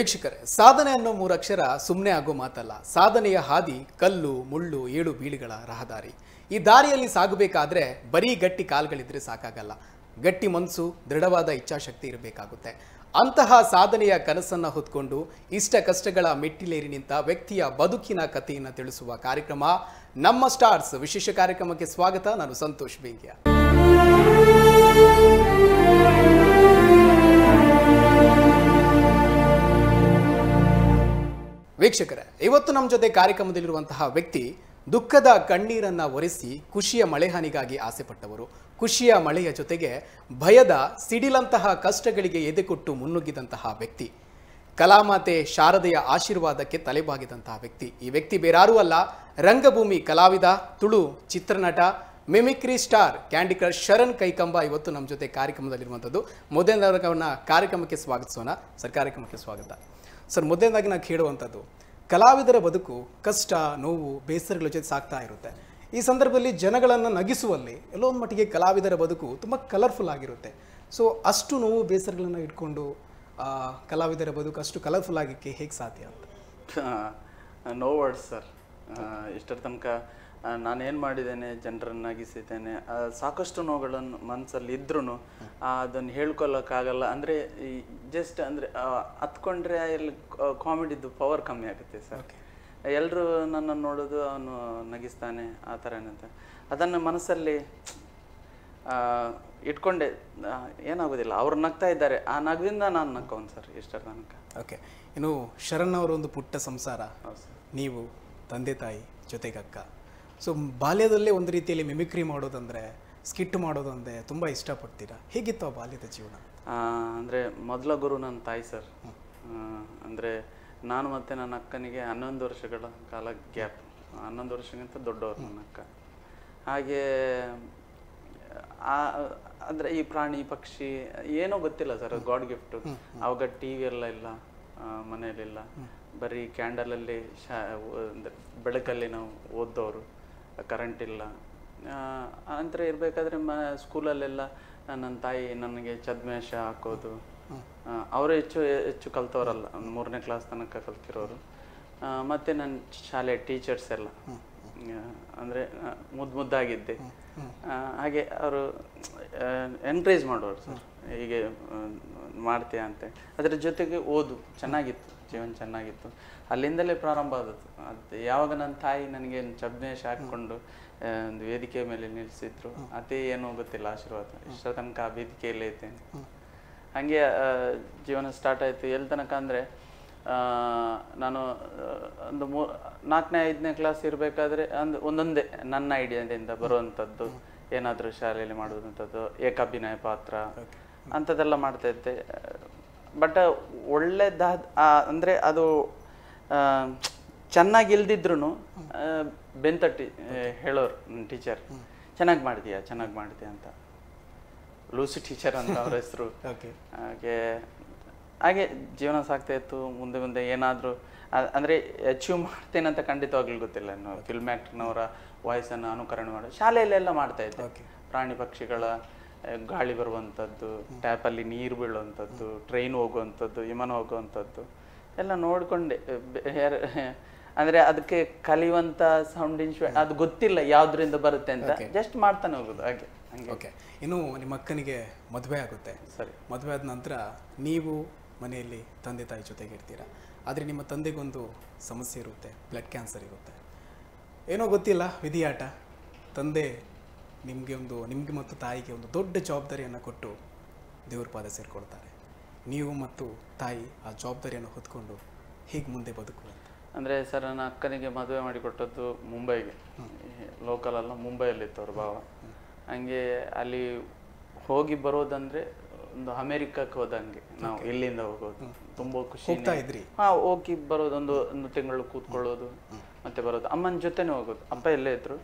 ವೀಕ್ಷಕರೇ ಸಾಧನೆ ಅನ್ನೋ ಮೂರಕ್ಷರ ಸುಮ್ಮನೆ ಆಗೋ ಮಾತಲ್ಲ ಸಾಧನೆಯ ಹಾದಿ ಕಲ್ಲು ಮುಳ್ಳು ಏಳು ಬೀಳುಗಳ ರಹದಾರಿ ಈ ದಾರಿಯಲ್ಲಿ ಸಾಗಬೇಕಾದ್ರೆ ಬರೀ ಗಟ್ಟಿ ಕಾಲ್ಗಳಿದ್ರೆ ಸಾಕಾಗಲ್ಲ ಗಟ್ಟಿ ಮನಸ್ಸು ದೃಢವಾದ ಇಚ್ಛಾಶಕ್ತಿ ಇರಬೇಕಾಗುತ್ತೆ ಅಂತಹ ಸಾಧನೆಯ ಕನಸನ್ನ ಹೊತ್ಕೊಂಡು ಇಷ್ಟ ಕಷ್ಟಗಳ ಮೆಟ್ಟಿಲೇರಿ ನಿಂತ ವ್ಯಕ್ತಿಯ ಬದುಕಿನ ಕಥೆಯನ್ನು ತಿಳಿಸುವ ಕಾರ್ಯಕ್ರಮ ನಮ್ಮ ಸ್ಟಾರ್ಸ್ ವಿಶೇಷ ಕಾರ್ಯಕ್ರಮಕ್ಕೆ ಸ್ವಾಗತ ನಾನು ಸಂತೋಷ್ ಬೇಂಗ್ಯ ವೀಕ್ಷಕರೇ ಇವತ್ತು ನಮ್ಮ ಜೊತೆ ಕಾರ್ಯಕ್ರಮದಲ್ಲಿರುವಂತಹ ವ್ಯಕ್ತಿ ದುಃಖದ ಕಣ್ಣೀರನ್ನ ಒರೆಸಿ ಖುಷಿಯ ಮಳೆಹಾನಿಗಾಗಿ ಆಸೆಪಟ್ಟವರು ಖುಷಿಯ ಮಳೆಯ ಜೊತೆಗೆ ಭಯದ ಸಿಡಿಲಂತಹ ಕಷ್ಟಗಳಿಗೆ ಎದೆಕೊಟ್ಟು ಮುನ್ನುಗ್ಗಿದಂತಹ ವ್ಯಕ್ತಿ ಕಲಾಮಾತೆ ಶಾರದೆಯ ಆಶೀರ್ವಾದಕ್ಕೆ ತಲೆಬಾಗಿದಂತಹ ವ್ಯಕ್ತಿ ಈ ವ್ಯಕ್ತಿ ಬೇರಾರೂ ಅಲ್ಲ ರಂಗಭೂಮಿ ಕಲಾವಿದ ತುಳು ಚಿತ್ರನಟ mimicry star candy crush Sharan Kaikamba ಇವತ್ತು ನಮ್ಮ ಜೊತೆ ಕಾರ್ಯಕ್ರಮದಲ್ಲಿರುವಂಥದ್ದು ಮೊದಲನೇವರನ್ನ ಕಾರ್ಯಕ್ರಮಕ್ಕೆ ಸ್ವಾಗತಿಸೋಣ ಸರ್ ಕಾರ್ಯಕ್ರಮಕ್ಕೆ ಸ್ವಾಗತ ಸರ್ ಮೊದಲನೇದಾಗಿ ನಾನು ಕೇಳುವಂಥದ್ದು ಕಲಾವಿದರ ಬದುಕು ಕಷ್ಟ ನೋವು ಬೇಸರಗಳ ಜೊತೆ ಸಾಗ್ತಾ ಇರುತ್ತೆ ಈ ಸಂದರ್ಭದಲ್ಲಿ ಜನಗಳನ್ನು ನಗಿಸುವಲ್ಲಿ ಎಲ್ಲೋ ಒಂದು ಮಟ್ಟಿಗೆ ಕಲಾವಿದರ ಬದುಕು ತುಂಬ ಕಲರ್ಫುಲ್ ಆಗಿರುತ್ತೆ ಸೊ ಅಷ್ಟು ನೋವು ಬೇಸರಗಳನ್ನು ಇಟ್ಕೊಂಡು ಆ, ಕಲಾವಿದರ ಬದುಕು ಅಷ್ಟು ಕಲರ್ಫುಲ್ ಆಗಿಕ್ಕೆ ಹೇಗೆ ಸಾಧ್ಯ ಅಂತ ನೋ ವರ್ಡ್ಸ್ ಸರ್ ಇಷ್ಟರ ತನಕ ನಾನೇನು ಮಾಡಿದ್ದೇನೆ ಜನರನ್ನು ನಗಿಸಿದ್ದೇನೆ ಆ, ಸಾಕಷ್ಟು ನೋವುಗಳನ್ನು ಮನಸ್ಸಲ್ಲಿ ಇದ್ರೂ ಅದನ್ನು ಹೇಳ್ಕೊಳ್ಳೋಕ್ಕಾಗಲ್ಲ ಅಂದರೆ ಈ ಜಸ್ಟ್ ಅಂದರೆ ಹತ್ಕೊಂಡ್ರೆ ಇಲ್ಲಿ ಕಾಮಿಡಿದ್ದು ಪವರ್ ಕಮ್ಮಿ ಆಗುತ್ತೆ ಸರ್ ಎಲ್ಲರೂ ನನ್ನನ್ನು ನೋಡೋದು ಅವನು ನಗಿಸ್ತಾನೆ ಆ ಥರ ಏನಂತ ಅದನ್ನು ಮನಸ್ಸಲ್ಲಿ ಆ, ಇಟ್ಕೊಂಡೆ ಆ, ಏನಾಗೋದಿಲ್ಲ ಅವ್ರು ನಗ್ತಾ ಇದ್ದಾರೆ ಆ ನಗದಿಂದ ನಾನು ನಕ್ಕೋನ್ ಸರ್ ಇಷ್ಟರ ತನಕ ಓಕೆ ಇನ್ನು ಶರಣ್ ಅವರ ಒಂದು ಪುಟ್ಟ ಸಂಸಾರ ಹೌದು ಸರ್ ನೀವು ತಂದೆ ತಾಯಿ ಜೊತೆಗೆ ಅಕ್ಕ ಸೊ ಬಾಲ್ಯದಲ್ಲೇ ಒಂದು ರೀತಿಯಲ್ಲಿ ಮಿಮಿಕ್ರಿ ಮಾಡೋದಂದ್ರೆ ಸ್ಕಿಟ್ ಮಾಡೋದಂದ್ರೆ ತುಂಬ ಇಷ್ಟಪಡ್ತೀರಾ ಹೇಗಿತ್ತು ಆ ಬಾಲ್ಯದ ಜೀವನ ಆ, ಅಂದ್ರೆ ಮೊದಲ ಗುರು ನನ್ನ ತಾಯಿ ಸರ್ ಅಂದರೆ ನಾನು ಮತ್ತು ನನ್ನ ಅಕ್ಕನಿಗೆ ಹನ್ನೊಂದು ವರ್ಷಗಳ ಕಾಲ ಗ್ಯಾಪ್ ಹನ್ನೊಂದು ವರ್ಷಕ್ಕಿಂತ ದೊಡ್ಡವರು ನನ್ನ ಅಕ್ಕ ಹಾಗೆ ಆ ಅಂದರೆ ಈ ಪ್ರಾಣಿ ಪಕ್ಷಿ ಏನೋ ಗೊತ್ತಿಲ್ಲ ಸರ್ ಗಾಡ್ ಗಿಫ್ಟು ಅವಾಗ ಟಿ ವಿ ಎಲ್ಲ ಇಲ್ಲ ಆ, ಮನೆಯಲ್ಲಿಲ್ಲ ಬರೀ ಕ್ಯಾಂಡಲಲ್ಲಿ ಶಾ ಅಂದ್ರೆ ಬೆಳಕಲ್ಲಿ ನಾವು ಓದ್ದವರು ಕರೆಂಟ್ ಇಲ್ಲ ಅಂತರ ಇರಬೇಕಾದ್ರೆ ಮ ಸ್ಕೂಲಲ್ಲೆಲ್ಲ ನನ್ನ ತಾಯಿ ನನಗೆ ಛದ್ಮೇಷ ಹಾಕೋದು ಅವರು ಹೆಚ್ಚು ಹೆಚ್ಚು ಕಲ್ತವರಲ್ಲ ಒಂದು ಮೂರನೇ ಕ್ಲಾಸ್ ತನಕ ಕಲ್ತಿರೋರು ಆ, ಮತ್ತೆ ನನ್ನ ಶಾಲೆ ಟೀಚರ್ಸ್ ಎಲ್ಲ ಅಂದರೆ ಮುದ್ದು ಮುದ್ದಾಗಿದ್ದೆ ಆ, ಹಾಗೆ ಅವರು ಎನ್ಕರೇಜ್ ಮಾಡೋರು ಸರ್ ಹೀಗೆ ಆ, ಮಾಡ್ತೀಯಾ ಅಂತ ಅದರ ಜೊತೆಗೆ ಓದು ಚೆನ್ನಾಗಿತ್ತು ಜೀವನ ಚೆನ್ನಾಗಿತ್ತು ಅಲ್ಲಿಂದಲೇ ಪ್ರಾರಂಭ ಆದದ್ದು ಅದು ಯಾವಾಗ ನನ್ನ ತಾಯಿ ನನಗೆ ಚಬ್ನೇಶ್ ಹಾಕ್ಕೊಂಡು ಆ, ಒಂದು ವೇದಿಕೆ ಮೇಲೆ ನಿಲ್ಲಿಸಿದ್ರು ಅದೇ ಏನೋ ಗೊತ್ತಿಲ್ಲ ಆಶೀರ್ವಾದ ಇಷ್ಟ ತನಕ ಆ ವೇದಿಕೆಯಲ್ಲೇ ಇದ್ದೇನೆ ಹಾಗೆ ಆ, ಜೀವನ ಸ್ಟಾರ್ಟ್ ಆಯಿತು ಎಲ್ಲಿ ತನಕ ಅಂದರೆ ನಾನು ಆ, ಒಂದು ಮೂ ನಾಲ್ಕನೇ ಐದನೇ ಕ್ಲಾಸ್ ಇರಬೇಕಾದ್ರೆ ಒಂದು ಒಂದೊಂದೇ ನನ್ನ ಐಡಿಯಾದಿಂದ ಬರುವಂಥದ್ದು ಏನಾದರೂ ಶಾಲೆಯಲ್ಲಿ ಮಾಡುವಂಥದ್ದು ಏಕಾಭಿನಯ ಪಾತ್ರ ಅಂಥದ್ದೆಲ್ಲ ಮಾಡ್ತಾ ಇದ್ದೆ ಬಟ್ ಒಳ್ಳೆದಾದ ಅಂದರೆ ಅದು ಆ, ಚೆನ್ನಾಗಿ ಇಲ್ದಿದ್ರು ಬೆಂತಟ್ಟಿ ಆ, ಹೇಳೋರು ನನ್ನ ಟೀಚರ್ ಚೆನ್ನಾಗಿ ಮಾಡಿದ್ಯಾ ಚೆನ್ನಾಗಿ ಮಾಡಿದ್ಯಾ ಅಂತ ಲೂಸಿ ಟೀಚರ್ ಅಂತ ಅವ್ರ ಹೆಸರು ಓಕೆ ಹಾಗೆ ಹಾಗೆ ಜೀವನ ಸಾಗ್ತಾ ಇತ್ತು ಮುಂದೆ ಮುಂದೆ ಏನಾದರೂ ಅಂದರೆ ಅಚೀವ್ ಮಾಡ್ತೇನೆ ಅಂತ ಖಂಡಿತವಾಗ್ಲೂ ಗೊತ್ತಿಲ್ಲ ಇನ್ನು ಫಿಲ್ಮ್ ಆ್ಯಕ್ಟ್ನವರ ವಾಯ್ಸನ್ನು ಅನುಕರಣೆ ಮಾಡಿ ಶಾಲೆಯಲ್ಲೆಲ್ಲ ಮಾಡ್ತಾ ಇದ್ದೆ Okay. ಪ್ರಾಣಿ ಪಕ್ಷಿಗಳ ಆ, ಗಾಳಿ ಬರುವಂಥದ್ದು ಟ್ಯಾಪಲ್ಲಿ ನೀರು ಬೀಳುವಂಥದ್ದು ಟ್ರೈನ್ ಹೋಗುವಂಥದ್ದು ವಿಮಾನ ಹೋಗುವಂಥದ್ದು ಎಲ್ಲ ನೋಡಿಕೊಂಡೆ ಅಂದರೆ ಅದಕ್ಕೆ ಕಲಿಯುವಂಥ ಸೌಂಡ್ ಇನ್ಸ್ಟ್ರೂಮೆಂಟ್ ಅದು ಗೊತ್ತಿಲ್ಲ ಯಾವುದರಿಂದ ಬರುತ್ತೆ ಅಂತ ಜಸ್ಟ್ ಮಾಡ್ತಾನೆ ಹೋಗೋದು ಹಾಗೆ ಹಂಗೆ ಓಕೆ ಇನ್ನು ನಿಮ್ಮ ಅಕ್ಕನಿಗೆ ಮದುವೆ ಆಗುತ್ತೆ ಸರಿ ಮದುವೆ ಆದ ನಂತರ ನೀವು ಮನೆಯಲ್ಲಿ ತಂದೆ ತಾಯಿ ಜೊತೆಗೆ ಇರ್ತೀರಾ ಆದರೆ ನಿಮ್ಮ ತಂದೆಗೊಂದು ಸಮಸ್ಯೆ ಇರುತ್ತೆ ಬ್ಲಡ್ ಕ್ಯಾನ್ಸರ್ ಇರುತ್ತೆ ಏನೋ ಗೊತ್ತಿಲ್ಲ ವಿಧಿಯಾಟ ತಂದೆ ನಿಮಗೆ ಒಂದು ನಿಮಗೆ ಮತ್ತು ತಾಯಿಗೆ ಒಂದು ದೊಡ್ಡ ಜವಾಬ್ದಾರಿಯನ್ನು ಕೊಟ್ಟು ದೇವ್ರ ಪಾದ ಸೇರಿಕೊಳ್ತಾರೆ ನೀವು ಮತ್ತು ತಾಯಿ ಆ ಜವಾಬ್ದಾರಿಯನ್ನು ಹೊತ್ಕೊಂಡು ಹೇಗೆ ಮುಂದೆ ಬದುಕು ಅಂತ ಅಂದರೆ ಸರ್ ನನ್ನ ಅಕ್ಕನಿಗೆ ಮದುವೆ ಮಾಡಿಕೊಟ್ಟದ್ದು ಮುಂಬೈಗೆ ಲೋಕಲ್ ಅಲ್ಲ ಮುಂಬೈಯಲ್ಲಿತ್ತು ಅವ್ರ ಭಾವ ಹಂಗೆ ಅಲ್ಲಿ ಹೋಗಿ ಬರೋದಂದ್ರೆ ಒಂದು ಅಮೇರಿಕಕ್ಕೆ ಹೋದಂಗೆ ನಾವು ಇಲ್ಲಿಂದ ಹೋಗೋದು ತುಂಬ ಖುಷಿ ಹೋಗ್ತಾ ಇದ್ರಿ ಹಾ ಹೋಗಿ ಬರೋದು ಒಂದು ಒಂದು ತಿಂಗಳು ಕೂತ್ಕೊಳ್ಳೋದು ಮತ್ತೆ ಬರೋದು ಅಮ್ಮನ ಜೊತೆನೇ ಹೋಗೋದು ಅಪ್ಪ ಎಲ್ಲೇ ಇದ್ರು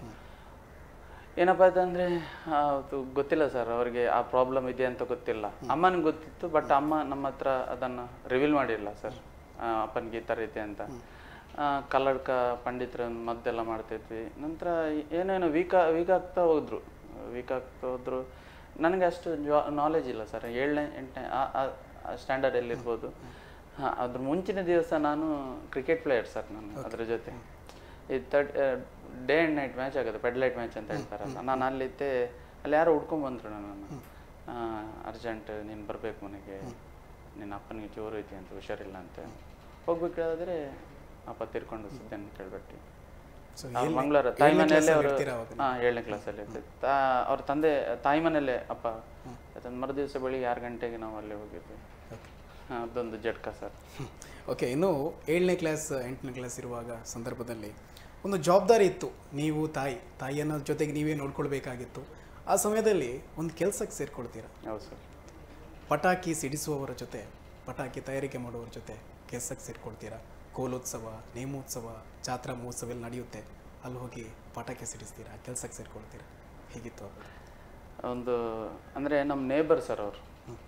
ಏನಪ್ಪ ಅಂತಂದ್ರೆ ಅದು ಗೊತ್ತಿಲ್ಲ ಸರ್ ಅವ್ರಿಗೆ ಆ ಪ್ರಾಬ್ಲಮ್ ಇದೆ ಅಂತ ಗೊತ್ತಿಲ್ಲ ಅಮ್ಮನಿಗೆ ಗೊತ್ತಿತ್ತು ಬಟ್ ಅಮ್ಮ ನಮ್ಮ ಹತ್ರ ಅದನ್ನು ರಿವೀಲ್ ಮಾಡಿಲ್ಲ ಸರ್ ಅಪ್ಪನಿಗೆ ಈ ಥರ ಇದೆ ಅಂತ ಆ, ಕಲ್ಲಡ್ಕ ಪಂಡಿತರ ಮದ್ದೆಲ್ಲ ಮಾಡ್ತಿದ್ವಿ ನಂತರ ಏನೇನೋ ವೀಕ್ ವೀಕ್ ಆಗ್ತಾ ಹೋದ್ರು ವೀಕ್ ಆಗ್ತಾ ಹೋದ್ರು ನನಗೆ ಅಷ್ಟು ನಾಲೆಜ್ ಇಲ್ಲ ಸರ್ ಏಳನೇ ಎಂಟನೇ ಸ್ಟ್ಯಾಂಡರ್ಡಲ್ಲಿ ಇರ್ಬೋದು ಹಾಂ ಅದ್ರ ಮುಂಚಿನ ದಿವಸ ನಾನು ಕ್ರಿಕೆಟ್ ಪ್ಲೇಯರ್ ಸರ್ ನಾನು ಅದ್ರ ಜೊತೆ ಈ third day and night match ಆಗುತ್ತೆ ಪೆಡ್ಲೈಟ್ ಮ್ಯಾಚ್ ಅಂತ ಹೇಳ್ತಾರಲ್ಲ ನಾನು ಅಲ್ಲಿದ್ದೆ ಅಲ್ಲಿ ಯಾರೋ ಹುಡ್ಕೊಂಡ್ ಬಂದ್ರು ನನ್ನನ್ನು ಅರ್ಜೆಂಟ್ ನೀನು ಬರಬೇಕು ಮನೆಗೆ ನಿನ್ನ ಅಪ್ಪನಿಗೆ ಜೋರು ಐತಿ ಅಂತ ಹುಷಾರಿಲ್ಲ ಅಂತ ಹೋಗ್ಬೇಕಾದ್ರೆ ಅಪ್ಪ ತೀರ್ಕೊಂಡು ಸುದ್ದಿಯನ್ನು ಕೇಳ್ಬಿಟ್ಟು ಸೊ ಅವ್ರು ಮಂಗಳೂರು ತಾಯಿ ಮನೆಯಲ್ಲೇ ಅವರು ಹಾಂ ಏಳನೇ ಕ್ಲಾಸಲ್ಲಿ ತಾ ಅವ್ರ ತಂದೆ ತಾಯಿ ಮನೆಯಲ್ಲೇ ಅಪ್ಪ ಯಾಕಂದ್ರೆ ಮರು ದಿವಸ ಬೆಳಿಗ್ಗೆ ಆರು ಗಂಟೆಗೆ ನಾವು ಅಲ್ಲಿ ಹೋಗಿದ್ವಿ ಹಾ, ಅದೊಂದು ಜಟ್ಕ ಸರ್ ಓಕೆ ಇನ್ನು ಏಳನೇ ಕ್ಲಾಸ್ ಎಂಟನೇ ಕ್ಲಾಸ್ ಇರುವಾಗ ಸಂದರ್ಭದಲ್ಲಿ ಒಂದು ಜವಾಬ್ದಾರಿ ಇತ್ತು ನೀವು ತಾಯಿ ತಾಯಿಯನ್ನ ಜೊತೆಗೆ ನೀವೇ ನೋಡ್ಕೊಳ್ಬೇಕಾಗಿತ್ತು ಆ ಸಮಯದಲ್ಲಿ ಒಂದು ಕೆಲಸಕ್ಕೆ ಸೇರ್ಕೊಳ್ತೀರಾ ಹೌದು ಸರ್ ಪಟಾಕಿ ಸಿಡಿಸುವವರ ಜೊತೆ ಪಟಾಕಿ ತಯಾರಿಕೆ ಮಾಡುವವರ ಜೊತೆ ಕೆಲಸಕ್ಕೆ ಸೇರ್ಕೊಳ್ತೀರಾ ಕೋಲೋತ್ಸವ ನೇಮೋತ್ಸವ ಜಾತ್ರಾ ಮಹೋತ್ಸವ ಎಲ್ಲ ನಡೆಯುತ್ತೆ ಅಲ್ಲಿ ಹೋಗಿ ಪಟಾಕಿ ಸಿಡಿಸ್ತೀರಾ ಕೆಲಸಕ್ಕೆ ಸೇರ್ಕೊಳ್ತೀರಾ ಹೇಗಿತ್ತು ಅದು ಒಂದು ಅಂದರೆ ನಮ್ಮ ನೇಬರ್ ಸರ್ ಅವರು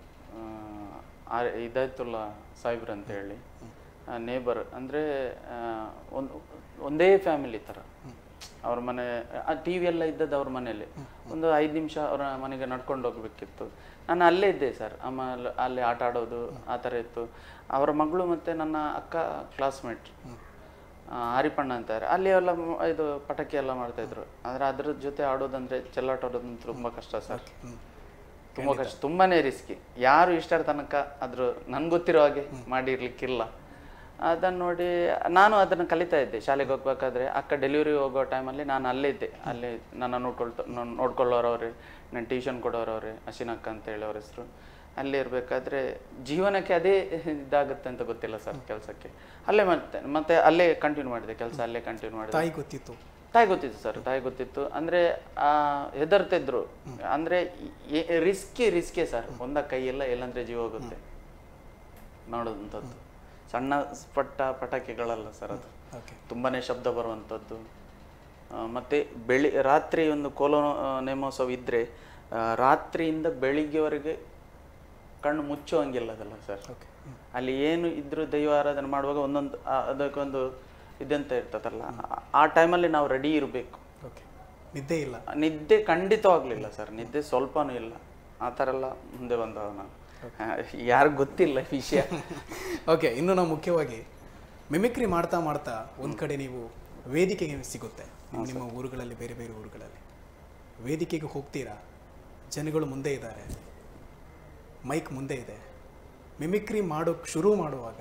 ಇದಾಯ್ತುಲ್ಲ ಸಾಹೇಬ್ರು ಅಂತ ಹೇಳಿ ನೇಬರ್ ಅಂದರೆ ಒಂದು ಒಂದೇ ಫ್ಯಾಮಿಲಿ ಥರ ಅವ್ರ ಮನೆ ಆ ಟಿ ವಿ ಎಲ್ಲ ಇದ್ದದ್ದು ಅವ್ರ ಮನೇಲಿ ಒಂದು ಐದು ನಿಮಿಷ ಅವ್ರ ಮನೆಗೆ ನಡ್ಕೊಂಡು ಹೋಗ್ಬೇಕಿತ್ತು ನಾನು ಅಲ್ಲೇ ಇದ್ದೆ ಸರ್ ಆಮೇಲೆ ಅಲ್ಲಿ ಆಟ ಆಡೋದು ಆ ಥರ ಇತ್ತು ಅವರ ಮಗಳು ಮತ್ತು ನನ್ನ ಅಕ್ಕ ಕ್ಲಾಸ್ಮೇಟ್ ಹರಿಪಣ್ಣ ಅಂತಾರೆ ಅಲ್ಲಿ ಎಲ್ಲ ಮ- ಇದು ಪಟಾಕಿ ಎಲ್ಲ ಮಾಡ್ತಾ ಇದ್ರು ಆದರೆ ಅದ್ರ ಜೊತೆ ಆಡೋದಂದ್ರೆ ಚೆಲ್ಲಾಟ ಆಡೋದಂದ್ರೆ ತುಂಬ ಕಷ್ಟ ಸರ್ ತುಂಬ ಕಷ್ಟ ತುಂಬಾನೇ ರಿಸ್ಕಿ ಯಾರು ಇಷ್ಟರ ತನಕ ಅದ್ರ ನನ್ಗೆ ಗೊತ್ತಿರೋ ಹಾಗೆ ಮಾಡಿರ್ಲಿಕ್ಕಿಲ್ಲ ಅದನ್ನ ನೋಡಿ ನಾನು ಅದನ್ನು ಕಲಿತಾ ಇದ್ದೆ ಶಾಲೆಗೆ ಹೋಗ್ಬೇಕಾದ್ರೆ ಅಕ್ಕ ಡೆಲಿವರಿ ಹೋಗೋ ಟೈಮಲ್ಲಿ ನಾನು ಅಲ್ಲೇ ಇದ್ದೆ ಅಲ್ಲಿ ನನ್ನ ನೋಡ್ಕೊಳ್ತಾ ನೋಡ್ಕೊಳ್ಳೋರವ್ರೆ ನನ್ನ ಟ್ಯೂಷನ್ ಕೊಡೋರವ್ರೆ ಅಶ್ವಿನಕ್ಕ ಅಂತ ಹೇಳಿ ಅವ್ರ ಹೆಸರು ಅಲ್ಲಿ ಇರಬೇಕಾದ್ರೆ ಜೀವನಕ್ಕೆ ಅದೇ ಇದಾಗುತ್ತೆ ಅಂತ ಗೊತ್ತಿಲ್ಲ ಸರ್ ಕೆಲಸಕ್ಕೆ ಅಲ್ಲೇ ಮತ್ತೆ ಮತ್ತೆ ಅಲ್ಲೇ ಕಂಟಿನ್ಯೂ ಮಾಡಿದೆ ಕೆಲಸ ಅಲ್ಲೇ ಕಂಟಿನ್ಯೂ ಮಾಡಿದೆ ತಾಯಿ ಗೊತ್ತಿತ್ತು ತಾಯಿ ಗೊತ್ತಿತ್ತು ಸರ್ ತಾಯಿ ಗೊತ್ತಿತ್ತು ಅಂದ್ರೆ ಆ ಹೆದರ್ತಿದ್ರು ಅಂದ್ರೆ ರಿಸ್ಕಿ ರಿಸ್ಕೇ ಸರ್ ಒಂದ ಕೈ ಎಲ್ಲ ಎಲ್ಲಂದ್ರೆ ಜೀವ ಹೋಗುತ್ತೆ ನೋಡೋದಂಥದ್ದು ಸಣ್ಣ ಪಟ್ಟ ಪಟಾಕಿಗಳಲ್ಲ ಸರ್ ಅದು ಓಕೆ ತುಂಬಾನೇ ಶಬ್ದ ಬರುವಂಥದ್ದು ಆ, ಮತ್ತೆ ಬೆಳಿ ರಾತ್ರಿ ಒಂದು ಕೋಲೋ ಆ, ನೇಮೋತ್ಸವ ಇದ್ರೆ ಆ, ರಾತ್ರಿಯಿಂದ ಬೆಳಿಗ್ಗೆವರೆಗೆ ಕಣ್ಣು ಮುಚ್ಚುವಂಗಿಲ್ಲ ಅದಲ್ಲ ಸರ್ ಓಕೆ ಅಲ್ಲಿ ಏನು ಇದ್ರೂ ದೈವ ಆರಾಧನೆ ಮಾಡುವಾಗ ಒಂದೊಂದು ಆ, ಅದಕ್ಕೊಂದು ಇದೆಂತ ಇರ್ತದಲ್ಲ ಆ- ಆ ಟೈಮಲ್ಲಿ ನಾವು ರೆಡಿ ಇರಬೇಕು ಓಕೆ ನಿದ್ದೆ ಇಲ್ಲ ನಿದ್ದೆ ಖಂಡಿತವಾಗ್ಲಿಲ್ಲ ಸರ್ ನಿದ್ದೆ ಸ್ವಲ್ಪನೂ ಇಲ್ಲ ಆ ಥರ ಎಲ್ಲ ಮುಂದೆ ಬಂದವ ನಾನು ಯಾರು ಗೊತ್ತಿಲ್ಲ ಈ ವಿಷಯ ಓಕೆ ಇನ್ನು ನಾವು ಮುಖ್ಯವಾಗಿ ಮಿಮಿಕ್ರಿ ಮಾಡ್ತಾ ಮಾಡ್ತಾ ಒಂದು ಕಡೆ ನೀವು ವೇದಿಕೆಗೆ ಸಿಗುತ್ತೆ ನಿಮ್ಮ ನಿಮ್ಮ ಊರುಗಳಲ್ಲಿ ಬೇರೆ ಬೇರೆ ಊರುಗಳಲ್ಲಿ ವೇದಿಕೆಗೆ ಹೋಗ್ತೀರಾ ಜನಗಳು ಮುಂದೆ ಇದ್ದಾರೆ ಮೈಕ್ ಮುಂದೆ ಇದೆ ಮಿಮಿಕ್ರಿ ಮಾಡೋಕ್ಕೆ ಶುರು ಮಾಡುವಾಗ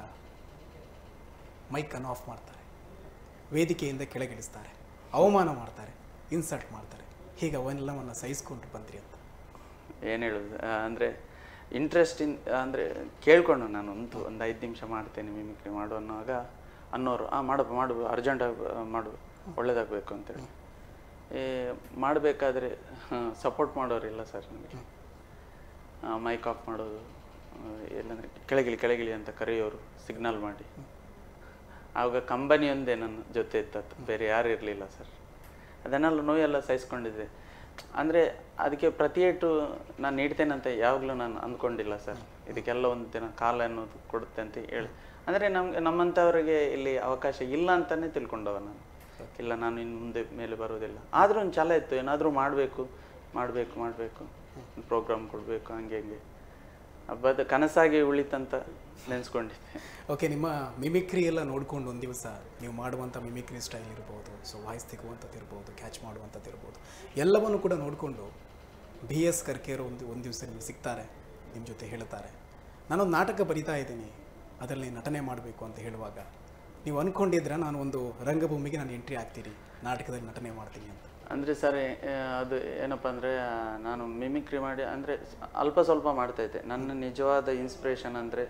ಮೈಕನ್ನು ಆಫ್ ಮಾಡ್ತಾರೆ ವೇದಿಕೆಯಿಂದ ಕೆಳಗಿಳಿಸ್ತಾರೆ ಅವಮಾನ ಮಾಡ್ತಾರೆ ಇನ್ಸಲ್ಟ್ ಮಾಡ್ತಾರೆ ಹೀಗೆ ಅವೆಲ್ಲವನ್ನು ಸಹಿಸ್ಕೊಂಡು ಬಂದ್ರಿ ಅಂತ ಏನು ಹೇಳೋದು ಆ, ಅಂದ್ರೆ ಇಂಟ್ರೆಸ್ಟ್ ಇನ್ ಅಂದರೆ ಕೇಳ್ಕೊಂಡು ನಾನು ಒಂದು ಒಂದು ಐದು ನಿಮಿಷ ಮಾಡ್ತೇನೆ ಮಿಮಿಕ್ರಿ ಮಾಡು ಅನ್ನುವಾಗ ಅನ್ನೋರು ಆ ಮಾಡಪ್ಪ ಮಾಡು ಅರ್ಜೆಂಟ್ ಮಾಡು ಒಳ್ಳೇದಾಗಬೇಕು ಅಂತೇಳಿ ಈ ಮಾಡಬೇಕಾದ್ರೆ ಸಪೋರ್ಟ್ ಮಾಡೋರಿಲ್ಲ ಸರ್ ನನಗೆ ಮೈಕ್ ಆಫ್ ಮಾಡೋದು ಆ, ಎಲ್ಲಂದ್ರೆ ಕೆಳಗಿಳಿ ಕೆಳಗಿಳಿ ಅಂತ ಕರೆಯೋರು ಸಿಗ್ನಲ್ ಮಾಡಿ ಆವಾಗ ಕಂಬನಿಯೊಂದೇ ನನ್ನ ಜೊತೆ ಇದ್ದದ್ದು ಬೇರೆ ಯಾರು ಇರಲಿಲ್ಲ ಸರ್ ಅದನ್ನೆಲ್ಲ ನೋವೆಲ್ಲ ಸಹಿಸ್ಕೊಂಡಿದ್ದೆ ಅಂದರೆ ಅದಕ್ಕೆ ಪ್ರತಿಯೇಟು ನಾನು ನೀಡ್ತೇನೆ ಅಂತ ಯಾವಾಗಲೂ ನಾನು ಅಂದ್ಕೊಂಡಿಲ್ಲ ಸರ್ ಇದಕ್ಕೆಲ್ಲ ಒಂದು ದಿನ ಕಾಲ ಅನ್ನೋದು ಕೊಡುತ್ತೆ ಅಂತ ಹೇಳಿ ಅಂದರೆ ನಮ್ಗೆ ನಮ್ಮಂಥವ್ರಿಗೆ ಇಲ್ಲಿ ಅವಕಾಶ ಇಲ್ಲ ಅಂತಲೇ ತಿಳ್ಕೊಂಡವ ನಾನು ಇಲ್ಲ ನಾನು ಇನ್ನು ಮುಂದೆ ಮೇಲೆ ಬರೋದಿಲ್ಲ ಆದರೂ ಒಂದು ಛಲ ಇತ್ತು ಏನಾದರೂ ಮಾಡಬೇಕು ಮಾಡಬೇಕು ಮಾಡಬೇಕು ಪ್ರೋಗ್ರಾಮ್ ಕೊಡಬೇಕು ಹಂಗೆ ಹಂಗೆ ಹಬ್ಬದ ಕನಸಾಗಿ ಉಳಿತಂತ ನೆನೆಸ್ಕೊಂಡಿದ್ದೆ ಓಕೆ ನಿಮ್ಮ ಮಿಮಿಕ್ರಿ ಎಲ್ಲ ನೋಡ್ಕೊಂಡು ಒಂದು ದಿವಸ ನೀವು ಮಾಡುವಂಥ ಮಿಮಿಕ್ರಿ ಸ್ಟೈಲ್ ಇರ್ಬೋದು ಸೊ ವಾಯ್ಸ್ ತೆಗುವಂಥದ್ದು ಇರ್ಬೋದು ಕ್ಯಾಚ್ ಮಾಡುವಂಥದ್ದು ಇರ್ಬೋದು ಎಲ್ಲವನ್ನು ಕೂಡ ನೋಡಿಕೊಂಡು ಬಿ ಎಸ್ ಕರ್ಕೇರು ಒಂದು ಒಂದು ದಿವಸ ನಿಮ್ಗೆ ಸಿಗ್ತಾರೆ ನಿಮ್ಮ ಜೊತೆ ಹೇಳ್ತಾರೆ ನಾನೊಂದು ನಾಟಕ ಬರಿತಾ ಇದ್ದೀನಿ ಅದರಲ್ಲಿ ನಟನೆ ಮಾಡಬೇಕು ಅಂತ ಹೇಳುವಾಗ ನೀವು ಅಂದ್ಕೊಂಡಿದ್ರೆ ನಾನು ಒಂದು ರಂಗಭೂಮಿಗೆ ನಾನು ಎಂಟ್ರಿ ಆಗ್ತೀನಿ ನಾಟಕದಲ್ಲಿ ನಟನೆ ಮಾಡ್ತೀನಿ ಅಂತ ಅಂದರೆ ಸರ್ ಅದು ಏನಪ್ಪ ಅಂದರೆ ನಾನು ಮಿಮಿಕ್ರಿ ಮಾಡಿ ಅಂದರೆ ಅಲ್ಪ ಸ್ವಲ್ಪ ಮಾಡ್ತಾ ಇದ್ದೆ ನನ್ನ ನಿಜವಾದ ಇನ್ಸ್ಪಿರೇಷನ್ ಅಂದರೆ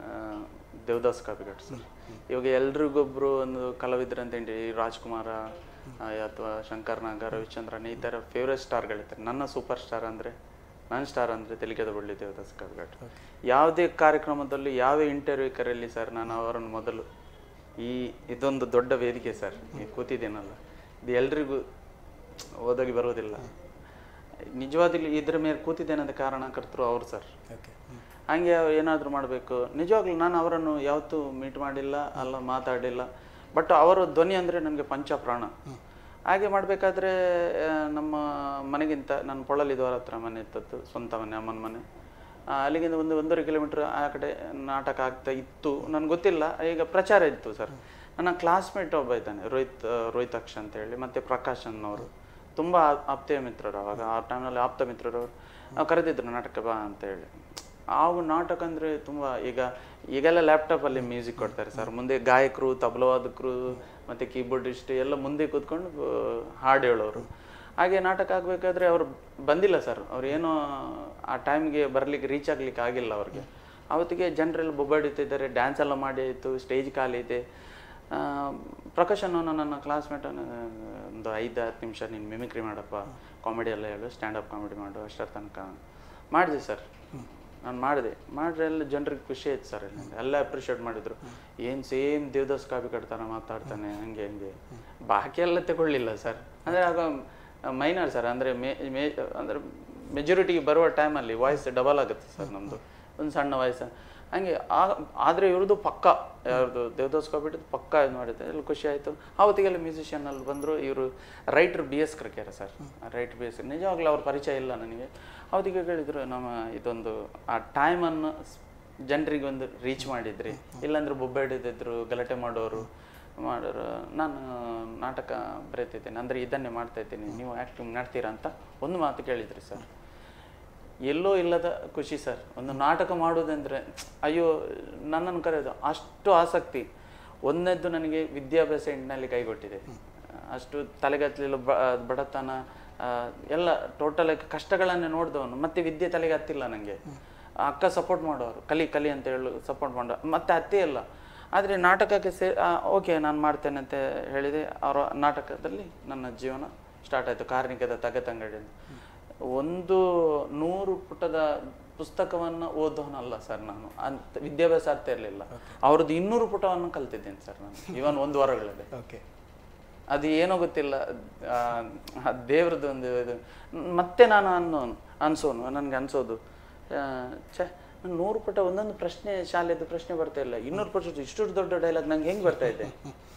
ದೇವದಾಸ್ ಕಾಪಿಗಟ್ ಸರ್ ಇವಾಗ ಎಲ್ರಿಗೊಬ್ರು ಒಂದು ಕಲಾವಿದ್ರಂತ ಹೇಳಿ ರಾಜ್ಕುಮಾರ ಅಥವಾ ಶಂಕರ್ ನಾಗ ರವಿಚಂದ್ರನ್ ಈ ಥರ ಫೇವ್ರೆಟ್ ಸ್ಟಾರ್ಗಳಿರ್ತಾರೆ ನನ್ನ ಸೂಪರ್ ಸ್ಟಾರ್ ಅಂದರೆ ನನ್ನ ಸ್ಟಾರ್ ಅಂದರೆ ತೆಲಿಗೆದ ಬಳ್ಳಿ ದೇವದಾಸ್ ಕಾಪಿಗಟ್ ಯಾವುದೇ ಕಾರ್ಯಕ್ರಮದಲ್ಲಿ ಯಾವ ಇಂಟರ್ವ್ಯೂ ಕರೆಯಲಿ ಸರ್ ನಾನು ಅವರನ್ನು ಮೊದಲು ಈ ಇದೊಂದು ದೊಡ್ಡ ವೇದಿಕೆ ಸರ್ ಈ ಕೂತಿದ್ದೀನಲ್ಲ ಇದು ಎಲ್ರಿಗೂ ಓದೋಗಿ ಬರೋದಿಲ್ಲ ನಿಜವಾದಲ್ಲಿ ಇದ್ರ ಮೇಲೆ ಕೂತಿದ್ದೇನಂತ ಕಾರಣಕರ್ತರು ಅವ್ರು ಸರ್ ಓಕೆ ಹಂಗೆ ಏನಾದರೂ ಮಾಡಬೇಕು ನಿಜವಾಗ್ಲೂ ನಾನು ಅವರನ್ನು ಯಾವತ್ತೂ ಮೀಟ್ ಮಾಡಿಲ್ಲ ಅಲ್ಲ ಮಾತಾಡಲಿಲ್ಲ ಬಟ್ ಅವರ ಧ್ವನಿ ಅಂದರೆ ನನಗೆ ಪಂಚಪ್ರಾಣ ಹಾಗೆ ಮಾಡಬೇಕಾದ್ರೆ ನಮ್ಮ ಮನೆಗಿಂತ ನನ್ನ ಪೊಳಲಿದವರ ಹತ್ರ ಮನೆ ಇದ್ದದ್ದು ಸ್ವಂತ ಮನೆ ಅಮ್ಮನ ಮನೆ ಆ, ಅಲ್ಲಿಗಿಂದ ಒಂದು ಒಂದೂವರೆ ಕಿಲೋಮೀಟರ್ ಆ ಕಡೆ ನಾಟಕ ಆಗ್ತಾ ಇತ್ತು ನನಗೆ ಗೊತ್ತಿಲ್ಲ ಈಗ ಪ್ರಚಾರ ಇತ್ತು ಸರ್ ನನ್ನ ಕ್ಲಾಸ್ಮೇಟ್ ಒಬ್ಬ ಇದ್ದಾನೆ ರೋಹಿತ್ ಆ, ರೋಹಿತಾಕ್ಷ ಅಂತ ಹೇಳಿ ಮತ್ತು ಪ್ರಕಾಶ್ ಅನ್ನೋರು ತುಂಬ ಆಪ್ತ ಮಿತ್ರರು ಅವಾಗ ಆ ಟೈಮ್ನಲ್ಲಿ ಆಪ್ತ ಮಿತ್ರರು ಅವ್ರು ಕರೆದಿದ್ರು ನಾಟಕ ಬಾ ಅಂತ ಹೇಳಿ ಆವಾಗ ನಾಟಕ ಅಂದರೆ ತುಂಬ ಈಗ ಈಗೆಲ್ಲ ಲ್ಯಾಪ್ಟಾಪಲ್ಲಿ ಮ್ಯೂಸಿಕ್ ಕೊಡ್ತಾರೆ ಸರ್ ಮುಂದೆ ಗಾಯಕರು ತಬಲವಾದಕರು ಮತ್ತು ಕೀಬೋರ್ಡಿಸ್ಟ್ ಎಲ್ಲ ಮುಂದೆ ಕೂತ್ಕೊಂಡು ಆ, ಹಾಡು ಹೇಳೋರು ಹಾಗೆ ನಾಟಕ ಆಗಬೇಕಾದ್ರೆ ಅವ್ರು ಬಂದಿಲ್ಲ ಸರ್ ಅವ್ರು ಏನೋ ಆ ಟೈಮ್ಗೆ ಬರಲಿಕ್ಕೆ ರೀಚ್ ಆಗ್ಲಿಕ್ಕೆ ಆಗಿಲ್ಲ ಅವ್ರಿಗೆ ಅವತ್ತಿಗೆ ಜನರೆಲ್ಲ ಬೊಬ್ಬಾಡುತ್ತಿದ್ದಾರೆ ಡ್ಯಾನ್ಸ್ ಎಲ್ಲ ಮಾಡಿ ಆಯಿತು ಸ್ಟೇಜ್ ಖಾಲಿ ಇದೆ ಆ, ಪ್ರಕಾಶ್ ಅನ್ನೋನು ನನ್ನ ಕ್ಲಾಸ್ಮೇಟ್ ಒಂದು ಐದು ಹತ್ತು ನಿಮಿಷ ನೀನು ಮಿಮಿಕ್ರಿ ಮಾಡಪ್ಪ ಕಾಮಿಡಿ ಎಲ್ಲ ಹೇಳು ಸ್ಟ್ಯಾಂಡಪ್ ಕಾಮಿಡಿ ಮಾಡು ಅಷ್ಟರ ತನಕ ಮಾಡಿದೆ ಸರ್ ನಾನು ಮಾಡಿದೆ ಮಾಡಿದ್ರೆ ಎಲ್ಲ ಜನರಿಗೆ ಖುಷಿ ಆಯ್ತು ಸರ್ ಎಲ್ಲ ಎಲ್ಲ ಅಪ್ರಿಷಿಯೇಟ್ ಮಾಡಿದ್ರು ಏನು ಸೇಮ್ ದೇವದಾಸ್ ಕಾಪಿ ಕಟ್ತಾನೆ ಮಾತಾಡ್ತಾನೆ ಹಂಗೆ ಹಂಗೆ ಬಾಕಿ ಎಲ್ಲ ತಗೊಳ್ಳಿಲ್ಲ ಸರ್ ಅಂದರೆ ಆಗ ಮೈನರ್ ಸರ್ ಅಂದರೆ ಮೇ ಮೇ ಅಂದರೆ ಮೆಜಾರಿಟಿಗೆ ಬರುವ ಟೈಮಲ್ಲಿ ವಾಯ್ಸ್ ಡಬಲ್ ಆಗುತ್ತೆ ಸರ್ ನಮ್ಮದು ಒಂದು ಸಣ್ಣ ವಾಯ್ಸ್ ಹಂಗೆ ಆ- ಆದರೆ ಇವ್ರದ್ದು ಪಕ್ಕ ಯಾರ್ದು ದೇವದಾಸ್ ಕಾಪಿಟ್ಟು ಪಕ್ಕ ಇದು ಮಾಡಿದ್ದೆ ಎಲ್ಲ ಖುಷಿ ಆಯಿತು ಆವತ್ತಿಗೆಲ್ಲ ಮ್ಯೂಸಿಷಿಯನ್ ಅಲ್ಲಿ ಬಂದರು ಇವರು writer B S Karkera sir right B S ನಿಜವಾಗ್ಲೂ ಅವ್ರ ಪರಿಚಯ ಇಲ್ಲ ನನಗೆ ಅವತ್ತಿಗೆ ಹೇಳಿದರು ನಮ್ಮ ಇದೊಂದು ಆ ಟೈಮನ್ನು ಜನರಿಗೆ ಒಂದು ರೀಚ್ ಮಾಡಿದ್ರಿ ಇಲ್ಲಾಂದ್ರೆ ಬೊಬ್ಬೆಡಿದ್ರು ಗಲಾಟೆ ಮಾಡೋರು ಮಾಡೋರು ನಾನು ನಾಟಕ ಬರೀತಿದ್ದೇನೆ ಅಂದರೆ ಇದನ್ನೇ ಮಾಡ್ತಾ ಇದ್ದೀನಿ ನೀವು ಆ್ಯಕ್ಟಿಂಗ್ ಮಾಡ್ತೀರಾ ಅಂತ ಒಂದು ಮಾತು ಕೇಳಿದ್ರಿ ಸರ್ ಎಲ್ಲೋ ಇಲ್ಲದ ಖುಷಿ ಸರ್ ಒಂದು ನಾಟಕ ಮಾಡೋದಂದ್ರೆ ಅಯ್ಯೋ ನನ್ನನ್ನು ಕರೆಯೋದು ಅಷ್ಟು ಆಸಕ್ತಿ ಒಂದನೇದ್ದು ನನಗೆ ವಿದ್ಯಾಭ್ಯಾಸ ಹೆಣ್ಣಿನಲ್ಲಿ ಕೈಗೊಟ್ಟಿದೆ ಅಷ್ಟು ತಲೆಗತ್ತಲಿಲ್ಲ ಬ ಬಡತನ ಆ, ಎಲ್ಲ ಟೋಟಲ್ ಕಷ್ಟಗಳನ್ನೇ ನೋಡಿದವನು ಮತ್ತೆ ವಿದ್ಯೆ ತಲೆಗೆ ಹತ್ತಿಲ್ಲ ನನಗೆ ಅಕ್ಕ ಸಪೋರ್ಟ್ ಮಾಡೋರು ಕಲಿ ಕಲಿ ಅಂತ ಹೇಳು ಸಪೋರ್ಟ್ ಮಾಡೋ ಮತ್ತೆ ಅತ್ತೆ ಇಲ್ಲ ಆದರೆ ನಾಟಕಕ್ಕೆ ಸೇ ಓಕೆ ನಾನು ಮಾಡ್ತೇನೆ ಅಂತ ಹೇಳಿದೆ ಅವರ ನಾಟಕದಲ್ಲಿ ನನ್ನ ಜೀವನ ಸ್ಟಾರ್ಟ್ ಆಯಿತು ಕಾರ್ಣಿಕದ ತಗತಂಗಡಿಯಿಂದ ಒಂದು ನೂರು ಪುಟದ ಪುಸ್ತಕವನ್ನು ಓದೋನಲ್ಲ ಸರ್ ನಾನು ಅಂತ ವಿದ್ಯಾಭ್ಯಾಸ ಆಗ್ತಾ ಇರಲಿಲ್ಲ ಅವ್ರದ್ದು ಇನ್ನೂರು ಪುಟವನ್ನು ಕಲ್ತಿದ್ದೇನೆ ಸರ್ ನಾನು ಇವನ್ ಒಂದು ವಾರಗಳಲ್ಲಿ ಓಕೆ ಅದು ಏನೋ ಗೊತ್ತಿಲ್ಲ ಆ, ಆ ದೇವ್ರದ್ದು ಒಂದು ಇದು ಮತ್ತೆ ನಾನು ಅನ್ನೋನು ಅನ್ಸೋನು ನನಗೆ ಅನ್ಸೋದು ಆ, ಛೆ ನಾನು ನೂರು ಪುಟ ಒಂದೊಂದು ಪ್ರಶ್ನೆ ಶಾಲೆದು ಪ್ರಶ್ನೆ ಬರ್ತಾ ಇಲ್ಲ ಇನ್ನೂರು ಪುಟ ಇಷ್ಟು ದೊಡ್ಡ ಡೈಲಾಗ್ ನಂಗೆ ಹೆಂಗೆ ಬರ್ತಾ ಇದೆ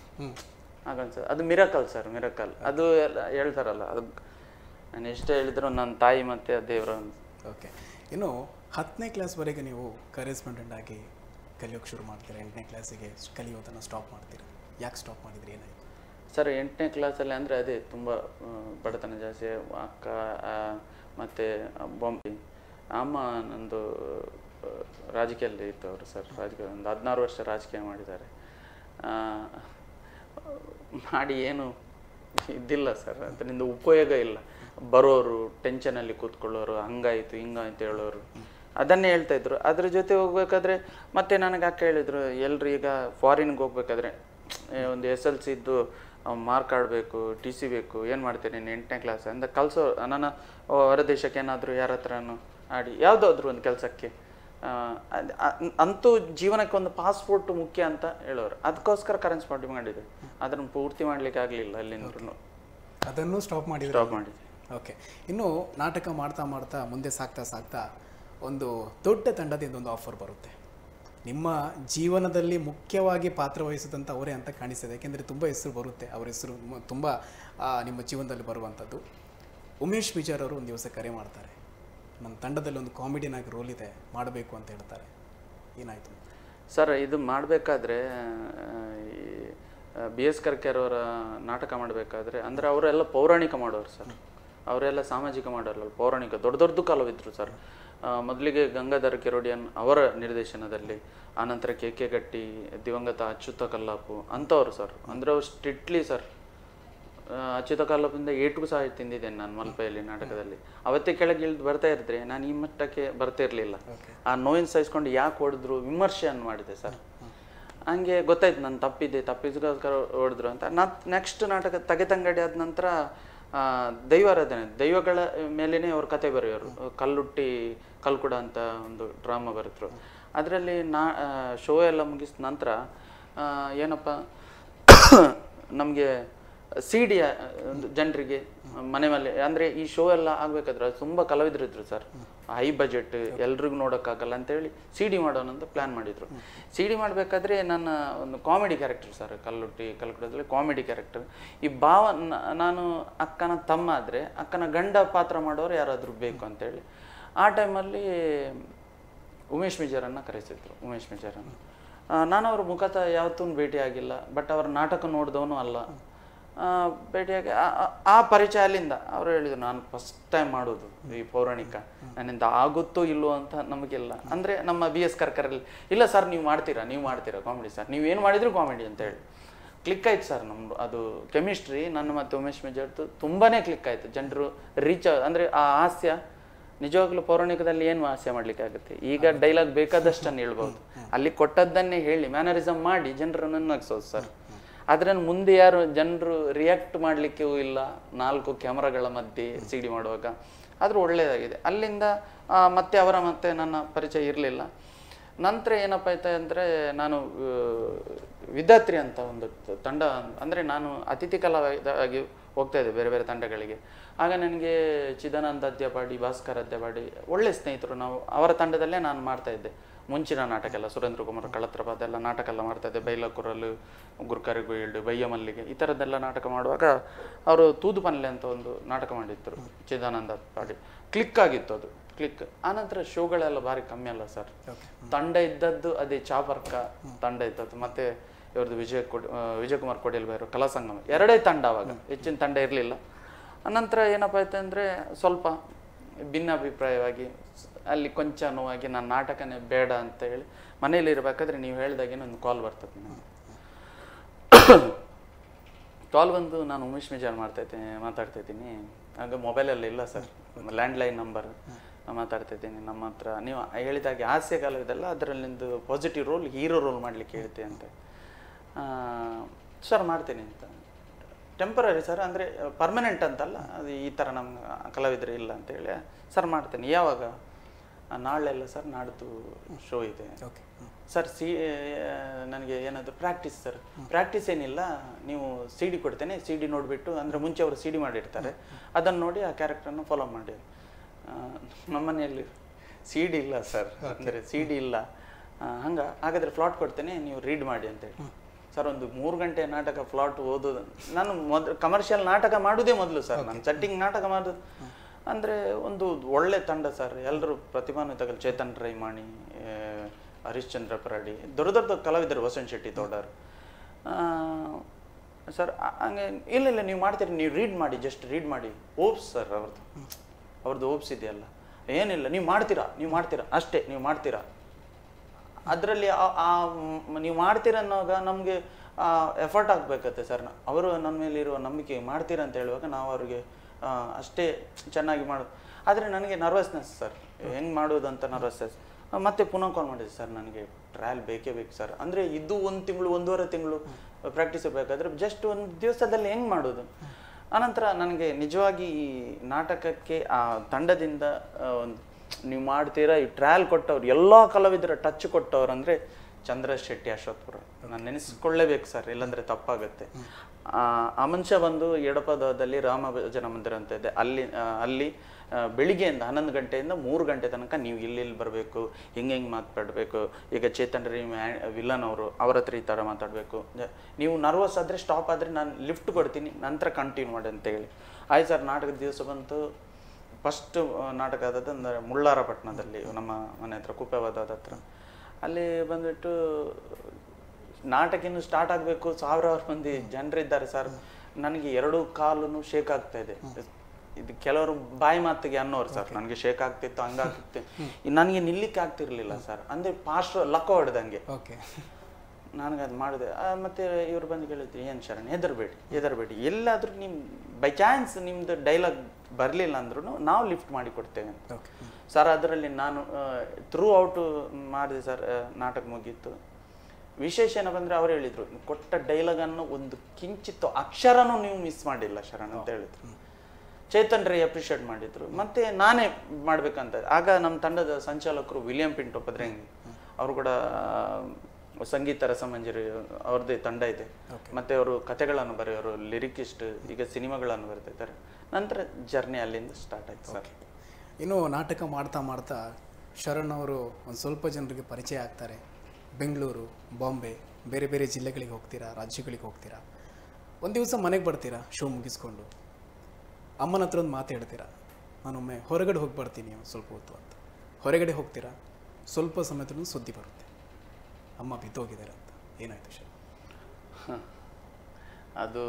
ಹಾಗನ್ಸೋದು ಅದು ಮಿರಕಲ್ ಸರ್ ಮಿರಕಲ್ ಅದು ಎಲ್ಲ ಹೇಳ್ತಾರಲ್ಲ ಅದು ನಾನು ಎಷ್ಟೇ ಹೇಳಿದ್ರು ನನ್ನ ತಾಯಿ ಮತ್ತು ದೇವರ ಓಕೆ ಇನ್ನು ಹತ್ತನೇ ಕ್ಲಾಸ್ವರೆಗೆ ನೀವು ಕರೆಸ್ಪಾಂಡೆಂಟ್ ಆಗಿ ಕಲಿಯೋಕ್ಕೆ ಶುರು ಮಾಡ್ತೀರಾ ಎಂಟನೇ ಕ್ಲಾಸಿಗೆ ಕಲಿಯೋದನ್ನು ಸ್ಟಾಪ್ ಮಾಡ್ತೀರಾ ಯಾಕೆ ಸ್ಟಾಪ್ ಮಾಡಿದ್ರಿ ಏನಾಯಿತು ಸರ್ ಎಂಟನೇ ಕ್ಲಾಸಲ್ಲಿ ಅಂದರೆ ಅದೇ ತುಂಬ ಆ, ಬಡತನ ಜಾಸ್ತಿ ಅಕ್ಕ ಆ, ಮತ್ತೆ ಬೊಂಬೆ ಅಮ್ಮ ನಂದು ಆ, ರಾಜಕೀಯದಲ್ಲಿ ಇತ್ತು ಅವರು ಸರ್ ರಾಜಕೀಯ ಒಂದು ಹದಿನಾರು ವರ್ಷ ರಾಜಕೀಯ ಮಾಡಿದ್ದಾರೆ ಆ, ಮಾಡಿ ಏನು ಇದ್ದಿಲ್ಲ ಸರ್ ಅದರಿಂದ ಉಪಯೋಗ ಇಲ್ಲ ಬರೋರು ಟೆನ್ಷನಲ್ಲಿ ಕೂತ್ಕೊಳ್ಳೋರು ಹಂಗಾಯ್ತು ಹಿಂಗಾಯ್ತು ಹೇಳೋರು ಅದನ್ನೇ ಹೇಳ್ತಾ ಇದ್ರು ಅದ್ರ ಜೊತೆ ಹೋಗ್ಬೇಕಾದ್ರೆ ಮತ್ತೆ ನನಗೆ ಅಕ್ಕ ಹೇಳಿದ್ರು ಎಲ್ರು ಈಗ ಫಾರಿನ್ಗೆ ಹೋಗ್ಬೇಕಾದ್ರೆ ಏ, ಒಂದು ಎಸ್ ಎಲ್ ಸಿ ಇದ್ದು ಮಾರ್ಕ್ ಆಡಬೇಕು ಟಿ ಸಿ ಬೇಕು ಏನು ಮಾಡ್ತೀನಿ ನೀನು ಎಂಟನೇ ಕ್ಲಾಸ್ ಅಂತ ಕಲಿಸೋ ನನ್ನ ಹೊರ ದೇಶಕ್ಕೆ ಏನಾದರೂ ಯಾರ ಹತ್ರನೂ ಆಡಿ ಯಾವುದಾದ್ರೂ ಒಂದು ಕೆಲಸಕ್ಕೆ ಅಂತೂ ಜೀವನಕ್ಕೆ ಒಂದು ಪಾಸ್ಪೋರ್ಟ್ ಮುಖ್ಯ ಅಂತ ಹೇಳೋರು ಅದಕ್ಕೋಸ್ಕರ ಕರೆನ್ಸ್ ಪಾರ್ಟಿ ಮಾಡಿದೆ ಅದನ್ನು ಪೂರ್ತಿ ಮಾಡ್ಲಿಕ್ಕೆ ಆಗಲಿಲ್ಲ ಅಲ್ಲಿಂದ್ರೂ ಅದನ್ನು ಸ್ಟಾಪ್ ಮಾಡಿದ್ರೆ ಸ್ಟಾಪ್ ಮಾಡಿದೆ ಓಕೆ ಇನ್ನು ನಾಟಕ ಮಾಡ್ತಾ ಮಾಡ್ತಾ ಮುಂದೆ ಸಾಗ್ತಾ ಸಾಗ್ತಾ ಒಂದು ದೊಡ್ಡ ತಂಡದಿಂದ ಒಂದು ಆಫರ್ ಬರುತ್ತೆ ನಿಮ್ಮ ಜೀವನದಲ್ಲಿ ಮುಖ್ಯವಾಗಿ ಪಾತ್ರ ವಹಿಸಿದಂಥ ಅವರೇ ಅಂತ ಕಾಣಿಸ್ತದೆ ಯಾಕೆಂದರೆ ತುಂಬ ಹೆಸರು ಬರುತ್ತೆ ಅವ್ರ ಹೆಸರು ಮ- ತುಂಬ ಆ, ನಿಮ್ಮ ಜೀವನದಲ್ಲಿ ಬರುವಂಥದ್ದು ಉಮೇಶ್ ವಿಚಾರ್ ಅವರು ಒಂದು ದಿವಸ ಕರೆ ಮಾಡ್ತಾರೆ ನನ್ನ ತಂಡದಲ್ಲಿ ಒಂದು ಕಾಮಿಡಿನಾಗಿ ರೋಲ್ ಇದೆ ಮಾಡಬೇಕು ಅಂತ ಹೇಳ್ತಾರೆ ಏನಾಯಿತು ಸರ್ ಇದು ಮಾಡಬೇಕಾದ್ರೆ ಬಿ ಎಸ್ ಕರ್ಕೆರ್ ಅವರ ನಾಟಕ ಮಾಡಬೇಕಾದ್ರೆ ಅಂದರೆ ಅವರೆಲ್ಲ ಪೌರಾಣಿಕ ಮಾಡೋರು ಸರ್ ಅವರೆಲ್ಲ ಸಾಮಾಜಿಕ ಮಾಡೋರಲ್ಲ ಪೌರಾಣಿಕ ದೊಡ್ಡ ದೊಡ್ಡ ಕಲಾವಿದರು ಸರ್ ಆ, ಮೊದಲಿಗೆ ಗಂಗಾಧರ ಕೆರೋಡಿಯನ್ ಅವರ ನಿರ್ದೇಶನದಲ್ಲಿ ಆನಂತರ ಕೆ ಕೆ ಗಟ್ಟಿ ದಿವಂಗತ ಅಚ್ಯುತ ಕಲ್ಲಾಪು ಅಂಥವ್ರು ಸರ್ ಅಂದರೆ ಅವ್ರು ಸ್ಟ್ರಿಕ್ಟ್ಲಿ ಸರ್ ಆ, ಅಚ್ಯುತ ಕಲ್ಲಪ್ಪಿಂದ ಏಟು ಸಹ ತಿಂದಿದ್ದೇನೆ ನಾನು ಮಲ್ಪೆಯಲ್ಲಿ ನಾಟಕದಲ್ಲಿ ಅವತ್ತೇ ಕೆಳಗೆ ಇಳಿದು ಬರ್ತಾ ಇರ್ತಾರೆ ನಾನು ಈ ಮಟ್ಟಕ್ಕೆ ಬರ್ತಾ ಇರಲಿಲ್ಲ ಆ ನೋವಿನ ಸಹಿಸ್ಕೊಂಡು ಯಾಕೆ ಹೊಡೆದ್ರು ವಿಮರ್ಶೆಯನ್ನು ಮಾಡಿದೆ ಸರ್ ಹಂಗೆ ಗೊತ್ತಾಯ್ತು ನಾನು ತಪ್ಪಿದ್ದೆ ತಪ್ಪಿಸ್ಗೋಸ್ಕರ ಹೊಡೆದ್ರು ಅಂತ ನಾ ನೆಕ್ಸ್ಟ್ ನಾಟಕ ತಗೆತಂಗಡಿ ಆದ ನಂತರ ಆ, ದೈವಾರಾಧನೆ ದೈವಗಳ ಮೇಲೇನೆ ಅವ್ರ ಕತೆ ಬರೆಯೋರು ಕಲ್ಲುಟ್ಟಿ ಕಲ್ಕುಡ ಅಂತ ಒಂದು ಡ್ರಾಮಾ ಬರೆದ್ರು ಅದರಲ್ಲಿ ನಾ ಶೋ ಎಲ್ಲ ಮುಗಿಸಿದ ನಂತರ ಆ, ಏನಪ್ಪ ನಮಗೆ ಸಿ ಡಿ ಒಂದು ಜನರಿಗೆ ಮನೆ ಮೇಲೆ ಅಂದರೆ ಈ ಶೋ ಎಲ್ಲ ಆಗಬೇಕಾದ್ರೆ ತುಂಬ ಕಲಾವಿದರು ಇದ್ರು ಸರ್ ಹೈ ಬಜೆಟ್ ಎಲ್ರಿಗೂ ನೋಡೋಕ್ಕಾಗಲ್ಲ ಅಂತೇಳಿ ಸಿ ಡಿ ಮಾಡೋಣ ಅಂತ ಪ್ಲ್ಯಾನ್ ಮಾಡಿದರು ಸಿ ಡಿ ಮಾಡಬೇಕಾದ್ರೆ ನನ್ನ ಒಂದು ಕಾಮಿಡಿ ಕ್ಯಾರೆಕ್ಟರ್ ಸರ್ ಕಲ್ಲುಟ್ಟಿ ಕಲ್ಕುಡದಲ್ಲಿ ಕಾಮಿಡಿ ಕ್ಯಾರೆಕ್ಟರ್ ಈ ಭಾವ ನ- ನಾನು ಅಕ್ಕನ ತಮ್ಮ ಆದರೆ ಅಕ್ಕನ ಗಂಡ ಪಾತ್ರ ಮಾಡೋರು ಯಾರಾದರೂ ಬೇಕು ಅಂತೇಳಿ ಆ ಟೈಮಲ್ಲಿ ಉಮೇಶ್ ಮಿಜರನ್ನ ಕರೆಸಿದ್ರು ಉಮೇಶ್ ಮಿಜರನ್ನ ಆ, ನಾನು ಅವ್ರ ಮುಖತಃ ಯಾವತ್ತೂ ಭೇಟಿ ಆಗಿಲ್ಲ ಬಟ್ ಅವ್ರ ನಾಟಕ ನೋಡಿದವನು ಅಲ್ಲ ಆ, ಭೇಟಿಯಾಗಿ ಆ- ಆ- ಆ ಪರಿಚಯ ಅಲ್ಲಿಂದ ಅವರು ಹೇಳಿದ್ರು ನಾನು ಫಸ್ಟ್ ಟೈಮ್ ಮಾಡೋದು ಈ ಪೌರಾಣಿಕ ನನ್ನಿಂದ ಆಗುತ್ತೋ ಇಲ್ಲೋ ಅಂತ ನಮಗಿಲ್ಲ ಅಂದರೆ ನಮ್ಮ ಬಿ ಎಸ್ ಕರ್ಕರಲ್ಲಿ ಇಲ್ಲ ಸರ್ ನೀವು ಮಾಡ್ತೀರಾ ನೀವು ಮಾಡ್ತೀರಾ ಕಾಮಿಡಿ ಸರ್ ನೀವು ಏನು ಮಾಡಿದ್ರು ಕಾಮಿಡಿ ಅಂತ ಹೇಳಿ ಕ್ಲಿಕ್ ಆಯ್ತು ಸರ್ ನಮ್ದು ಅದು ಕೆಮಿಸ್ಟ್ರಿ ನನ್ನ ಮತ್ತು ಉಮೇಶ್ ಮೆಜರ್ದು ತುಂಬಾನೇ ಕ್ಲಿಕ್ ಆಯ್ತು ಜನರು ರೀಚ್ ಅಂದರೆ ಆ ಹಾಸ್ಯ ನಿಜವಾಗ್ಲೂ ಪೌರಾಣಿಕದಲ್ಲಿ ಏನು ಹಾಸ್ಯ ಮಾಡ್ಲಿಕ್ಕೆ ಆಗುತ್ತೆ ಈಗ ಡೈಲಾಗ್ ಬೇಕಾದಷ್ಟನ್ನು ಹೇಳ್ಬೋದು ಅಲ್ಲಿ ಕೊಟ್ಟದ್ದನ್ನೇ ಹೇಳಿ ಮ್ಯಾನರಿಸಮ್ ಮಾಡಿ ಜನರನ್ನು ನಗಿಸೋದು ಸರ್ ಅದ್ರನ್ನು ಮುಂದೆ ಯಾರು ಜನರು ರಿಯಾಕ್ಟ್ ಮಾಡಲಿಕ್ಕೂ ಇಲ್ಲ ನಾಲ್ಕು ಕ್ಯಾಮ್ರಾಗಳ ಮಧ್ಯೆ ಸಿ ಡಿ ಮಾಡುವಾಗ ಆದರೂ ಒಳ್ಳೆಯದಾಗಿದೆ ಅಲ್ಲಿಂದ ಆ, ಮತ್ತೆ ಅವರ ಮತ್ತೆ ನನ್ನ ಪರಿಚಯ ಇರಲಿಲ್ಲ ನಂತರ ಏನಪ್ಪ ಆಯ್ತು ಅಂದರೆ ನಾನು ಆ, ವಿದ್ಯಾರ್ಥಿ ಅಂತ ಒಂದು ತ- ತಂಡ ಅಂದರೆ ನಾನು ಅತಿಥಿ ಕಲಾವಿದಾಗಿ ಹೋಗ್ತಾ ಇದ್ದೆ ಬೇರೆ ಬೇರೆ ತಂಡಗಳಿಗೆ ಆಗ ನನಗೆ ಚಿದಾನಂದ ಅದ್ಯಪಾಡಿ ಭಾಸ್ಕರ್ ಅದ್ಯಪಾಡಿ ಒಳ್ಳೆ ಸ್ನೇಹಿತರು ನಾವು ಅವರ ತಂಡದಲ್ಲೇ ನಾನು ಮಾಡ್ತಾ ಇದ್ದೆ ಮುಂಚಿನ ನಾಟಕ ಎಲ್ಲ ಸುರೇಂದ್ರ ಕುಮಾರ್ ಕಳತ್ರಪಾದ ಎಲ್ಲ ನಾಟಕ ಎಲ್ಲ ಮಾಡ್ತಾ ಇದ್ದೆ ಬೈಲಕುರಲು ಗುರ್ಕರಿಗೋಯಿಲ್ಡು ಬಯ್ಯ ಮಲ್ಲಿಗೆ ಈ ಥರದ್ದೆಲ್ಲ ನಾಟಕ ಮಾಡುವಾಗ ಅವರು ತೂದು ಪನ್ಲೆ ಅಂತ ಒಂದು ನಾಟಕ ಮಾಡಿದ್ರು ಚಿದಾನಂದ ಪಾಡಿ ಕ್ಲಿಕ್ ಆಗಿತ್ತು ಅದು ಕ್ಲಿಕ್ ಆನಂತರ ಶೋಗಳೆಲ್ಲ ಭಾರಿ ಕಮ್ಮಿ ಅಲ್ಲ ಸರ್ ತಂಡ ಇದ್ದದ್ದು ಅದೇ ಚಾಪರ್ಕ ತಂಡ ಇದ್ದದ್ದು ಮತ್ತೆ ಇವ್ರದ್ದು ವಿಜಯ ಕೊಡ್ ಆ, ವಿಜಯಕುಮಾರ್ ಕೊಡಿಯಲ್ ಬೈರು ಕಲಾ ಸಂಗಮ ಎರಡೇ ತಂಡ ಅವಾಗ ಹೆಚ್ಚಿನ ತಂಡ ಇರಲಿಲ್ಲ ಅನಂತರ ಏನಪ್ಪ ಆಯ್ತು ಅಂದರೆ ಸ್ವಲ್ಪ ಭಿನ್ನಾಭಿಪ್ರಾಯವಾಗಿ ಸ್- ಅಲ್ಲಿ ಕೊಂಚ ನೋವಾಗಿ ನಾನು ನಾಟಕನೇ ಬೇಡ ಅಂತ ಹೇಳಿ ಮನೇಲಿ ಇರಬೇಕಾದ್ರೆ ನೀವು ಹೇಳಿದಾಗೇನೆ ಒಂದು ಕಾಲ್ ಬರ್ತದೆ ನನಗೆ ಕಾಲ್ ಬಂದು ನಾನು ಉಮೇಶ್ ಮಿಜಾರ್ ಮಾಡ್ತಾ ಇದ್ದೀನಿ ಮಾತಾಡ್ತಾ ಇದ್ದೀನಿ ಆಗ ಮೊಬೈಲಲ್ಲಿ ಇಲ್ಲ ಸರ್ ಲ್ಯಾಂಡ್ಲೈನ್ ನಂಬರ್ ಮಾತಾಡ್ತಾ ಇದ್ದೀನಿ ನಮ್ಮ ಹತ್ರ ನೀವು ಹೇಳಿದಾಗೆ ಹಾಸ್ಯ ಕಾಲವಿದೆಲ್ಲ ಅದರಲ್ಲಿಂದು ಪಾಸಿಟಿವ್ ರೋಲ್ ಹೀರೋ ರೋಲ್ ಮಾಡಲಿಕ್ಕೆ ಹೇಳ್ತೆ ಅಂತ ಸರ್ ಮಾಡ್ತೀನಿ ಅಂತ ಟೆಂಪರರಿ ಸರ್ ಅಂದರೆ ಪರ್ಮನೆಂಟ್ ಅಂತಲ್ಲ ಅದು ಈ ಥರ ನಮ್ಮ ಕಲಾವಿದರು ಇಲ್ಲ ಅಂತ ಹೇಳಿ ಸರ್ ಮಾಡ್ತೇನೆ ಯಾವಾಗ ಆ, ನಾಳೆ ಅಲ್ಲ ಸರ್ ನಾಡ್ದು ಶೋ ಇದೆ ಓಕೆ ಸರ್ ಸಿ ನನಗೆ ಏನಾದ್ರು ಪ್ರಾಕ್ಟೀಸ್ ಸರ್ ಪ್ರಾಕ್ಟೀಸ್ ಏನಿಲ್ಲ ನೀವು ಸಿ ಡಿ ಕೊಡ್ತೇನೆ ಸಿ ಡಿ ನೋಡಿಬಿಟ್ಟು ಅಂದರೆ ಮುಂಚೆ ಅವರು ಸಿ ಡಿ ಮಾಡಿರ್ತಾರೆ ಅದನ್ನು ನೋಡಿ ಆ ಕ್ಯಾರೆಕ್ಟರ್ನ ಫಾಲೋ ಮಾಡಿ ಆ, ನಮ್ಮ ಮನೆಯಲ್ಲಿ ಸಿ ಡಿ ಇಲ್ಲ ಸರ್ ಅಂದರೆ ಸಿ ಡಿ ಇಲ್ಲ ಹಂಗೆ ಹಾಗಾದರೆ ಫ್ಲಾಟ್ ಕೊಡ್ತೇನೆ ನೀವು ರೀಡ್ ಮಾಡಿ ಅಂತ ಹೇಳಿ ಸರ್ ಒಂದು ಮೂರು ಗಂಟೆ ನಾಟಕ ಫ್ಲಾಟ್ ಓದೋದು ನಾನು ಮೊದಲು ಕಮರ್ಷಿಯಲ್ ನಾಟಕ ಮಾಡೋದೇ ಮೊದಲು ಸರ್ ನಾನು ಸೆಟ್ಟಿಂಗ್ ನಾಟಕ ಮಾಡೋದು ಅಂದರೆ ಒಂದು ಒಳ್ಳೆ ತಂಡ ಸರ್ ಎಲ್ಲರೂ ಪ್ರತಿಭಾನ್ವಿತಗಳು ಚೇತನ್ ರೈಮಾಣಿ ಆ, ಹರಿಶ್ಚಂದ್ರ ಪರಾಡಿ ದೊಡ್ಡ ದೊಡ್ಡ ಕಲಾವಿದರು ವಸಂತ್ ಶೆಟ್ಟಿ ತೋಡರ್ ಸರ್ ಹಂಗೆ ಇಲ್ಲ ಇಲ್ಲ ನೀವು ಮಾಡ್ತೀರಿ ನೀವು ರೀಡ್ ಮಾಡಿ ಜಸ್ಟ್ ರೀಡ್ ಮಾಡಿ ಓಪ್ಸ್ ಸರ್ ಅವ್ರದ್ದು ಅವ್ರದ್ದು ಓಪ್ಸ್ ಇದೆಯಲ್ಲ ಏನಿಲ್ಲ ನೀವು ಮಾಡ್ತೀರಾ ನೀವು ಮಾಡ್ತೀರಾ ಅಷ್ಟೇ ನೀವು ಮಾಡ್ತೀರಾ ಅದರಲ್ಲಿ ಆ ಮ್- ನೀವು ಮಾಡ್ತೀರ ಅನ್ನೋವಾಗ ನಮಗೆ ಎಫರ್ಟ್ ಆಗಬೇಕತ್ತೆ ಸರ್ ಅವರು ನನ್ನ ಮೇಲೆ ಇರುವ ನಂಬಿಕೆ ಮಾಡ್ತೀರ ಅಂತ ಹೇಳುವಾಗ ನಾವು ಅವ್ರಿಗೆ ಆ, ಅಷ್ಟೇ ಚೆನ್ನಾಗಿ ಮಾಡೋದು ಆದರೆ ನನಗೆ ನರ್ವಸ್ನೆಸ್ ಸರ್ ಹೆಂಗೆ ಮಾಡೋದು ಅಂತ ನರ್ವಸ್ನೆಸ್ ಮತ್ತೆ ಪುನಃ ಕಾಲ್ ಮಾಡಿದೆ ಸರ್ ನನಗೆ ಟ್ರಯಲ್ ಬೇಕೇ ಬೇಕು ಸರ್ ಅಂದರೆ ಇದು ಒಂದು ತಿಂಗಳು ಒಂದೂವರೆ ತಿಂಗಳು ಪ್ರಾಕ್ಟೀಸ್ ಬೇಕಾದ್ರೆ ಜಸ್ಟ್ ಒಂದು ದಿವಸದಲ್ಲಿ ಹೆಂಗೆ ಮಾಡೋದು ಆನಂತರ ನನಗೆ ನಿಜವಾಗಿ ಈ ನಾಟಕಕ್ಕೆ ಆ ತಂಡದಿಂದ ಆ, ಒಂದು ನೀವು ಮಾಡ್ತೀರಾ ಈ ಟ್ರಯಲ್ ಕೊಟ್ಟವ್ರು ಎಲ್ಲ ಕಲಾವಿದರ ಟಚ್ ಕೊಟ್ಟವ್ರು ಅಂದರೆ ಚಂದ್ರ ಶೆಟ್ಟಿ ಅಶ್ವತ್ಪುರ ನಾನು ನೆನೆಸ್ಕೊಳ್ಳೇಬೇಕು ಸರ್ ಇಲ್ಲಾಂದ್ರೆ ತಪ್ಪಾಗುತ್ತೆ ಆ, ಆ ಮನುಷ್ಯ ಬಂದು ಎಡಪದದಲ್ಲಿ ರಾಮ ಭಜನ ಮಂದಿರ ಅಂತ ಇದೆ ಅಲ್ಲಿ ಆ, ಅಲ್ಲಿ ಆ, ಬೆಳಿಗ್ಗೆಯಿಂದ ಹನ್ನೊಂದು ಗಂಟೆಯಿಂದ ಮೂರು ಗಂಟೆ ತನಕ ನೀವು ಇಲ್ಲಿ ಇಲ್ಲಿ ಬರಬೇಕು ಹಿಂಗೆ ಹಿಂಗೆ ಮಾತಾಡಬೇಕು ಈಗ ಚೇತನ್ ರೀ ವಿಲನ್ ಅವರು ಅವ್ರ ಹತ್ರ ಈ ಥರ ಮಾತಾಡಬೇಕು ನೀವು ನರ್ವಸ್ ಆದರೆ ಸ್ಟಾಪ್ ಆದರೆ ನಾನು ಲಿಫ್ಟ್ ಕೊಡ್ತೀನಿ ನಂತರ ಕಂಟಿನ್ಯೂ ಮಾಡಿ ಅಂತ ಹೇಳಿ ಆಯ್ತು ಸರ್ ನಾಟಕದ ದಿವಸ ಬಂತು ಫಸ್ಟ್ ನಾಟಕ ಆದದ್ದು ಅಂದರೆ ಮುಳ್ಳಾರಪಟ್ಟಣದಲ್ಲಿ ನಮ್ಮ ಮನೆ ಹತ್ರ ಕುಪ್ಪೆವಾದದ ಹತ್ರ ಅಲ್ಲಿ ಬಂದ್ಬಿಟ್ಟು ನಾಟಕ ಇನ್ನು ಸ್ಟಾರ್ಟ್ ಆಗಬೇಕು ಸಾವಿರಾರು ಮಂದಿ ಜನರಿದ್ದಾರೆ ಸರ್ ನನಗೆ ಎರಡು ಕಾಲು ಶೇಕ್ ಆಗ್ತಾ ಇದೆ ಇದು ಕೆಲವರು ಬಾಯಿ ಮಾತಿಗೆ ಅನ್ನೋರು ಸರ್ ನನಗೆ ಶೇಕ್ ಆಗ್ತಿತ್ತು ಹಂಗಾಗ್ತಿತ್ತು ನನಗೆ ನಿಲ್ಲಿಕ್ಕೆ ಆಗ್ತಿರ್ಲಿಲ್ಲ ಸರ್ ಅಂದರೆ ಪಾಸ್ಟ್ ಲಕ್ಕ ಹೊಡೆದಂಗೆ ಓಕೆ ನನಗೆ ಅದು ಮಾಡಿದೆ ಆ, ಮತ್ತೆ ಇವ್ರು ಬಂದು ಕೇಳಿದ್ರು ಏನು ಶರಣ್ ಹೆದರ್ಬೇಡಿ ಹೆದರ್ಬೇಡಿ ಎಲ್ಲಾದರೂ ನಿಮ್ಮ ಬೈ ಚಾನ್ಸ್ ನಿಮ್ಮದು ಡೈಲಾಗ್ ಬರಲಿಲ್ಲ ಅಂದ್ರೂ ನಾವು ಲಿಫ್ಟ್ ಮಾಡಿ ಕೊಡ್ತೇವೆ ಅಂತ ಓಕೆ ಸರ್ ಅದರಲ್ಲಿ ನಾನು ಥ್ರೂ ಔಟು ಮಾಡಿದೆ ಸರ್ ಆ, ನಾಟಕ ಮುಗೀತು ವಿಶೇಷ ಏನಪ್ಪ ಅಂದರೆ ಅವ್ರು ಹೇಳಿದರು ಕೊಟ್ಟ ಡೈಲಾಗನ್ನು ಒಂದು ಕಿಂಚಿತ್ತು ಅಕ್ಷರನೂ ನೀವು ಮಿಸ್ ಮಾಡಿಲ್ಲ ಶರಣ್ ಅಂತ ಹೇಳಿದ್ರು ಚೇತನ್ ರೈ ಅಪ್ರಿಷಿಯೇಟ್ ಮಾಡಿದ್ರು ಮತ್ತೆ ನಾನೇ ಮಾಡ್ಬೇಕಂತ ಆಗ ನಮ್ಮ ತಂಡದ ಸಂಚಾಲಕರು ವಿಲಿಯಂ ಪಿಂಟೋ ಪದ್ರಂಗಿ ಅವರು ಕೂಡ ಆ, ಸಂಗೀತ ರಸಮಂಜರಿ ಅವ್ರದ್ದೇ ತಂಡ ಇದೆ ಮತ್ತೆ ಅವರು ಕತೆಗಳನ್ನು ಬರೆಯೋರು ಲಿರಿಕಿಸ್ಟ್ ಈಗ ಸಿನಿಮಾಗಳನ್ನು ಬರ್ತಾ ಇದ್ದಾರೆ ನಂತರ ಜರ್ನಿ ಅಲ್ಲಿಂದ ಸ್ಟಾರ್ಟ್ ಆಯ್ತು ಸರ್ ಇನ್ನು ನಾಟಕ ಮಾಡ್ತಾ ಮಾಡ್ತಾ ಶರಣ್ ಅವರು ಒಂದು ಸ್ವಲ್ಪ ಜನರಿಗೆ ಪರಿಚಯ ಆಗ್ತಾರೆ ಬೆಂಗಳೂರು ಬಾಂಬೆ ಬೇರೆ ಬೇರೆ ಜಿಲ್ಲೆಗಳಿಗೆ ಹೋಗ್ತೀರಾ ರಾಜ್ಯಗಳಿಗೆ ಹೋಗ್ತೀರಾ ಒಂದು ದಿವಸ ಮನೆಗೆ ಬರ್ತೀರಾ ಶೋ ಮುಗಿಸ್ಕೊಂಡು ಅಮ್ಮನ ಹತ್ರ ಒಂದು ಮಾತು ಹೇಳ್ತೀರಾ ನಾನೊಮ್ಮೆ ಹೊರಗಡೆ ಹೋಗಿ ಬರ್ತೀನಿ ಒಂದ್ ಸ್ವಲ್ಪ ಹೊತ್ತು ಅಂತ ಹೊರಗಡೆ ಹೋಗ್ತೀರಾ ಸ್ವಲ್ಪ ಸಮಯದಲ್ಲೂ ಸುದ್ದಿ ಬರುತ್ತೆ ಅಮ್ಮ ಬಿದ್ದೋಗಿದ್ದಾರೆ ಅಂತ ಏನಾಯ್ತು ಶರ್ ಅದು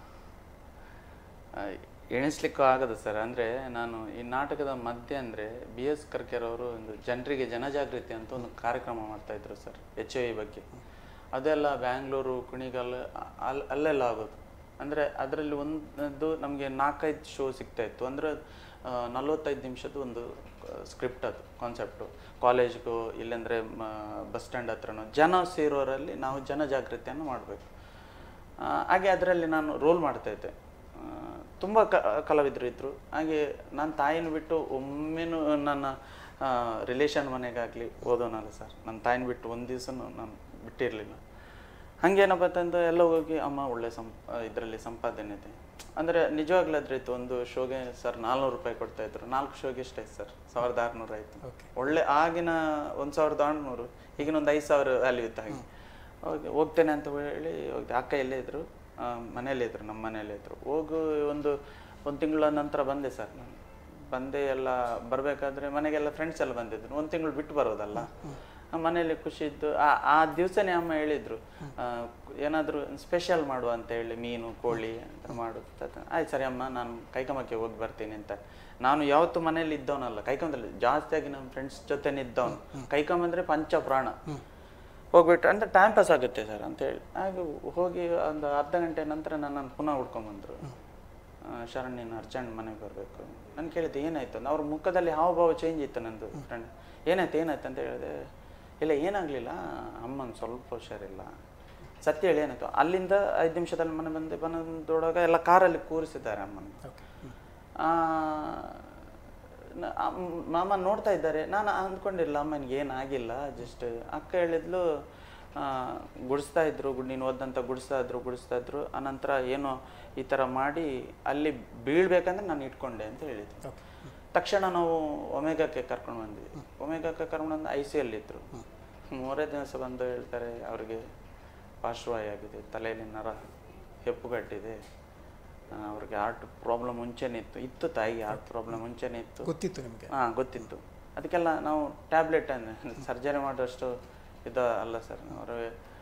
ಆ, ಎಣಿಸ್ಲಿಕ್ಕೂ ಆಗದು ಸರ್ ಅಂದರೆ ನಾನು ಈ ನಾಟಕದ ಮಧ್ಯೆ ಅಂದರೆ ಬಿ ಎಸ್ ಕರ್ಕೆರ್ ಅವರು ಒಂದು ಜನರಿಗೆ ಜನಜಾಗೃತಿ ಅಂತ ಒಂದು ಕಾರ್ಯಕ್ರಮ ಮಾಡ್ತಾ ಇದ್ರು ಸರ್ ಎಚ್ ಐ ಬಗ್ಗೆ ಅದೆಲ್ಲ ಬ್ಯಾಂಗ್ಳೂರು ಕುಣಿಗಲ್ ಅ- ಅಲ್ ಅಲ್ಲೆಲ್ಲ ಆಗೋದು ಅಂದರೆ ಅದರಲ್ಲಿ ಒಂದು ನಮಗೆ ನಾಲ್ಕೈದು ಶೋ ಸಿಗ್ತಾ ಇತ್ತು ಅಂದರೆ ನಲ್ವತ್ತೈದು ನಿಮಿಷದ ಒಂದು ಸ್ಕ್ರಿಪ್ಟ್ ಅದು ಕಾನ್ಸೆಪ್ಟು ಕಾಲೇಜ್ಗೂ ಇಲ್ಲಾಂದರೆ ಬಸ್ ಸ್ಟ್ಯಾಂಡ್ ಹತ್ರನೋ ಜನ ಸೇರೋರಲ್ಲಿ ನಾವು ಜನಜಾಗೃತಿಯನ್ನು ಮಾಡಬೇಕು ಹಾಗೆ ಅದರಲ್ಲಿ ನಾನು ರೋಲ್ ಮಾಡ್ತಾ ಇದ್ದೆ ತುಂಬ ಕ ಕಲಾವಿದರು ಇದ್ದರು ಹಾಗೆ ನಾನು ತಾಯಿನ ಬಿಟ್ಟು ಒಮ್ಮೆನೂ ನನ್ನ ರಿಲೇಷನ್ ಮನೆಗಾಗಲಿ ಓದೋನಲ್ಲ ಸರ್ ನನ್ನ ತಾಯಿನ ಬಿಟ್ಟು ಒಂದು ದಿವಸನೂ ನಾನು ಬಿಟ್ಟಿರಲಿಲ್ಲ ಹಾಗೇನಪ್ಪ ಅಂತಂದ್ರೆ ಎಲ್ಲ ಹೋಗಿ ಅಮ್ಮ ಒಳ್ಳೆ ಸಂ ಇದರಲ್ಲಿ ಸಂಪಾದನೆ ಇದೆ ಅಂದರೆ ನಿಜವಾಗ್ಲೂ ಅದ್ರ ಇತ್ತು ಒಂದು ಶೋಗೆ ಸರ್ ನಾಲ್ನೂರು ರೂಪಾಯಿ ಕೊಡ್ತಾ ಇದ್ರು ನಾಲ್ಕು ಶೋಗೆ ಎಷ್ಟಾಯ್ತು ಸರ್ ಸಾವಿರದ ಆರುನೂರು ಆಯಿತು Okay. ಒಳ್ಳೆ ಆಗಿನ ಒಂದು ಸಾವಿರದ ಆರುನೂರು ಈಗಿನ ಒಂದು ಐದು ಸಾವಿರ ವ್ಯಾಲ್ಯೂ ಇತ್ತು ಹಾಗೆ ಹೋಗಿ ಹೋಗ್ತೇನೆ ಅಂತ ಹೇಳಿ ಹೋಗ್ದೆ ಅಕ್ಕ ಎಲ್ಲೇ ಇದ್ರು ಆ, ಮನೇಲೇ ಇದ್ರು ನಮ್ಮ ಮನೇಲೇ ಇದ್ರು ಹೋಗು ಒಂದು ಒಂದು ತಿಂಗಳ ನಂತರ ಬಂದೆ ಸರ್ ನಾನು ಬಂದೆ ಎಲ್ಲ ಬರಬೇಕಾದ್ರೆ ಮನೆಗೆಲ್ಲ ಫ್ರೆಂಡ್ಸ್ ಎಲ್ಲ ಬಂದಿದ್ರು ಒಂದು ತಿಂಗಳು ಬಿಟ್ಟು ಬರೋದಲ್ಲ ಆ, ಮನೇಲಿ ಖುಷಿ ಇದ್ದು ಆ ಆ ದಿವಸನೇ ಅಮ್ಮ ಹೇಳಿದ್ರು ಆ, ಏನಾದರೂ ಸ್ಪೆಷಲ್ ಮಾಡುವ ಅಂತ ಹೇಳಿ ಮೀನು ಕೋಳಿ ಅಂತ ಮಾಡು ಅಂತ. ಆಯ್ತು ಸರಿ ಅಮ್ಮ ನಾನು ಕೈಕಮಕ್ಕೆ ಹೋಗಿ ಬರ್ತೀನಿ ಅಂತ ನಾನು ಯಾವತ್ತು ಮನೇಲಿ ಇದ್ದವನಲ್ಲ ಕೈಕಮದಲ್ಲಿ ಜಾಸ್ತಿಯಾಗಿ ನಮ್ಮ ಫ್ರೆಂಡ್ಸ್ ಜೊತೆ ಇದ್ದವನು ಕೈಕಮ್ ಅಂದರೆ ಪಂಚ ಪ್ರಾಣ ಹೋಗ್ಬಿಟ್ಟು ಅಂದ್ರೆ ಟೈಮ್ ಪಾಸ್ ಆಗುತ್ತೆ ಸರ್ ಅಂತೇಳಿ ಹಾಗೆ ಹೋಗಿ ಒಂದು ಅರ್ಧ ಗಂಟೆ ನಂತರ ನನ್ನನ್ನು ಪುನಃ ಹುಡ್ಕೊಂಬಂದರು ಶರಣ್ ನೀನು ಅರ್ಜೆಂಟ್ ಮನೆಗೆ ಬರಬೇಕು ನಾನು ಕೇಳಿದೆ ಏನಾಯ್ತು ಅಂತ ಅವ್ರ ಮುಖದಲ್ಲಿ ಹಾವಭಾವ ಚೇಂಜ್ ಇತ್ತು ನಂದು ಫ್ರೆಂಡ್ ಏನಾಯ್ತು ಏನಾಯ್ತು ಅಂತ ಹೇಳಿದೆ ಇಲ್ಲ ಏನಾಗಲಿಲ್ಲ ಅಮ್ಮನ ಸ್ವಲ್ಪ ಹುಷಾರಿಲ್ಲ ಸತ್ಯ ಹೇಳಿ ಏನಾಯ್ತು ಅಲ್ಲಿಂದ ಐದು ನಿಮಿಷದಲ್ಲಿ ಮನೆ ಬಂದೆ ಬಂದೊಳಗ ಎಲ್ಲ ಕಾರಲ್ಲಿ ಕೂರಿಸಿದ್ದಾರೆ ಅಮ್ಮನ ಓಕೆ ಆ, ನ- ಅಮ್- ಮಾಮ ನೋಡ್ತಾ ಇದ್ದಾರೆ ನಾನು ಅಂದ್ಕೊಂಡಿರಲಿಲ್ಲ ಅಮ್ಮನಿಗೆ ಏನಾಗಿಲ್ಲ ಜಸ್ಟ್ ಅಕ್ಕ ಹೇಳಿದ್ಲು ಆ, ಗುಡಿಸ್ತಾ ಇದ್ರು ಗುಡ್ ನೀನು ಓದಂತ ಗುಡಿಸ್ತಾ ಇದ್ರು ಗುಡಿಸ್ತಾ ಇದ್ರು ಅನಂತರ ಏನೋ ಈ ಥರ ಮಾಡಿ ಅಲ್ಲಿ ಬೀಳ್ಬೇಕಂದ್ರೆ ನಾನು ಇಟ್ಕೊಂಡೆ ಅಂತ ಹೇಳಿದ್ರು ಓಕೆ ತಕ್ಷಣ ನಾವು ಒಮೆಗಾಕ್ಕೆ ಕರ್ಕೊಂಡು ಬಂದ್ವಿ ಒಮೆಗಾಕ್ಕೆ ಕರ್ಕೊಂಡು ಬಂದು ಐ ಸಿ ಇದ್ರು ಮೂರೇ ದಿವಸ ಬಂದು ಹೇಳ್ತಾರೆ ಅವ್ರಿಗೆ ಪಾರ್ಶ್ವವಾಯು ಆಗಿದೆ ತಲೆಯಲ್ಲಿ ನರ ಹೆಪ್ಪುಗಟ್ಟಿದೆ ಆ, ಅವ್ರಿಗೆ ಹಾರ್ಟ್ ಪ್ರಾಬ್ಲಮ್ ಮುಂಚೆನೇ ಇತ್ತು ಇತ್ತು ತಾಯಿಗೆ ಹಾರ್ಟ್ ಪ್ರಾಬ್ಲಮ್ ಮುಂಚೆನೇ ಇತ್ತು ಗೊತ್ತಿತ್ತು ನಿಮಗೆ ಹಾಂ ಗೊತ್ತಿತ್ತು ಅದಕ್ಕೆಲ್ಲ ನಾವು ಟ್ಯಾಬ್ಲೆಟ್ ಅಂದರೆ ಸರ್ಜರಿ ಮಾಡೋಷ್ಟು ಇದು ಅಲ್ಲ ಸರ್ ಅವರು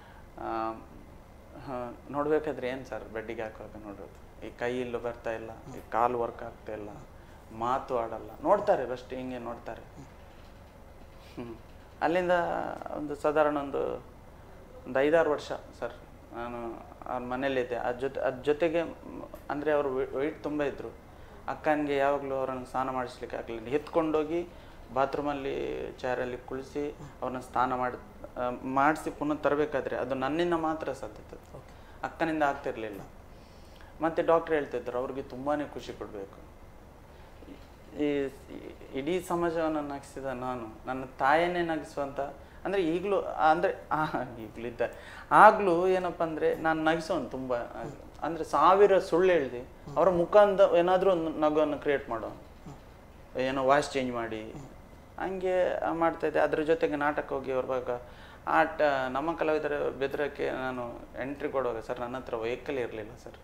ನೋಡ್ಬೇಕಾದ್ರೆ ಏನು ಸರ್ ಬೆಡ್ಡಿಗೆ ಹಾಕುವಾಗ ನೋಡೋದು ಈ ಕೈ ಇಲ್ಲೂ ಬರ್ತಾ ಇಲ್ಲ ಈ ಕಾಲು ವರ್ಕ್ ಆಗ್ತಾ ಇಲ್ಲ ಮಾತು ಆಡಲ್ಲ ನೋಡ್ತಾರೆ ಫಸ್ಟ್ ಹಿಂಗೆ ನೋಡ್ತಾರೆ ಹ್ಮ್. ಅಲ್ಲಿಂದ ಒಂದು ಸಾಧಾರಣ ಒಂದು ಒಂದು ಐದಾರು ವರ್ಷ ಸರ್ ನಾನು ಅವ್ರ ಮನೇಲಿದ್ದೆ ಅದ್ರ ಜೊತೆ ಅದ್ರ ಜೊತೆಗೆ ಮ್, ಅಂದ್ರೆ ಅವರು ವೆಯ್ಟ್ ತುಂಬ ಇದ್ದರು ಅಕ್ಕನಿಗೆ ಯಾವಾಗಲೂ ಅವರನ್ನು ಸ್ನಾನ ಮಾಡಿಸ್ಲಿಕ್ಕೆ ಆಗಲಿಲ್ಲ ಎತ್ಕೊಂಡೋಗಿ ಬಾತ್ರೂಮಲ್ಲಿ ಚೇರಲ್ಲಿ ಕುಳಿಸಿ ಅವ್ರನ್ನ ಸ್ನಾನ ಮಾಡಿ ಮಾಡಿಸಿ ಪುನಃ ತರಬೇಕಾದ್ರೆ ಅದು ನನ್ನಿಂದ ಮಾತ್ರ ಸಾಧ್ಯತೆ ಅಕ್ಕನಿಂದ ಆಗ್ತಿರ್ಲಿಲ್ಲ ಮತ್ತೆ ಡಾಕ್ಟರ್ ಹೇಳ್ತಿದ್ರು ಅವ್ರಿಗೆ ತುಂಬಾ ಖುಷಿ ಕೊಡಬೇಕು ಈ ಈ- ಇಡೀ ಸಮಾಜವನ್ನು ನಗಿಸಿದ ನಾನು ನನ್ನ ತಾಯನ್ನೇ ನಗಿಸುವಂತ ಅಂದ್ರೆ ಈಗಲೂ ಅಂದ್ರೆ ಆ ಈಗಲಿದ್ದ ಆಗ್ಲೂ ಏನಪ್ಪ ಅಂದ್ರೆ ನಾನು ನಗಿಸೋನು ತುಂಬಾ ಅಂದ್ರೆ ಸಾವಿರ ಸುಳ್ಳು ಹೇಳ್ದೆ ಅವರ ಮುಖಾಂದ ಏನಾದ್ರೂ ಒಂದು ನಗುವನ್ನು ಕ್ರಿಯೇಟ್ ಮಾಡೋ ಏನೋ ವಾಯ್ಸ್ ಚೇಂಜ್ ಮಾಡಿ ಹಂಗೆ ಮಾಡ್ತಾ ಇದ್ದೆ ಅದ್ರ ಜೊತೆಗೆ ನಾಟಕ ಹೋಗಿ ಬರುವಾಗ ಆಟ ನಮ್ಮ ಕಲಾವಿದರ ಬೆದರಕ್ಕೆ ನಾನು ಎಂಟ್ರಿ ಕೊಡುವಾಗ ಸರ್ ನನ್ನ ಹತ್ರ ವೆಹಿಕಲ್ ಇರಲಿಲ್ಲ ಸರ್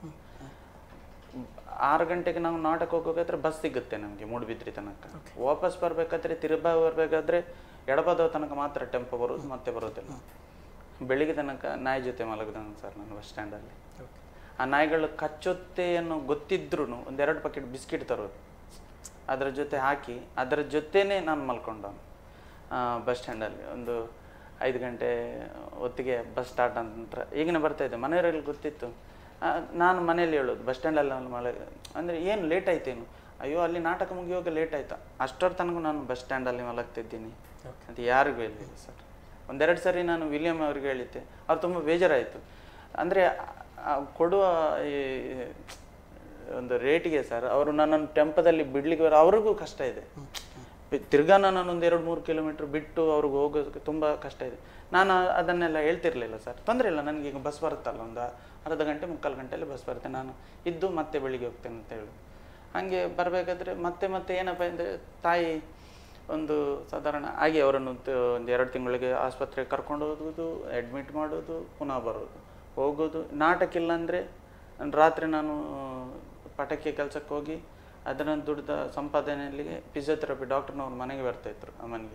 ಆರು ಗಂಟೆಗೆ ನಾವು ನಾಟಕ ಹೋಗೋಕಾದ್ರೆ ಬಸ್ ಸಿಗುತ್ತೆ ನಮಗೆ ಮೂಡುಬಿದ್ರಿ ತನಕ ವಾಪಸ್ ಬರ್ಬೇಕಾದ್ರೆ ತಿರುಬಾ ಬರ್ಬೇಕಾದ್ರೆ ಎಡಬದವ ತನಕ ಮಾತ್ರ ಟೆಂಪೋ ಬರೋದು ಮತ್ತೆ ಬರೋದಿಲ್ಲ ಬೆಳಿಗ್ಗೆ ತನಕ ನಾಯಿ ಜೊತೆ ಮಲಗಿದಾನೆ ಸರ್ ನಾನು ಬಸ್ ಸ್ಟ್ಯಾಂಡಲ್ಲಿ ಓಕೆ ಆ ನಾಯಿಗಳು ಕಚ್ಚುತ್ತೆ ಅನ್ನೋ ಗೊತ್ತಿದ್ರು ಒಂದೆರಡು ಪ್ಯಾಕೆಟ್ ಬಿಸ್ಕಿಟ್ ತರೋದು ಅದರ ಜೊತೆ ಹಾಕಿ ಅದರ ಜೊತೆನೇ ನಾನು ಮಲ್ಕೊಂಡವನು ಬಸ್ ಸ್ಟ್ಯಾಂಡಲ್ಲಿ ಒಂದು ಐದು ಗಂಟೆ ಹೊತ್ತಿಗೆ ಬಸ್ ಸ್ಟಾರ್ಟ್ ಆದ ನಂತರ ಈಗಿನ ಬರ್ತಾ ಇದ್ದೆ ಮನೆಯವರಲ್ಲಿ ಗೊತ್ತಿತ್ತು ಆ, ನಾನು ಮನೇಲಿ ಹೇಳೋದು ಬಸ್ ಸ್ಟ್ಯಾಂಡಲ್ಲಿ ಮಳೆ ಅಂದರೆ ಏನು ಲೇಟ್ ಆಯ್ತೇನು ಅಯ್ಯೋ ಅಲ್ಲಿ ನಾಟಕ ಮುಗಿಯುವಾಗ ಲೇಟ್ ಆಯ್ತಾ ಅಷ್ಟರ ತನಕ ನಾನು ಬಸ್ ಸ್ಟ್ಯಾಂಡಲ್ಲಿ ಮಲಗ್ತಿದ್ದೀನಿ ಅಂತ ಯಾರಿಗೂ ಹೇಳಿಲ್ಲ ಸರ್ ಒಂದೆರಡು ಸರಿ ನಾನು ವಿಲಿಯಂ ಅವ್ರಿಗೆ ಹೇಳಿದ್ದೆ ಅವ್ರು ತುಂಬ ಬೇಜಾರಾಯಿತು ಅಂದರೆ ಕೊಡುವ ಈ ಒಂದು ರೇಟಿಗೆ ಸರ್ ಅವರು ನನ್ನನ್ನು ಟೆಂಪದಲ್ಲಿ ಬಿಡ್ಲಿಕ್ಕೆ ಬರೋ ಅವ್ರಿಗೂ ಕಷ್ಟ ಇದೆ ಬಿ- ತಿರ್ಗಾ ನಾನು ಒಂದು ಎರಡು ಮೂರು ಕಿಲೋಮೀಟ್ರ್ ಬಿಟ್ಟು ಅವ್ರಿಗೆ ಹೋಗೋದಕ್ಕೆ ತುಂಬ ಕಷ್ಟ ಇದೆ ನಾನು ಅದನ್ನೆಲ್ಲ ಹೇಳ್ತಿರ್ಲಿಲ್ಲ ಸರ್ ತೊಂದರೆ ಇಲ್ಲ ನನಗೆ ಈಗ ಬಸ್ ಬರುತ್ತಲ್ಲ ಒಂದು ಅರ್ಧ ಗಂಟೆ ಮುಕ್ಕಾಲು ಗಂಟೆಯಲ್ಲಿ ಬಸ್ ಬರುತ್ತೆ ನಾನು ಇದ್ದು ಮತ್ತೆ ಬೆಳಿಗ್ಗೆ ಹೋಗ್ತೇನೆ ಅಂತ ಹೇಳಿ ಹಾಗೆ ಬರಬೇಕಾದ್ರೆ ಮತ್ತೆ ಮತ್ತೆ ಏನಪ್ಪ ಅಂದರೆ ತಾಯಿ ಒಂದು ಸಾಧಾರಣ ಹಾಗೆ ಅವರನ್ನು ತ- ಒಂದು ಎರಡು ತಿಂಗಳಿಗೆ ಆಸ್ಪತ್ರೆಗೆ ಕರ್ಕೊಂಡು ಹೋಗೋದು ಅಡ್ಮಿಟ್ ಮಾಡೋದು ಪುನಃ ಬರೋದು ಹೋಗೋದು ನಾಟಕ ಇಲ್ಲ ಅಂದರೆ ರಾತ್ರಿ ನಾನು ಪಟಾಕಿ ಕೆಲಸಕ್ಕೆ ಹೋಗಿ ಅದನ್ನು ದುಡ್ದ ಸಂಪಾದನೆಯಲ್ಲಿಗೆ ಫಿಸಿಯೋಥೆರಪಿ ಡಾಕ್ಟರ್ನವ್ರ ಮನೆಗೆ ಬರ್ತಾಯಿದ್ರು ಅಮ್ಮನಿಗೆ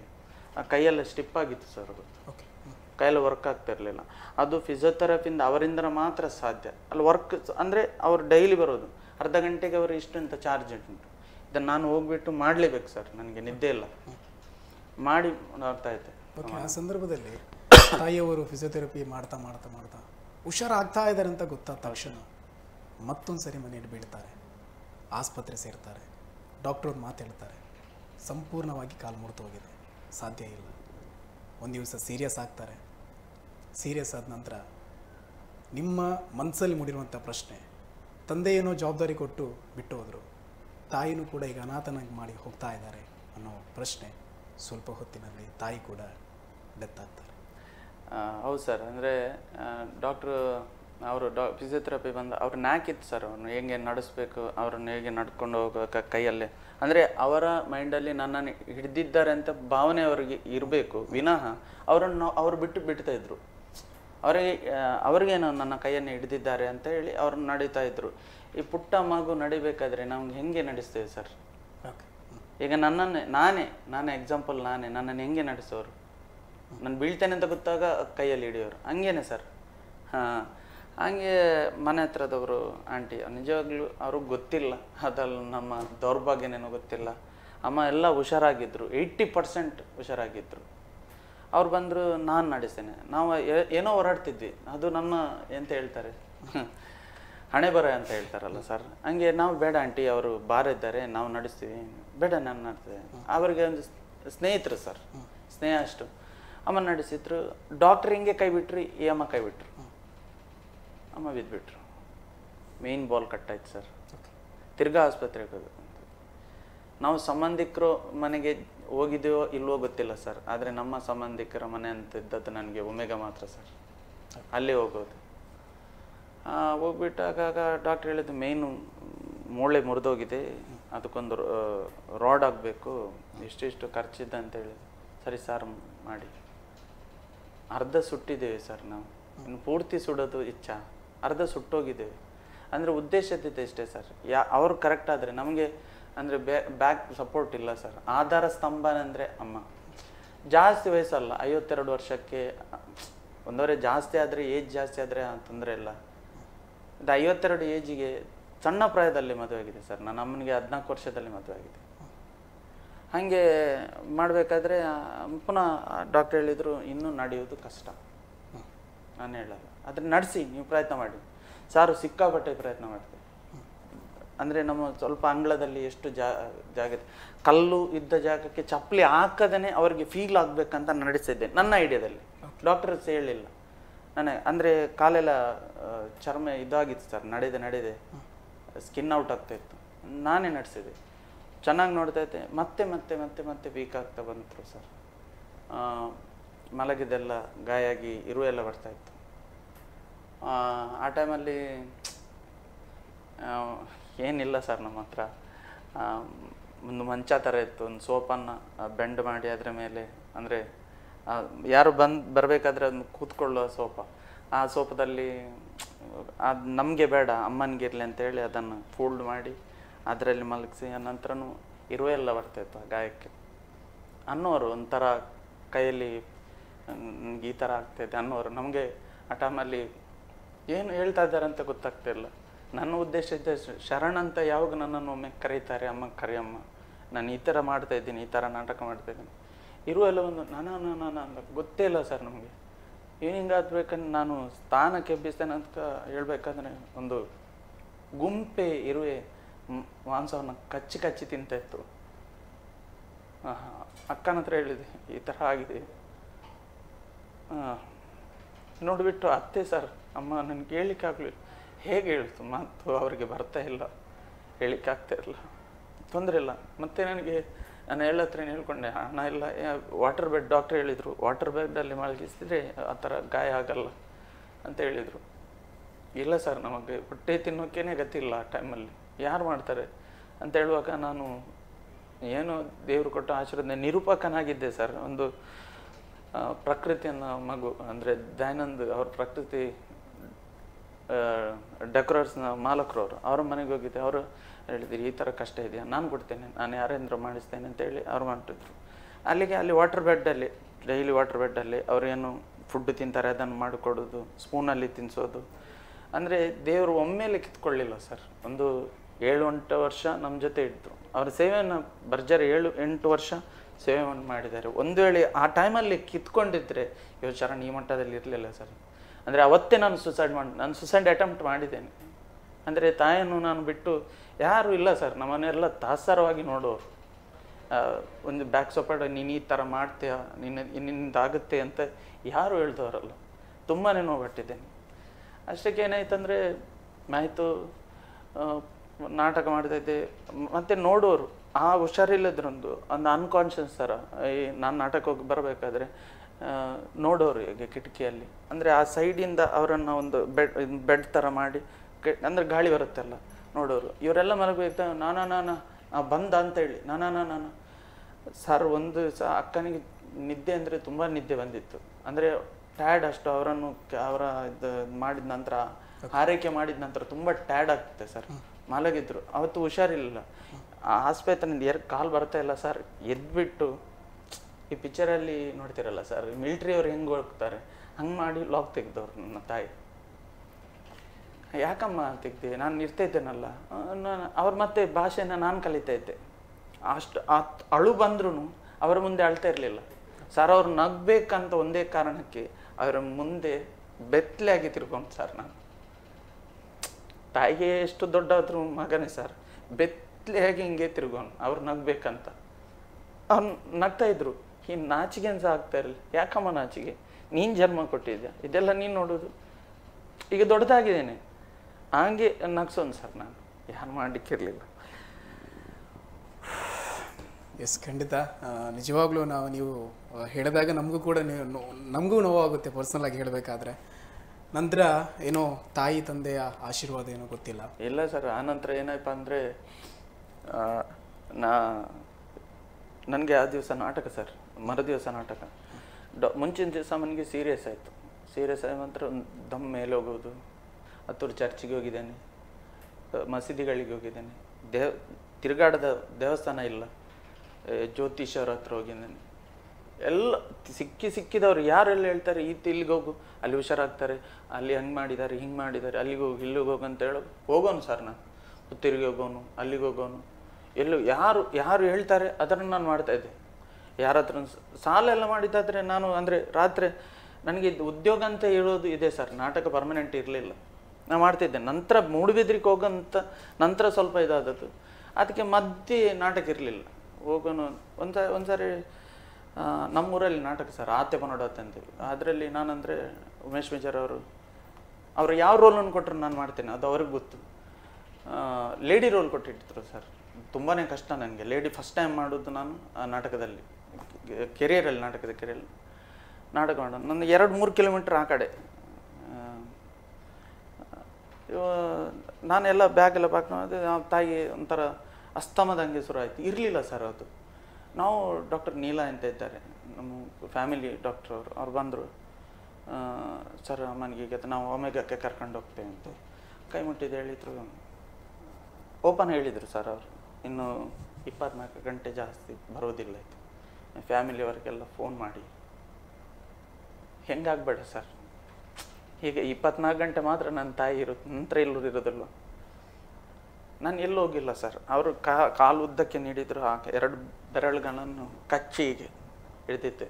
ಆ ಕೈಯೆಲ್ಲ ಸ್ಟಿಪ್ ಆಗಿತ್ತು ಸರ್ ಅದು ಓಕೆ ಕೈಯಲ್ಲಿ ವರ್ಕ್ ಆಗ್ತಾ ಇರಲಿಲ್ಲ ಅದು ಫಿಸಿಯೋಥೆರಪಿಯಿಂದ ಅವರಿಂದ ಮಾತ್ರ ಸಾಧ್ಯ ಅಲ್ಲಿ ವರ್ಕ್ ಅಂದರೆ ಅವ್ರು ಡೈಲಿ ಬರೋದು ಅರ್ಧ ಗಂಟೆಗೆ ಅವರು ಇಷ್ಟು ಅಂತ ಚಾರ್ಜ್ ಉಂಟು ಇದನ್ನು ನಾನು ಹೋಗ್ಬಿಟ್ಟು ಮಾಡಲೇಬೇಕು ಸರ್ ನನಗೆ ನಿದ್ದೆ ಇಲ್ಲ ಮಾಡಿ ನೋಡ್ತಾ ಇದ್ದೆ ಓಕೆ ಆ ಸಂದರ್ಭದಲ್ಲಿ ತಾಯಿಯವರು ಫಿಸಿಯೋಥೆರಪಿ ಮಾಡ್ತಾ ಮಾಡ್ತಾ ಮಾಡ್ತಾ ಹುಷಾರಾಗ್ತಾ ಇದ್ದಾರೆ ಅಂತ ಗೊತ್ತಾದ ತಕ್ಷಣ ಮತ್ತೊಂದು ಸರಿ ಮನೆಯಲ್ಲಿ ಬೀಳ್ತಾರೆ ಆಸ್ಪತ್ರೆ ಸೇರ್ತಾರೆ ಡಾಕ್ಟ್ರ್ ಒಂದು ಮಾತು ಹೇಳ್ತಾರೆ ಸಂಪೂರ್ಣವಾಗಿ ಕಾಲು ಮುರಿದು ಹೋಗಿದೆ ಸಾಧ್ಯ ಇಲ್ಲ ಒಂದು ದಿವಸ ಸೀರಿಯಸ್ ಆಗ್ತಾರೆ ಸೀರಿಯಸ್ ಆದ ನಂತರ ನಿಮ್ಮ ಮನಸ್ಸಲ್ಲಿ ಮೂಡಿರುವಂಥ ಪ್ರಶ್ನೆ ತಂದೆ ಏನೋ ಜವಾಬ್ದಾರಿ ಕೊಟ್ಟು ಬಿಟ್ಟು ಹೋದರು ತಾಯಿನೂ ಕೂಡ ಈಗ ಅನಾಥನಾಗಿ ಮಾಡಿ ಹೋಗ್ತಾ ಇದ್ದಾರೆ ಅನ್ನೋ ಪ್ರಶ್ನೆ ಸ್ವಲ್ಪ ಹೊತ್ತಿನಲ್ಲಿ ತಾಯಿ ಕೂಡ ಡೆತ್ ಆಗ್ತಾರೆ ಆ, ಹೌದು ಸರ್ ಅಂದರೆ ಡಾಕ್ಟ್ರು ಅವರು ಡಾ ಫಿಸಿಯೋಥೆರಪಿ ಬಂದು ಅವ್ರು ನ್ಯಾಕಿತ್ತು ಸರ್ ಅವ್ರನ್ನ ಹೇಗೆ ನಡೆಸ್ಬೇಕು ಅವ್ರನ್ನ ಹೇಗೆ ನಡ್ಕೊಂಡು ಹೋಗೋ ಕೈಯಲ್ಲೇ ಅಂದರೆ ಅವರ ಮೈಂಡಲ್ಲಿ ನನ್ನನ್ನು ಹಿಡಿದಿದ್ದಾರೆ ಅಂತ ಭಾವನೆ ಅವರಿಗೆ ಇರಬೇಕು ವಿನಃ ಅವರನ್ನು ಅವ್ರು ಬಿಟ್ಟು ಬಿಡ್ತಾ ಇದ್ರು ಅವರಿಗೆ ಅವ್ರಿಗೇನು ನನ್ನ ಕೈಯನ್ನು ಹಿಡಿದಿದ್ದಾರೆ ಅಂತ ಹೇಳಿ ಅವ್ರು ನಡೀತಾ ಇದ್ರು ಈ ಪುಟ್ಟ ಮಗು ನಡಿಬೇಕಾದ್ರೆ ನಮ್ಗೆ ಹೆಂಗೆ ನಡೆಸ್ತೇವೆ ಸರ್ ಓಕೆ ಈಗ ನನ್ನನ್ನೇ ನಾನೇ ನಾನೇ ಎಕ್ಸಾಂಪಲ್ ನಾನೇ ನನ್ನನ್ನು ಹೆಂಗೆ ನಡೆಸೋರು ನಾನು ಬೀಳ್ತೇನೆ ಅಂತ ಗೊತ್ತಾಗ ಕೈಯಲ್ಲಿ ಹಿಡಿಯೋರು ಹಂಗೇನೆ ಸರ್ ಹಾಂ ಹಂಗೆ ಮನೆ ಹತ್ರದವರು ಆಂಟಿ ನಿಜವಾಗ್ಲೂ ಅವ್ರಿಗೆ ಗೊತ್ತಿಲ್ಲ ಅದಲ್ಲ ನಮ್ಮ ದೌರ್ಭಾಗ್ಯನೇನೋ ಗೊತ್ತಿಲ್ಲ ಅಮ್ಮ ಎಲ್ಲ ಹುಷಾರಾಗಿದ್ದರು ಏಯ್ಟಿ ಪರ್ಸೆಂಟ್ ಹುಷಾರಾಗಿದ್ದರು ಅವ್ರು ಬಂದರು ನಾನು ನಡೆಸ್ತೇನೆ ನಾವು ಏ- ಏನೋ ಹೊರಾಡ್ತಿದ್ವಿ ಅದು ನಮ್ಮ ಎಂತ ಹೇಳ್ತಾರೆ ಹಣೆ ಬರ ಅಂತ ಹೇಳ್ತಾರಲ್ಲ ಸರ್ ಹಂಗೆ ನಾವು ಬೇಡ ಆಂಟಿ ಅವರು ಬಾರ ಇದ್ದಾರೆ ನಾವು ನಡೆಸ್ತೀವಿ ಬೇಡ ನಾನು ನಡೆಸ್ತೇವೆ ಅವರಿಗೆ ಒಂದು ಸ್- ಸ್ನೇಹಿತರು ಸರ್ ಸ್ನೇಹ ಅಷ್ಟು ಅಮ್ಮ ನಡೆಸಿದ್ರು ಡಾಕ್ಟ್ರ್ ಹಿಂಗೆ ಕೈ ಬಿಟ್ರಿ ಈ ಅಮ್ಮ ಕೈ ಬಿಟ್ರು ಅಮ್ಮ ಬಿದ್ದುಬಿಟ್ರು ಮೇನ್ ಬಾಲ್ ಕಟ್ಟಾಯ್ತು ಸರ್ ತಿರ್ಗಾ ಆಸ್ಪತ್ರೆಗೆ ಹೋಗ್ಬೇಕು ನಾವು ಸಂಬಂಧಿಕರು ಮನೆಗೆ ಹೋಗಿದೆಯೋ ಇಲ್ವೋ ಗೊತ್ತಿಲ್ಲ ಸರ್ ಆದರೆ ನಮ್ಮ ಸಂಬಂಧಿಕರ ಮನೆ ಅಂತ ಇದ್ದದ್ದು ನನಗೆ ಒಮೆಗ ಮಾತ್ರ ಸರ್ ಅಲ್ಲಿ ಹೋಗೋದು ಆ, ಹೋಗ್ಬಿಟ್ಟಾಗ ಡಾಕ್ಟ್ರ್ ಹೇಳಿದ್ದು ಮೇಯ್ನು ಮೂಳೆ ಮುರಿದೋಗಿದೆ ಅದಕ್ಕೊಂದು ರಾಡ್ ಆಗಬೇಕು ಇಷ್ಟಿಷ್ಟು ಖರ್ಚಿದೆ ಅಂತ ಹೇಳಿ ಸರಿ ಸರ್ ಮಾಡಿ ಅರ್ಧ ಸುಟ್ಟಿದ್ದೇವೆ ಸರ್ ನಾವು ಇನ್ನು ಪೂರ್ತಿ ಸುಡೋದು ಇಚ್ಛಾ ಅರ್ಧ ಸುಟ್ಟೋಗಿದ್ದೇವೆ ಅಂದರೆ ಉದ್ದೇಶದಿದೆ ಇಷ್ಟೇ ಸರ್ ಯಾ ಅವರು ಕರೆಕ್ಟ್ ಆದರೆ ನಮಗೆ ಅಂದರೆ ಬ್ಯಾಕ್ ಸಪೋರ್ಟ್ ಇಲ್ಲ ಸರ್ ಆಧಾರ ಸ್ತಂಭ ಅಂದರೆ ಅಮ್ಮ ಜಾಸ್ತಿ ವಯಸ್ಸಲ್ಲ ಐವತ್ತೆರಡು ವರ್ಷಕ್ಕೆ ಒಂದವರೆ ಜಾಸ್ತಿ ಆದರೆ ಏಜ್ ಜಾಸ್ತಿ ಆದರೆ ತೊಂದರೆ ಇಲ್ಲ ಇದು ಐವತ್ತೆರಡು ಏಜಿಗೆ ಸಣ್ಣ ಪ್ರಾಯದಲ್ಲಿ ಮದುವೆ ಆಗಿದೆ ಸರ್ ನನ್ನ ಅಮ್ಮನಿಗೆ ಹದಿನಾಲ್ಕು ವರ್ಷದಲ್ಲಿ ಮದುವೆ ಆಗಿದೆ ಹಾಗೆ ಮಾಡಬೇಕಾದ್ರೆ ಪುನಃ ಡಾಕ್ಟರ್ ಹೇಳಿದರು ಇನ್ನೂ ನಡೆಯೋದು ಕಷ್ಟ ನಾನು ಹೇಳಲ್ಲ ಆದರೆ ನಡೆಸಿ ನೀವು ಪ್ರಯತ್ನ ಮಾಡಿ ಸಾರು ಸಿಕ್ಕಾಪಟ್ಟೆ ಪ್ರಯತ್ನ ಮಾಡ್ತೀವಿ ಅಂದರೆ ನಮ್ಮ ಸ್ವಲ್ಪ ಅಂಗಳದಲ್ಲಿ ಎಷ್ಟು ಜಾ ಜಾಗ ಇದೆ. ಕಲ್ಲು ಇದ್ದ ಜಾಗಕ್ಕೆ ಚಪ್ಪಲಿ ಹಾಕದೇ ಅವರಿಗೆ ಫೀಲ್ ಆಗಬೇಕಂತ ನಡೆಸಿದ್ದೆ ನನ್ನ ಐಡಿಯಾದಲ್ಲಿ ಡಾಕ್ಟರ್ಸ್ ಹೇಳಿಲ್ಲ ನನಗೆ ಅಂದರೆ ಕಾಲೆಲ್ಲ ಆ, ಚರ್ಮ ಇದಾಗಿತ್ತು ಸರ್ ನಡೆದೆ ನಡೆದೆ ಸ್ಕಿನ್ ಔಟ್ ಆಗ್ತಾ ಇತ್ತು ನಾನೇ ನಡೆಸಿದೆ ಚೆನ್ನಾಗಿ ನೋಡ್ತಾ ಇದ್ದೆ ಮತ್ತೆ ಮತ್ತೆ ಮತ್ತೆ ಮತ್ತೆ ವೀಕ್ ಆಗ್ತಾ ಬಂತು ಸರ್ ಆ, ಮಲಗಿದೆಲ್ಲ ಗಾಯ ಆಗಿ ಇರು ಎಲ್ಲ ಬರ್ತಾ ಇತ್ತು ಆ, ಆ ಟೈಮಲ್ಲಿ ಏನಿಲ್ಲ ಸರ್ ನಮ್ಮ ಹತ್ರ ಆ, ಒಂದು ಮಂಚ ಥರ ಇತ್ತು ಒಂದು ಸೋಪನ್ನು ಬೆಂಡ್ ಮಾಡಿ ಅದರ ಮೇಲೆ ಅಂದರೆ ಯಾರು ಬಂದು ಬರಬೇಕಾದ್ರೆ ಒಂದು ಕೂತ್ಕೊಳ್ಳೋ ಸೋಫ ಆ ಸೋಫದಲ್ಲಿ ಅದು ನಮಗೆ ಬೇಡ ಅಮ್ಮನಿಗೆ ಇರಲಿ ಅಂತೇಳಿ ಅದನ್ನು ಫೋಲ್ಡ್ ಮಾಡಿ ಅದರಲ್ಲಿ ಮಲಗಿಸಿ ನಂತರನೂ ಇರುವೆ ಎಲ್ಲ ಬರ್ತಾಯಿತ್ತು ಆ ಗಾಯಕ್ಕೆ ಅನ್ನೋರು ಒಂಥರ ಕೈಯಲ್ಲಿ ನನಗೆ ಈ ಥರ ಆಗ್ತಾಯಿದೆ ಅನ್ನೋರು ನಮಗೆ ಆ ಟೈಮಲ್ಲಿ ಏನು ಹೇಳ್ತಾ ಇದ್ದಾರೆ ಅಂತ ಗೊತ್ತಾಗ್ತಿಲ್ಲ ನನ್ನ ಉದ್ದೇಶ ಇದ್ದ ಶರಣ ಅಂತ ಯಾವಾಗ ನನ್ನನ್ನು ಒಮ್ಮೆ ಕರೀತಾರೆ ಅಮ್ಮ ಕರಿಯಮ್ಮ ನಾನು ಈ ಥರ ಮಾಡ್ತಾ ಇದ್ದೀನಿ ಈ ಥರ ನಾಟಕ ಮಾಡ್ತಾ ಇದ್ದೀನಿ ಇರುವೆಲ್ಲ ಒಂದು ನಾನು ನಾನು ಅಂತ ಗೊತ್ತೇ ಇಲ್ಲ ಸರ್ ನಮಗೆ ಏನು ಹಿಂಗಾಗ್ಬೇಕಂದ್ರೆ ನಾನು ಸ್ಥಾನಕ್ಕೆ ಎಬ್ಬಿಸ್ತೇನೆ ಅಂತ ಹೇಳ್ಬೇಕಾದ್ರೆ ಒಂದು ಗುಂಪೆ ಇರುವೆ ಮ್- ಮಾಂಸವನ್ನು ಕಚ್ಚಿ ಕಚ್ಚಿ ತಿಂತಾ ಇತ್ತು ಆ, ಅಕ್ಕನ ಹತ್ರ ಹೇಳಿದೆ ಈ ಥರ ಆಗಿದೆ ಆ, ನೋಡಿಬಿಟ್ಟು ಅತ್ತೆ ಸರ್ ಅಮ್ಮ ನನಗೆ ಹೇಳಲಿಕ್ಕೆ ಆಗಲಿಲ್ಲ ಹೇಗೆ ಹೇಳ್ತು ಮಾತು ಅವರಿಗೆ ಬರ್ತಾ ಇಲ್ಲ ಹೇಳಲಿಕ್ಕೆ ಆಗ್ತಾ ಇಲ್ಲ ತೊಂದರೆ ಇಲ್ಲ ಮತ್ತೆ ನನಗೆ ನಾನು ಹೇಳ ಹತ್ರ ಹೇಳ್ಕೊಂಡೆ ಹಣ ಇಲ್ಲ ವಾಟರ್ ಬೆಡ್ ಡಾಕ್ಟ್ರ್ ಹೇಳಿದರು ವಾಟರ್ ಬೆಡ್ಡಲ್ಲಿ ಮಲಗಿಸಿದ್ರೆ ಆ ಥರ ಗಾಯ ಆಗಲ್ಲ ಅಂತ ಹೇಳಿದರು ಇಲ್ಲ ಸರ್ ನಮಗೆ ಹೊಟ್ಟೆ ತಿನ್ನೋಕ್ಕೇನೆ ಗತಿ ಇಲ್ಲ ಆ ಟೈಮಲ್ಲಿ ಯಾರು ಮಾಡ್ತಾರೆ ಅಂತ ಹೇಳುವಾಗ ನಾನು ಏನು ದೇವರು ಕೊಟ್ಟ ಆಶೀರ್ವಾದ ನಿರೂಪಕನಾಗಿದ್ದೆ ಸರ್ ಒಂದು ಆ, ಪ್ರಕೃತಿಯನ್ನ ಮಗು ಅಂದರೆ ದಯಾನಂದ್ ಅವ್ರ ಪ್ರಕೃತಿ ಡೆಕೋರೇಟ್ಸ್ನ ಮಾಲಕರು ಅವರು ಅವ್ರ ಮನೆಗೆ ಹೋಗಿದ್ದೆ ಅವರು ಹೇಳಿದ್ರು ಈ ಥರ ಕಷ್ಟ ಇದೆಯಾ ನಾನು ಕೊಡ್ತೇನೆ ನಾನು ಯಾರೇಂದ್ರ ಮಾಡಿಸ್ತೇನೆ ಅಂತ ಹೇಳಿ ಅವ್ರು ಮಾಡ್ತಿದ್ರು ಅಲ್ಲಿಗೆ ಅಲ್ಲಿ ವಾಟರ್ ಬೆಡ್ಡಲ್ಲಿ ಡೈಲಿ ವಾಟರ್ ಬೆಡ್ಡಲ್ಲಿ ಅವ್ರೇನು ಫುಡ್ ತಿಂತಾರೆ ಅದನ್ನು ಮಾಡಿಕೊಡೋದು ಸ್ಪೂನಲ್ಲಿ ತಿನ್ನಿಸೋದು ಅಂದರೆ ದೇವರು ಒಮ್ಮೆಲೆ ಕಿತ್ಕೊಳ್ಳಿಲ್ಲ ಸರ್ ಒಂದು ಏಳು ಎಂಟು ವರ್ಷ ನಮ್ಮ ಜೊತೆ ಇದ್ದರು ಅವ್ರ ಸೇವೆಯನ್ನು ಭರ್ಜರಿ ಏಳು ಎಂಟು ವರ್ಷ ಸೇವೆಯನ್ನು ಮಾಡಿದ್ದಾರೆ ಒಂದು ವೇಳೆ ಆ ಟೈಮಲ್ಲಿ ಕಿತ್ಕೊಂಡಿದ್ರೆ ಇವಾಗ ಶರಣ್ ಈ ಮಟ್ಟದಲ್ಲಿ ಇರಲಿಲ್ಲ ಸರ್ ಅಂದರೆ ಅವತ್ತೇ ನಾನು ಸುಸೈಡ್ ಮಾಡಿ ನಾನು ಸುಸೈಡ್ ಅಟೆಂಪ್ಟ್ ಮಾಡಿದ್ದೇನೆ ಅಂದರೆ ತಾಯಿಯನ್ನು ನಾನು ಬಿಟ್ಟು ಯಾರೂ ಇಲ್ಲ ಸರ್ ನಮ್ಮನ್ನೆಲ್ಲ ತಾತ್ಸಾರವಾಗಿ ನೋಡೋರು ಆ, ಒಂದು ಬ್ಯಾಕ್ ಸಪೋರ್ಟ್ ನೀನು ಈ ಥರ ಮಾಡ್ತೀಯ ನಿನ್ನ ನಿನ್ನಿಂದ ಆಗುತ್ತೆ ಅಂತ ಯಾರು ಹೇಳ್ದವರಲ್ಲ ತುಂಬಾ ನೋವುಪಟ್ಟಿದ್ದೇನೆ ಅಷ್ಟಕ್ಕೆ ಏನಾಯ್ತಂದರೆ ಆಯಿತು ನಾಟಕ ಮಾಡ್ತಾ ಇದ್ದೆ ಮತ್ತೆ ನೋಡೋರು ಆ ಹುಷಾರಿಲ್ಲದ್ರೊಂದು ಒಂದು ಅನ್ಕಾನ್ಷಿಯಸ್ ಥರ ಈ ನಾನು ನಾಟಕ ಹೋಗಿ ಬರಬೇಕಾದ್ರೆ ನೋಡೋರು ಈಗ ಕಿಟಕಿಯಲ್ಲಿ ಅಂದರೆ ಆ ಸೈಡಿಂದ ಅವರನ್ನು ಒಂದು ಬೆಡ್ ಬೆಡ್ ಥರ ಮಾಡಿ ಕೆ- ಅಂದ್ರೆ ಗಾಳಿ ಬರುತ್ತಲ್ಲ ನೋಡೋರು ಇವರೆಲ್ಲ ಮಲಗಬೇಕು ನಾನಾ ನಾನ ಆ, ಬಂದ ಅಂತೇಳಿ ನಾನಾ ನಾನ ಸರ್ ಒಂದು ಸಹ ಅಕ್ಕನಿಗೆ ನಿದ್ದೆ ಅಂದರೆ ತುಂಬ ನಿದ್ದೆ ಬಂದಿತ್ತು ಅಂದರೆ ಟ್ಯಾಡ್ ಅಷ್ಟು ಅವರನ್ನು ಕ- ಅವರ ಇದು ಮಾಡಿದ ನಂತರ ಆರೈಕೆ ಮಾಡಿದ ನಂತರ ತುಂಬ ಟ್ಯಾಡ್ ಆಗ್ತದೆ ಸರ್ ಮಲಗಿದ್ರು ಅವತ್ತು ಹುಷಾರಿಲ್ಲ ಆ ಆಸ್ಪತ್ರೆಯಿಂದ ಎರಡು ಕಾಲು ಬರ್ತಾ ಇಲ್ಲ ಸರ್ ಎದ್ಬಿಟ್ಟು ಈ ಪಿಕ್ಚರಲ್ಲಿ ನೋಡ್ತಿರಲ್ಲ ಸರ್ ಮಿಲ್ಟ್ರಿ ಅವ್ರು ಹೆಂಗೆ ಹೋಗ್ತಾರೆ ಹಂಗೆ ಮಾಡಿ ಲಾಕ್ ತೆಗ್ದವ್ರು ನನ್ನ ತಾಯಿ ಯಾಕಮ್ಮ ತೆಗ್ದೆ ನಾನು ಇರ್ತಾ ಇದ್ದೇನಲ್ಲ ಆ, ನಾನು ಅವ್ರ ಮತ್ತೆ ಭಾಷೆನ ನಾನು ಕಲಿತಾ ಇದ್ದೆ ಅಷ್ಟು ಆ ಅಳು ಬಂದ್ರೂ ಅವರ ಮುಂದೆ ಅಳ್ತಾ ಇರಲಿಲ್ಲ ಸರ್ ಅವ್ರು ನಗ್ಬೇಕಂತ ಒಂದೇ ಕಾರಣಕ್ಕೆ ಅವರ ಮುಂದೆ ಬೆತ್ತಲೆಯಾಗಿ ತಿರ್ಕೊಂಡು ಸರ್ ನಾನು ತಾಯಿಗೆ ಎಷ್ಟು ದೊಡ್ಡಾದ್ರು ಮಗನೇ ಸರ್ ಬೆತ್ತಲೆಯಾಗಿ ಹಿಂಗೆ ತಿರ್ಗೋನು ಅವ್ರು ನಗ್ಬೇಕಂತ ಅವ್ನು ನಗ್ತಾ ಇದ್ರು ಈ ನಾಚಿಗೆ ಅನ್ಸ ಆಗ್ತಾ ಇರಲಿಲ್ಲ ಯಾಕಮ್ಮ ನಾಚಿಗೆ ನೀನು ಜನ್ಮ ಕೊಟ್ಟಿದ್ಯಾ ಇದೆಲ್ಲ ನೀನು ನೋಡೋದು ಈಗ ದೊಡ್ಡದಾಗಿದ್ದೇನೆ ಹಂಗೆ ನಗ್ಸೋನು ಸರ್ ನಾನು ಯಾರು ಮಾಡಲಿಕ್ಕಿರಲಿಲ್ಲ ಎಸ್ ಖಂಡಿತ ಆ, ನಿಜವಾಗ್ಲೂ ನಾವು ನೀವು ಆ, ಹೇಳಿದಾಗ ನಮಗೂ ಕೂಡ ನೀವು ನೋ- ನಮಗೂ ನೋವಾಗುತ್ತೆ ಪರ್ಸನಲ್ ಆಗಿ ಹೇಳಬೇಕಾದ್ರೆ ನಂತರ ಏನೋ ತಾಯಿ ತಂದೆಯ ಆಶೀರ್ವಾದ ಏನೋ ಗೊತ್ತಿಲ್ಲ ಇಲ್ಲ ಸರ್ ಆನಂತರ ಏನಪ್ಪ ಅಂದರೆ ನಾ ನನಗೆ ಆ ದಿವಸ ನಾಟಕ ಸರ್ ಮರು ದಿವಸ ನಾಟಕ ಡ ಮುಂಚಿನ ದಿವಸ ನನಗೆ ಸೀರಿಯಸ್ ಆಯಿತು ಸೀರಿಯಸ್ ಆದ ನಂತರ ಒಂದು ದಮ್ ಮೇಲೆ ಹೋಗೋದು ಹತ್ತೂರು ಚರ್ಚಿಗೆ ಹೋಗಿದ್ದೇನೆ ಆ, ಮಸೀದಿಗಳಿಗೆ ಹೋಗಿದ್ದೇನೆ ದೇವ್ ತಿರುಗಾಡದ ದೇವಸ್ಥಾನ ಇಲ್ಲ ಆ, ಜ್ಯೋತಿಷರ ಹತ್ರ ಹೋಗಿದ್ದೇನೆ ಎಲ್ಲ ಸಿಕ್ಕಿ ಸಿಕ್ಕಿದವ್ರು ಯಾರೆಲ್ಲ ಹೇಳ್ತಾರೆ ಈತ ಇಲ್ಲಿಗೆ ಹೋಗು ಅಲ್ಲಿ ಹುಷಾರಾಗ್ತಾರೆ ಅಲ್ಲಿ ಹಂಗೆ ಮಾಡಿದ್ದಾರೆ ಹಿಂಗೆ ಮಾಡಿದ್ದಾರೆ ಅಲ್ಲಿಗೆ ಹೋಗು ಇಲ್ಲಿಗೆ ಹೋಗು ಅಂತ ಹೇಳೋ ಹೋಗೋನು ಸರ್ ನಾನು ಪುತ್ತೂರಿಗೆ ಹೋಗೋನು ಅಲ್ಲಿಗೆ ಹೋಗೋನು ಎಲ್ಲೂ ಯಾರು ಯಾರು ಹೇಳ್ತಾರೆ ಅದನ್ನು ನಾನು ಮಾಡ್ತಾ ಇದ್ದೆ ಯಾರ ಹತ್ರ ಸಾಲ ಎಲ್ಲ ಮಾಡಿದ್ದಾದ್ರೆ ನಾನು ಅಂದರೆ ರಾತ್ರಿ ನನಗೆ ಇದು ಉದ್ಯೋಗ ಅಂತ ಹೇಳೋದು ಇದೆ ಸರ್ ನಾಟಕ ಪರ್ಮನೆಂಟ್ ಇರಲಿಲ್ಲ ನಾನು ಮಾಡ್ತಿದ್ದೆ ನಂತರ ಮೂಡುಬಿದ್ರಿಗೆ ಹೋಗಂತ ನಂತರ ಸ್ವಲ್ಪ ಇದಾದದ್ದು ಅದಕ್ಕೆ ಮಧ್ಯೆ ನಾಟಕ ಇರಲಿಲ್ಲ ಹೋಗೋನು ಒಂದು ಒಂದ್ಸಾರಿ ಆ, ನಮ್ಮೂರಲ್ಲಿ ನಾಟಕ ಸರ್ ಆತೆ ಪನೋಡತ್ ಅಂತೇಳಿ ಅದರಲ್ಲಿ ನಾನಂದರೆ ಉಮೇಶ್ ಮೇಜರ್ ಅವರು ಅವರು ಯಾವ ರೋಲನ್ನು ಕೊಟ್ಟರು ನಾನು ಮಾಡ್ತೇನೆ ಅದು ಅವ್ರಿಗೆ ಗೊತ್ತು ಲೇಡಿ ರೋಲ್ ಕೊಟ್ಟಿದ್ರು ಸರ್ ತುಂಬಾ ಕಷ್ಟ ನನಗೆ ಲೇಡಿ ಫಸ್ಟ್ ಟೈಮ್ ಮಾಡೋದು ನಾನು ಆ ನಾಟಕದಲ್ಲಿ ಕೆರಿಯರಲ್ಲಿ ನಾಟಕದ ಕೆರಿಯಲ್ಲಿ ನಾಟಕ ಮಾಡೋದು ನನ್ನ ಎರಡು ಮೂರು ಕಿಲೋಮೀಟ್ರ್ ಆ ಕಡೆ ಆ, ಇವ ನಾನೆಲ್ಲ ಬ್ಯಾಗ್ ಎಲ್ಲ ಪ್ಯಾಕ್ ಮಾಡಿದೆ ನಾವು ತಾಯಿ ಒಂಥರ ಅಸ್ತಮದಂಗೆ ಶುರು ಆಯಿತು ಇರಲಿಲ್ಲ ಸರ್ ಅದು ನಾವು ಡಾಕ್ಟರ್ ನೀಲಾ ಅಂತ ಇದ್ದಾರೆ ನಮ್ಮ ಫ್ಯಾಮಿಲಿ ಡಾಕ್ಟರ್ ಅವರು ಅವ್ರು ಬಂದರು ಸರ್ ಅಮ್ಮನಿಗೆ ಈಗ ನಾವು ಒಮೆಗಕ್ಕೆ ಕರ್ಕೊಂಡು ಹೋಗ್ತೇವೆ ಅಂತ ಕೈ ಮುಟ್ಟಿದ್ದು ಹೇಳಿದರು ಓಪನ್ ಹೇಳಿದರು ಸರ್ ಅವರು ಇನ್ನು ಇಪ್ಪತ್ನಾಲ್ಕು ಗಂಟೆ ಜಾಸ್ತಿ ಬರೋದಿಲ್ಲ ಇದು ಫ್ಯಾಮಿಲಿಯವರಿಗೆಲ್ಲ ಫೋನ್ ಮಾಡಿ ಹೆಂಗಾಗಬೇಡ ಸರ್ ಹೀಗೆ ಇಪ್ಪತ್ನಾಲ್ಕು ಗಂಟೆ ಮಾತ್ರ ನನ್ನ ತಾಯಿ ಇರುತ್ತೆ ನಂತರ ಎಲ್ಲೂ ಇರೋದಿಲ್ಲ ನಾನು ಎಲ್ಲೂ ಹೋಗಿಲ್ಲ ಸರ್ ಅವರು ಕಾ ಕಾಲು ಉದ್ದಕ್ಕೆ ನೀಡಿದ್ರು ಆ ಎರಡು ಬೆರಳುಗಳನ್ನು ಕಚ್ಚಿ ಹೀಗೆ ಹಿಡಿದಿದ್ದೆ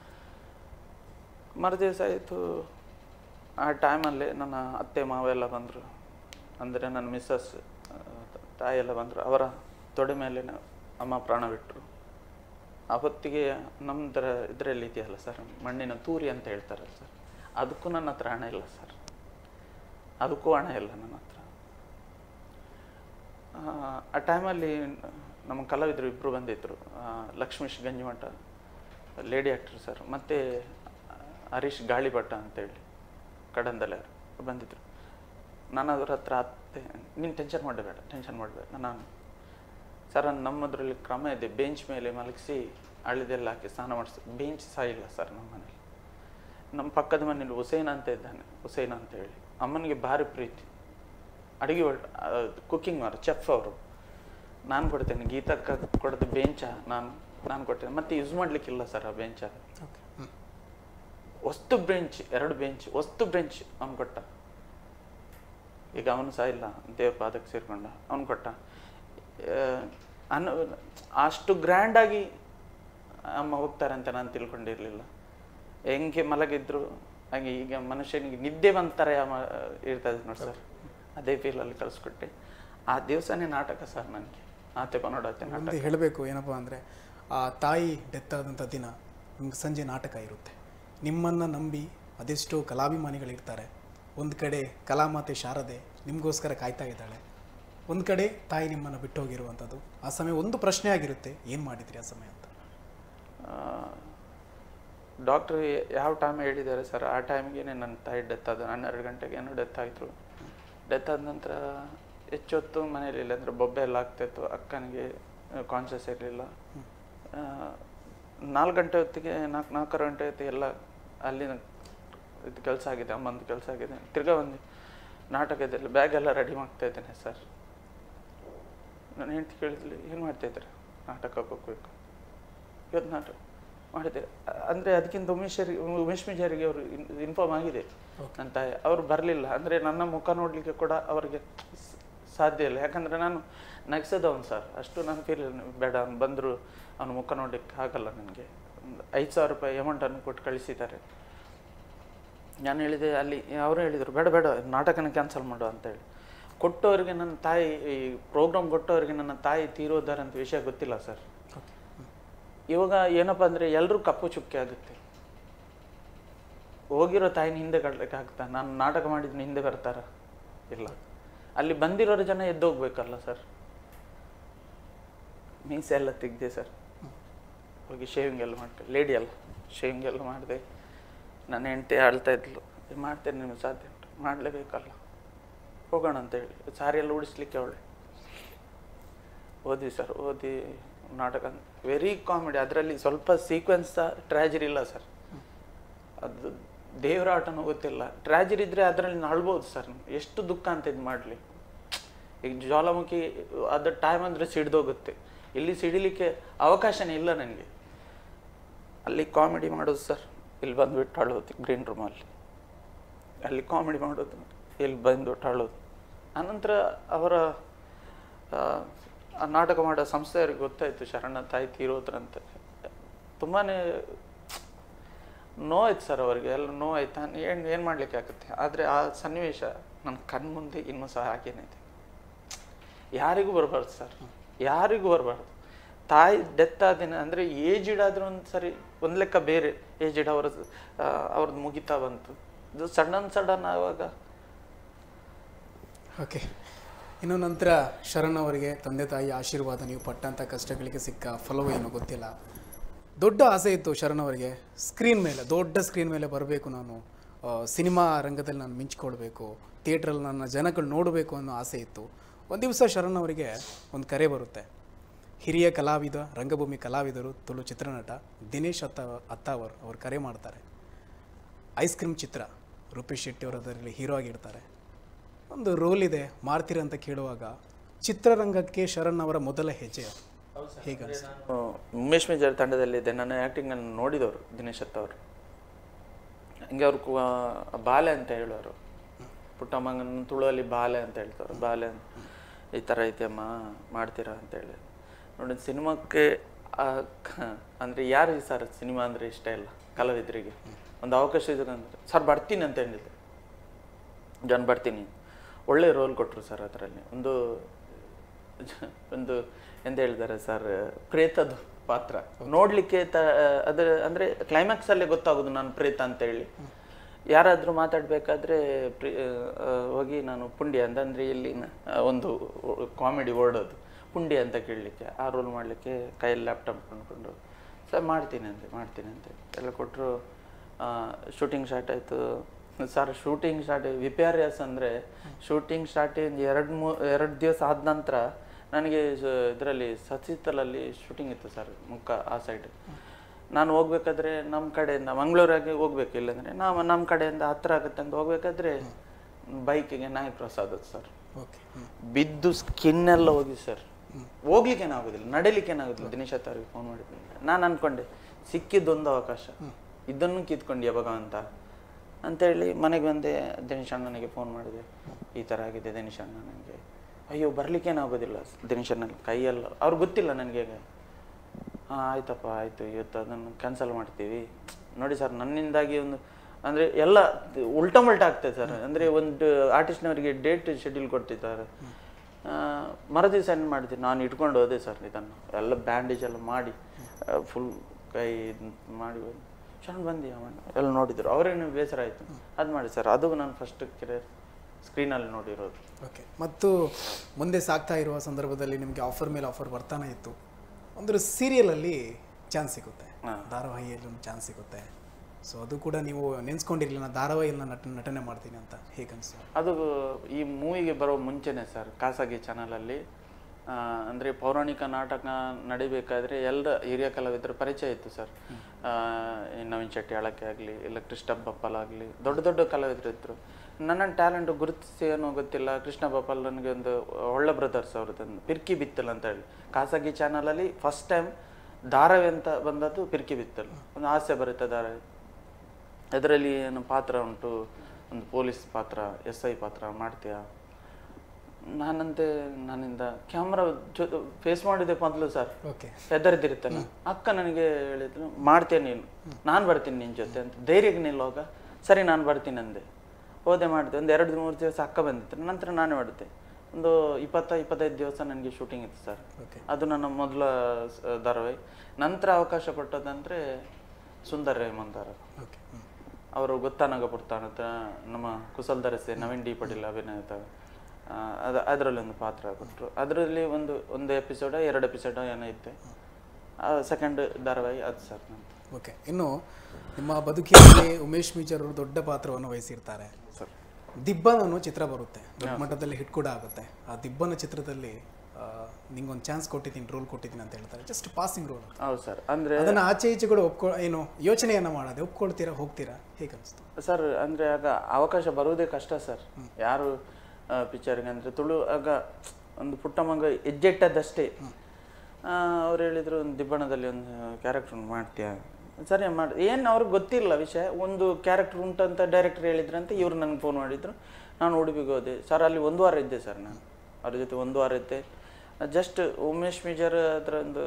ಮರುದಿವಸ ಆಯಿತು ಆ ಟೈಮಲ್ಲಿ ನನ್ನ ಅತ್ತೆ ಮಾವೆಲ್ಲ ಬಂದರು ಅಂದರೆ ನನ್ನ ಮಿಸ್ಸಸ್ ತಾಯಿ ಎಲ್ಲ ಬಂದರು ಅವರ ತೊಡೆ ಮೇಲೆ ಅಮ್ಮ ಪ್ರಾಣ ಬಿಟ್ಟರು ಆ ಹೊತ್ತಿಗೆ ನಮ್ಮದರ ಇದರಲ್ಲಿ ಇದೆಯಲ್ಲ ಸರ್ ಮಣ್ಣಿನ ತೂರಿ ಅಂತ ಹೇಳ್ತಾರೆ ಸರ್ ಅದಕ್ಕೂ ನನ್ನ ಹತ್ರ ಹಣ ಇಲ್ಲ ಸರ್ ಅದಕ್ಕೂ ಹಣ ಇಲ್ಲ ನನ್ನ ಹತ್ರ ಆ, ಆ ಟೈಮಲ್ಲಿ ನಮ್ಮ ಕಲಾವಿದರು ಇಬ್ಬರು ಬಂದಿದ್ದರು ಆ, Lakshmish Ganjimath lady actor sir ಮತ್ತು ಹರೀಶ್ ಗಾಳಿಭಟ್ಟ ಅಂತೇಳಿ ಕಡಂದಲೆ ಬಂದಿದ್ದರು ನಾನು ಅದ್ರ ಹತ್ರ ಅತ್ತೆ ನೀನು ಟೆನ್ಷನ್ ಮಾಡಬೇಡ ಟೆನ್ಷನ್ ಮಾಡಬೇಡ ನಾನು ಸರ್ ನಮ್ಮದ್ರಲ್ಲಿ ಕ್ರಮ ಇದೆ ಬೆಂಚ್ ಮೇಲೆ ಮಲಗಿಸಿ ಅಳಿದೆಲ್ಲ ಹಾಕಿ ಸ್ನಾನ ಮಾಡಿಸಿ ಬೆಂಚ್ ಸಹ ಇಲ್ಲ ಸರ್ ನಮ್ಮ ಮನೇಲಿ ನಮ್ಮ ಪಕ್ಕದ ಮನೇಲಿ ಹುಸೇನ್ ಅಂತ ಇದ್ದಾನೆ ಹುಸೇನ್ ಅಂತ ಹೇಳಿ ಅಮ್ಮನಿಗೆ ಭಾರಿ ಪ್ರೀತಿ ಅಡುಗೆ ಕುಕ್ಕಿಂಗ್ ಮಾರು ಚೆಫ್ ಅವರು ನಾನು ಕೊಡ್ತೇನೆ ಗೀತಕ್ಕ ಕೊಡೋದು ಬೆಂಚ ನಾನು ನಾನು ಕೊಟ್ಟಿದ್ದೆ ಮತ್ತೆ ಯೂಸ್ ಮಾಡ್ಲಿಕ್ಕಿಲ್ಲ ಸರ್ ಆ ಬೆಂಚ್ ಓಕೆ ಹ್ಞೂ ವಸ್ತು ಬೆಂಚ್ ಎರಡು ಬೆಂಚ್ ವಸ್ತು ಬೆಂಚ್ ಅವ್ನು ಕೊಟ್ಟ ಈಗ ಅವನು ಸಹ ಇಲ್ಲ ದೇವ್ರ ಪಾದಕ್ಕೆ ಸೇರ್ಕೊಂಡ ಅವನು ಕೊಟ್ಟ ಆ, ಅನ್ನು ಅಷ್ಟು ಗ್ರ್ಯಾಂಡಾಗಿ ಅಮ್ಮ ಹೋಗ್ತಾರೆ ಅಂತ ನಾನು ತಿಳ್ಕೊಂಡಿರಲಿಲ್ಲ ಹೆಂಗೆ ಮಲಗಿದ್ರು ಹಾಗೆ ಈಗ ಮನುಷ್ಯನಿಗೆ ನಿದ್ದೆ ಬಂತಾರೆ ಇರ್ತದೆ ನೋಡಿ ಸರ್ ಅದೇ ಫೀಲಲ್ಲಿ ಕಳಿಸ್ಕೊಟ್ಟೆ ಆ ದಿವಸನೇ ನಾಟಕ ಸರ್ ನನಗೆ ಆತೆ ಪನೋಡಾತೆ ನಾಟಕ ಒಂದು ಹೇಳಬೇಕು ಏನಪ್ಪ ಅಂದರೆ ಆ ತಾಯಿ ಡೆತ್ ಆದಂಥ ದಿನ ನಿಮ್ಗೆ ಸಂಜೆ ನಾಟಕ ಇರುತ್ತೆ ನಿಮ್ಮನ್ನು ನಂಬಿ ಅದೆಷ್ಟೋ ಕಲಾಭಿಮಾನಿಗಳಿರ್ತಾರೆ ಒಂದು ಕಡೆ ಕಲಾಮಾತೆ ಶಾರದೆ ನಿಮಗೋಸ್ಕರ ಕಾಯ್ತಾ ಇದ್ದಾಳೆ ಒಂದು ಕಡೆ ತಾಯಿ ನಿಮ್ಮನ್ನು ಬಿಟ್ಟು ಹೋಗಿರುವಂಥದ್ದು ಆ ಸಮಯ ಒಂದು ಪ್ರಶ್ನೆ ಆಗಿರುತ್ತೆ ಏನು ಮಾಡಿದ್ರಿ ಆ ಸಮಯ ಅಂತ ಡಾಕ್ಟ್ರು ಯಾವ ಟೈಮ್ ಹೇಳಿದ್ದಾರೆ ಸರ್ ಆ ಟೈಮ್ಗೆ ನನ್ನ ತಾಯಿ ಡೆತ್ ಆದ ಹನ್ನೆರಡು ಗಂಟೆಗೆ ಏನೋ ಡೆತ್ ಆಯಿತು ಡೆತ್ ಆದ ನಂತರ ಹೆಚ್ಚೊತ್ತು ಮನೇಲಿ ಇಲ್ಲ ಅಂದರೆ ಬೊಬ್ಬೆ ಎಲ್ಲ ಆಗ್ತಾಯಿತ್ತು ಅಕ್ಕನಿಗೆ ಕಾನ್ಷಿಯಸ್ ಇರಲಿಲ್ಲ ನಾಲ್ಕು ಗಂಟೆ ಹೊತ್ತಿಗೆ ನಾಲ್ಕು ನಾಲ್ಕೂವರೆ ಗಂಟೆ ಹೊತ್ತಿಗೆ ಎಲ್ಲ ಅಲ್ಲಿನ ಇದು ಕೆಲಸ ಆಗಿದೆ ಅಮ್ಮಂದು ಕೆಲಸ ಆಗಿದೆ ತಿರ್ಗಾ ಒಂದು ನಾಟಕದಲ್ಲಿ ಬ್ಯಾಗ್ ಎಲ್ಲ ರೆಡಿ ಮಾಡ್ತಾ ಇದ್ದೇನೆ ಸರ್ ನನ್ನ ಹೆಂಡತಿ ಕೇಳಿದ್ಲಿ ಏನು ಮಾಡ್ತಾ ಇದ್ದಾರೆ ನಾಟಕಕ್ಕೆ ಹೋಗ್ಬೇಕು ಇವತ್ತು ನಾಟಕ ಮಾಡಿದೆ ಅ- ಅಂದ್ರೆ ಅದಕ್ಕಿಂತ ಉಮೇಶ್ ಉಮೇಶ್ ಮಿಜಾರಿಗೆ ಅವರು ಇನ್ಫಾರ್ಮ್ ಆಗಿದೆ ನನ್ನ ತಾಯಿ ಅವ್ರು ಬರಲಿಲ್ಲ ಅಂದ್ರೆ ನನ್ನ ಮುಖ ನೋಡ್ಲಿಕ್ಕೆ ಕೂಡ ಅವರಿಗೆ ಸ- ಸಾಧ್ಯ ಇಲ್ಲ ಯಾಕಂದ್ರೆ ನಾನು ನಗ್ಸದವನು ಸರ್ ಅಷ್ಟು ನನ್ನ ಫೀಲ್ ಬೇಡ ಅವ್ನು ಬಂದರು ಅವನ ಮುಖ ನೋಡ್ಲಿಕ್ಕೆ ಆಗಲ್ಲ ನನಗೆ ಒಂದು ಐದು ಸಾವಿರ ರೂಪಾಯಿ ಅಮೌಂಟನ್ನು ಕೊಟ್ಟು ಕಳಿಸಿದ್ದಾರೆ ನಾನು ಹೇಳಿದೆ ಅಲ್ಲಿ ಅವರು ಹೇಳಿದರು ಬೇಡ ಬೇಡ ನಾಟಕನ ಕ್ಯಾನ್ಸಲ್ ಮಾಡು ಅಂತ ಹೇಳಿ ಕೊಟ್ಟವರಿಗೆ ನನ್ನ ತಾಯಿ ಈ ಪ್ರೋಗ್ರಾಮ್ ಕೊಟ್ಟವರಿಗೆ ನನ್ನ ತಾಯಿ ತೀರೋದಾರ ಅಂತ ವಿಷಯ ಗೊತ್ತಿಲ್ಲ ಸರ್ ಇವಾಗ ಏನಪ್ಪ ಅಂದರೆ ಎಲ್ಲರೂ ಕಪ್ಪು ಚುಕ್ಕೆ ಆಗುತ್ತೆ ಹೋಗಿರೋ ತಾಯಿನ ಹಿಂದೆ ಕಡ್ಲಿಕ್ಕೆ ಆಗ್ತಾ ನಾನು ನಾಟಕ ಮಾಡಿದ್ನ ಹಿಂದೆ ಬರ್ತಾರ ಇಲ್ಲ ಅಲ್ಲಿ ಬಂದಿರೋರು ಜನ ಎದ್ದು ಹೋಗ್ಬೇಕಲ್ಲ ಸರ್ ಮೀಸೆ ಎಲ್ಲ ತೆಗ್ದೆ ಸರ್ ಹೋಗಿ ಶೇವಿಂಗ್ ಎಲ್ಲ ಮಾಡ್ತೆ ಲೇಡಿ ಅಲ್ಲ ಶೇವಿಂಗ್ ಎಲ್ಲ ಮಾಡಿದೆ ನನ್ನ ಹೆಂಡತಿ ಆಳ್ತಾ ಇದ್ಲು "ಇದು ಮಾಡ್ತೇನೆ ನಿಮಗೆ ಸಾಧ್ಯ ಉಂಟು ಮಾಡಲೇಬೇಕಲ್ಲ ಹೋಗೋಣ ಅಂತ ಹೇಳಿ ಸಾರಿ ಎಲ್ಲ ಉಡಿಸ್ಲಿಕ್ಕೆ ಅವಳೆ ಓದಿ ಸರ್ ಓದಿ ನಾಟಕ ವೆರಿ ಕಾಮಿಡಿ ಅದರಲ್ಲಿ ಸ್ವಲ್ಪ ಸೀಕ್ವೆನ್ಸ್ ಟ್ರ್ಯಾಜರಿ ಇಲ್ಲ ಸರ್ ಅದು ದೇವರ ಆಟನೂ ಗೊತ್ತಿಲ್ಲ ಟ್ರ್ಯಾಜರಿ ಇದ್ರೆ ಅದರಲ್ಲಿ ಅಳ್ಬೋದು ಸರ್ ಎಷ್ಟು ದುಃಖ ಅಂತ ಇದು ಮಾಡಲಿ ಈಗ ಜ್ವಾಲಾಮುಖಿ ಅದ ಟೈಮ್ ಅಂದರೆ ಸಿಡ್ದೋಗುತ್ತೆ ಇಲ್ಲಿ ಸಿಡಿಲಿಕ್ಕೆ ಅವಕಾಶನೇ ಇಲ್ಲ ನನಗೆ ಅಲ್ಲಿ ಕಾಮಿಡಿ ಮಾಡೋದು ಸರ್ ಇಲ್ಲಿ ಬಂದುಬಿಟ್ಟು ಅಳೋದು ಗ್ರೀನ್ ರೂಮಲ್ಲಿ ಅಲ್ಲಿ ಕಾಮಿಡಿ ಮಾಡೋದು ಇಲ್ಲಿ ಬಂದುಬಿಟ್ಟು ಅಳೋದು ಆನಂತರ ಅವರ ಆ, ಆ ನಾಟಕ ಮಾಡೋ ಸಂಸ್ಥೆಯವ್ರಿಗೆ ಗೊತ್ತಾಯಿತು ಶರಣ ತಾಯಿ ತೀರೋದ್ರಂತೆ ತುಂಬಾ ನೋವಾಯ್ತು ಸರ್ ಅವರಿಗೆ ಎಲ್ಲ ನೋವಾಯ್ತು ಏನು ಏನು ಮಾಡಲಿಕ್ಕೆ ಆಗುತ್ತೆ ಆದರೆ ಆ ಸನ್ನಿವೇಶ ನನ್ನ ಕಣ್ಮುಂದೆ ಇನ್ನೂ ಸಹ ಹಾಗೇನೆ ಇದೆ ಯಾರಿಗೂ ಬರಬಾರ್ದು ಸರ್ ಯಾರಿಗೂ ಬರಬಾರ್ದು ತಾಯಿ ಡೆತ್ ಆದಿನ ಅಂದರೆ ಏಜಿಡ್ ಆದ್ರೂ ಒಂದು ಸರಿ ಒಂದು ಲೆಕ್ಕ ಬೇರೆ ಏಜಿಡ್ ಅವರ ಅವ್ರದ್ದು ಮುಗಿತಾ ಬಂತು ಇದು ಸಡನ್ ಸಡನ್ ಆವಾಗ ಓಕೆ ಇನ್ನು ನಂತರ ಶರಣ್ ಅವರಿಗೆ ತಂದೆ ತಾಯಿ ಆಶೀರ್ವಾದ ನೀವು ಪಟ್ಟಂಥ ಕಷ್ಟಗಳಿಗೆ ಸಿಕ್ಕ ಫಲವೋ ಏನೋ ಗೊತ್ತಿಲ್ಲ ದೊಡ್ಡ ಆಸೆ ಇತ್ತು ಶರಣ್ ಅವರಿಗೆ ಸ್ಕ್ರೀನ್ ಮೇಲೆ ದೊಡ್ಡ ಸ್ಕ್ರೀನ್ ಮೇಲೆ ಬರಬೇಕು ನಾನು ಆ, ಸಿನಿಮಾ ರಂಗದಲ್ಲಿ ನಾನು ಮಿಂಚ್ಕೊಳ್ಬೇಕು ಥಿಯೇಟ್ರಲ್ಲಿ ನನ್ನ ಜನಗಳು ನೋಡಬೇಕು ಅನ್ನೋ ಆಸೆ ಇತ್ತು ಒಂದು ದಿವಸ ಶರಣ್ ಅವರಿಗೆ ಒಂದು ಕರೆ ಬರುತ್ತೆ ಹಿರಿಯ ಕಲಾವಿದ ರಂಗಭೂಮಿ ಕಲಾವಿದರು ತುಳು ಚಿತ್ರನಟ ದಿನೇಶ್ ಅತ್ತ ಅತ್ತಾವರ್ ಅವರು ಕರೆ ಮಾಡ್ತಾರೆ ಐಸ್ ಕ್ರೀಮ್ ಚಿತ್ರ ರೂಪೇಶ್ ಶೆಟ್ಟಿ ಅವರು ಅದರಲ್ಲಿ ಹೀರೋ ಆಗಿರ್ತಾರೆ ಒಂದು ರೋಲ್ ಇದೆ ಮಾಡ್ತೀರಾ ಅಂತ ಕೇಳುವಾಗ ಚಿತ್ರರಂಗಕ್ಕೆ ಶರಣ್ ಅವರ ಮೊದಲ ಹೆಜ್ಜೆ ಅದು ಹೇಗೆ ಅನ್ಸ್ತು? ನಾನು ಉಮೇಶ್ ಮೇಜರ್ ತಂಡದಲ್ಲಿದ್ದೆ ನನ್ನ ಆ್ಯಕ್ಟಿಂಗನ್ನು ನೋಡಿದವರು ದಿನೇಶ್ ಅತ್ತ ಅವರು ಹಂಗೆ ಅವ್ರು ಕು- ಬಾಲೆ ಅಂತ ಹೇಳೋರು ಪುಟ್ಟಮ್ಮನ ತುಳುವಲ್ಲಿ ಬಾಲೆ ಅಂತ ಹೇಳ್ತಾರೆ ಬಾಲೆ ಅಂತ ಈ ಥರ ಐತೆಮ್ಮ ಮಾಡ್ತೀರಾ ಅಂತ ಹೇಳಿ ನೋಡಿ ಸಿನಿಮಾಕ್ಕೆ ಆ ಕ- ಅಂದ್ರೆ ಯಾರಿಗೆ ಸರ್ ಸಿನಿಮಾ ಅಂದರೆ ಇಷ್ಟ ಇಲ್ಲ ಕಲಾವಿದರಿಗೆ ಒಂದು ಅವಕಾಶ ಇದೆ ಅಂದರೆ ಸರ್ ಬರ್ತೀನಿ ಅಂತ ಹೇಳಿದ್ದೆ ಜಾನ್ ಬರ್ತೀನಿ ಒಳ್ಳೆ ರೋಲ್ ಕೊಟ್ಟರು ಸರ್ ಅದರಲ್ಲಿ ಒಂದು ಜ- ಒಂದು ಎಂತ ಹೇಳ್ತಾರೆ ಸರ್ ಪ್ರೇತದ ಪಾತ್ರ ನೋಡ್ಲಿಕ್ಕೆ ತ ಅದರ ಅಂದರೆ ಕ್ಲೈಮ್ಯಾಕ್ಸಲ್ಲೇ ಗೊತ್ತಾಗೋದು ನಾನು ಪ್ರೇತ ಅಂತ ಹೇಳಿ ಯಾರಾದರೂ ಮಾತಾಡಬೇಕಾದ್ರೆ ಪ್ರಿ ಆ, ಹೋಗಿ ನಾನು ಪುಂಡಿ ಅಂತ ಅಂದರೆ ಇಲ್ಲಿ ನ- ಆ, ಒಂದು ಕಾಮಿಡಿ ಓಡೋದು ಪುಂಡಿ ಅಂತ ಕೇಳಲಿಕ್ಕೆ ಆ ರೋಲ್ ಮಾಡಲಿಕ್ಕೆ ಕೈಯಲ್ಲಿ ಲ್ಯಾಪ್ಟಾಪ್ ಕೊಂಡ್ಕೊಂಡು ಸರ್ ಮಾಡ್ತೀನಿ ಅಂತೆ ಮಾಡ್ತೀನಿ ಅಂತೆ ಎಲ್ಲ ಕೊಟ್ಟರು ಶೂಟಿಂಗ್ ಸ್ಟಾರ್ಟ್ ಆಯಿತು ಸರ್ ಶೂಟಿಂಗ್ ಸ್ಟಾರ್ಟ್ ವಿಪರ್ಯಾಸ ಅಂದರೆ ಶೂಟಿಂಗ್ ಸ್ಟಾರ್ಟ್ ಎರಡು ಮೂ ಎರಡು ದಿವಸ ಆದ ನಂತರ ನನಗೆ ಇದರಲ್ಲಿ ಸಚಿತಲಲ್ಲಿ ಶೂಟಿಂಗ್ ಇತ್ತು ಸರ್ ಮುಖ ಆ ಸೈಡ್ ನಾನು ಹೋಗ್ಬೇಕಾದ್ರೆ ನಮ್ಮ ಕಡೆಯಿಂದ ಮಂಗಳೂರಾಗೆ ಹೋಗ್ಬೇಕು ಇಲ್ಲಾಂದರೆ ನಾವು ನಮ್ಮ ಕಡೆಯಿಂದ ಹತ್ರ ಆಗುತ್ತೆ ಅಂತ ಹೋಗ್ಬೇಕಾದ್ರೆ ಬೈಕಿಗೆ ನಾಯಿ ಕ್ರಾಸ್ ಆದದ್ದು ಸರ್ ಓಕೆ ಹ್ಮ್. ಬಿದ್ದು ಸ್ಕಿನ್ ಎಲ್ಲ ಹೋಗಿ ಸರ್ ಹೋಗ್ಲಿಕ್ಕೇನು ಆಗೋದಿಲ್ಲ ನಡಿಲಿಕ್ಕೇನು ಆಗೋದಿಲ್ಲ ದಿನೇಶ್ ಅತ್ತ ಅವ್ರಿಗೆ ಫೋನ್ ಮಾಡಿದ್ದೆ ನಾನು ಅನ್ಕೊಂಡೆ ಸಿಕ್ಕಿದ್ದೊಂದು ಅವಕಾಶ ಇದನ್ನು ಕಿತ್ಕೊಂಡ್ಯಾ ಭಗವಂತ ಅಂತೇಳಿ ಮನೆಗೆ ಬಂದೆ ದಿನೇಶ್ ಅಣ್ಣನಿಗೆ ಫೋನ್ ಮಾಡಿದೆ ಈ ಥರ ಆಗಿದೆ ದಿನೇಶ್ ಅಣ್ಣ ನನಗೆ ಅಯ್ಯೋ ಬರ್ಲಿಕ್ಕೇನು ಆಗೋದಿಲ್ಲ ದಿನೇಶ್ ಅಣ್ಣನ ಕೈಯೆಲ್ಲ ಅವ್ರಿಗೆ ಗೊತ್ತಿಲ್ಲ ನನಗೆ ಹಾಂ ಆಯ್ತಪ್ಪ ಆಯಿತು ಇವತ್ತು ಅದನ್ನು ಕ್ಯಾನ್ಸಲ್ ಮಾಡ್ತೀವಿ ನೋಡಿ ಸರ್ ನನ್ನಿಂದಾಗಿ ಒಂದು ಅಂದರೆ ಎಲ್ಲ ಉಲ್ಟಾ ಮಲ್ಟಾ ಆಗ್ತದೆ ಸರ್ ಅಂದರೆ ಒಂದು ಆರ್ಟಿಸ್ಟ್ನವರಿಗೆ ಡೇಟ್ ಶೆಡ್ಯೂಲ್ ಕೊಡ್ತಿದ್ದಾರೆ ಮರದಿ ಸೆಂಡ್ ಮಾಡ್ತೀನಿ ನಾನು ಇಟ್ಕೊಂಡು ಹೋದೆ ಸರ್ ಇದನ್ನು ಎಲ್ಲ ಬ್ಯಾಂಡೇಜ್ ಎಲ್ಲ ಮಾಡಿ ಫುಲ್ ಕೈ ಇದ್ ಮಾಡಿ ಚೆಂದ ಬಂದಿ ಅವಣ್ಣ ಎಲ್ಲ ನೋಡಿದ್ರು ಅವರೇನು ಬೇಸರ ಆಯಿತು ಅದು ಮಾಡಿ ಸರ್ ಅದು ನಾನು ಫಸ್ಟ್ ಕೆರಿಯರ್ ಸ್ಕ್ರೀನಲ್ಲಿ ನೋಡಿರೋದು ಓಕೆ ಮತ್ತು ಮುಂದೆ ಸಾಗ್ತಾ ಇರುವ ಸಂದರ್ಭದಲ್ಲಿ ನಿಮಗೆ ಆಫರ್ ಮೇಲೆ ಆಫರ್ ಬರ್ತಾನೆ ಇತ್ತು ಅಂದ್ರೆ ಸೀರಿಯಲಲ್ಲಿ ಚಾನ್ಸ್ ಸಿಗುತ್ತೆ ಧಾರಾವಾಹಿಯಲ್ಲಿ ಒಂದು ಚಾನ್ಸ್ ಸಿಗುತ್ತೆ ಸೊ ಅದು ಕೂಡ ನೀವು ನೆನೆಸ್ಕೊಂಡಿರಲಿಲ್ಲ ನಾನು ಧಾರಾವಾಹಿಯಲ್ಲಿ ನಟ ನಟನೆ ಮಾಡ್ತೀನಿ ಅಂತ ಹೇಗೆ ಅನಿಸ್ತು ಅದು ಈ ಮೂವಿಗೆ ಬರೋ ಮುಂಚೆನೆ ಸರ್ ಖಾಸಗಿ ಚಾನಲಲ್ಲಿ ಅಂದರೆ ಪೌರಾಣಿಕ ನಾಟಕ ನಡಿಬೇಕಾದ್ರೆ ಎಲ್ಲ ಹಿರಿಯ ಕಲಾವಿದರ ಪರಿಚಯ ಇತ್ತು ಸರ್ ಈ ನವೀನ್ ಶೆಟ್ಟಿ ಅಳಕೆ ಆಗಲಿ ಇಲ್ಲ ಕೃಷ್ಣ ಬಪ್ಪಲ್ ಆಗಲಿ ದೊಡ್ಡ ದೊಡ್ಡ ಕಲಾವಿದರು ಇದ್ದರು ನನ್ನ ಟ್ಯಾಲೆಂಟ್ ಗುರುತಿಸಿ ಏನೋ ಗೊತ್ತಿಲ್ಲ ಕೃಷ್ಣ ಬಪ್ಪಲ್ ನನಗೆ ಒಂದು ಒಳ್ಳೆ ಬ್ರದರ್ಸ್ ಅವ್ರದ್ದು ಪಿರ್ಕಿ ಬಿತ್ತಲ್ ಅಂತ ಹೇಳಿ ಖಾಸಗಿ ಚಾನಲಲ್ಲಿ ಫಸ್ಟ್ ಟೈಮ್ ಧಾರಾವಿ ಅಂತ ಬಂದದ್ದು ಪಿರ್ಕಿ ಬಿತ್ತಲ್ ಒಂದು ಹಾಸ್ಯ ಬರುತ್ತೆ ಧಾರಾವಿ ಅದರಲ್ಲಿ ಏನು ಪಾತ್ರ ಉಂಟು ಒಂದು ಪೊಲೀಸ್ ಪಾತ್ರ ಎಸ್ ಐ ಪಾತ್ರ ಮಾಡ್ತೀಯಾ ನಾನಂತೆ ನನ್ನಿಂದ ಕ್ಯಾಮ್ರಾ ಜೊತೆ ಫೇಸ್ ಮಾಡಿದೆ ಮೊದಲು ಸರ್ ಓಕೆ ಹೆದರ್ದಿರ್ತಲ್ಲ ಅಕ್ಕ ನನಗೆ ಹೇಳಿದ್ರು ಮಾಡ್ತೇನೆ ನೀನು ನಾನು ಬರ್ತೀನಿ ನಿನ್ನ ಜೊತೆ ಅಂತ ಧೈರ್ಯಕ್ಕೆ ನಿಲ್ಲುವಾಗ ಸರಿ ನಾನು ಬರ್ತೀನಿ ಅಂದೆ ಹೋದೆ ಮಾಡಿದೆ ಒಂದು ಎರಡು ಮೂರು ದಿವಸ ಅಕ್ಕ ಬಂದಿತ್ತು ನಂತರ ನಾನೇ ಮಾಡಿದೆ ಒಂದು ಇಪ್ಪತ್ತ ಇಪ್ಪತ್ತೈದು ದಿವಸ ನನಗೆ ಶೂಟಿಂಗ್ ಇತ್ತು ಸರ್ ಓಕೆ ಅದು ನನ್ನ ಮೊದಲ ಸ- ಧಾರಾವಾಹಿ ನಂತರ ಅವಕಾಶ ಪಟ್ಟದಂದ್ರೆ ಸುಂದರ್ ರೇಮಂದಾರ ಓಕೆ ಹ್ಞೂ ಅವರು ಗೊತ್ತಾನಾಗ ಪುಡ್ತಾನ ಅಂತ ನಮ್ಮ ಕುಸಲ್ ದರಸೆ ನವೀನ್ ಡಿ ಪಾಟೀಲ್ ಅಭಿನಯದ ಆ, ಅದ ಅದರಲ್ಲಿ ಒಂದು ಪಾತ್ರ ಕೊಟ್ಟರು ಅದರಲ್ಲಿ ಒಂದು ಒಂದು ಎಪಿಸೋಡ ಎರಡು ಎಪಿಸೋಡ ಏನೋ ಇತ್ತೆ ಸೆಕೆಂಡ್ ಧಾರಾವಾಹಿ ಅದು ಸರ್ ನಂದು ಓಕೆ ಇನ್ನು ನಿಮ್ಮ ಬದುಕಿನಲ್ಲಿ ಉಮೇಶ್ ಮೀಚರ್ ಅವರು ದೊಡ್ಡ ಪಾತ್ರವನ್ನು ವಹಿಸಿರ್ತಾರೆ ಸರ್ ದಿಬ್ಬನ್ ಅನ್ನೋ ಚಿತ್ರ ಬರುತ್ತೆ ದೊಡ್ಡ ಮಟ್ಟದಲ್ಲಿ ಹಿಟ್ ಕೂಡ ಆಗುತ್ತೆ ಆ ದಿಬ್ಬನ ಚಿತ್ರದಲ್ಲಿ ನಿಂಗೊಂದು ಚಾನ್ಸ್ ಕೊಟ್ಟಿದ್ದೀನಿ ರೋಲ್ ಕೊಟ್ಟಿದ್ದೀನಿ ಅಂತ ಹೇಳ್ತಾರೆ ಜಸ್ಟ್ ಪಾಸಿಂಗ್ ರೋಲ್ ಹೌದು ಸರ್ ಅಂದರೆ ಅದನ್ನ ಆಚೆ ಈಚೆಗಳು ಒಪ್ಕೊ ಏನು ಯೋಚನೆಯನ್ನ ಮಾಡದೆ ಒಪ್ಕೊಳ್ತೀರಾ ಹೋಗ್ತೀರಾ ಹೇಗೆ ಅನಿಸ್ತು ಸರ್ ಅಂದರೆ ಆಗ ಅವಕಾಶ ಬರುವುದೇ ಕಷ್ಟ ಸರ್ ಯಾರು ಪಿಕ್ಚರ್ಗೆ ಅಂದರೆ ತುಳು ಆಗ ಒಂದು ಪುಟ್ಟ ಮಗ ಹೆಜ್ಜೆಟ್ಟದಷ್ಟೇ ಅವ್ರು ಹೇಳಿದರು ಒಂದು ದಿಬ್ಬಣದಲ್ಲಿ ಒಂದು ಕ್ಯಾರೆಕ್ಟರ್ ಮಾಡ್ತೀಯಾ ಸರಿ ಮಾಡಿ ಏನು ಅವ್ರಿಗೆ ಗೊತ್ತಿಲ್ಲ ವಿಷಯ ಒಂದು ಕ್ಯಾರೆಕ್ಟರ್ ಉಂಟಂತ ಡೈರೆಕ್ಟರ್ ಹೇಳಿದ್ರಂತೆ ಇವ್ರು ನನಗೆ ಫೋನ್ ಮಾಡಿದ್ರು ನಾನು ಉಡುಪಿಗೆ ಹೋದೆ ಸರ್ ಅಲ್ಲಿ ಒಂದು ವಾರ ಇದ್ದೆ ಸರ್ ನಾನು ಅವ್ರ ಜೊತೆ ಒಂದು ವಾರ ಇದ್ದೆ ಜಸ್ಟ್ ಉಮೇಶ್ ಮೇಜರ್ ಅದರ ಒಂದು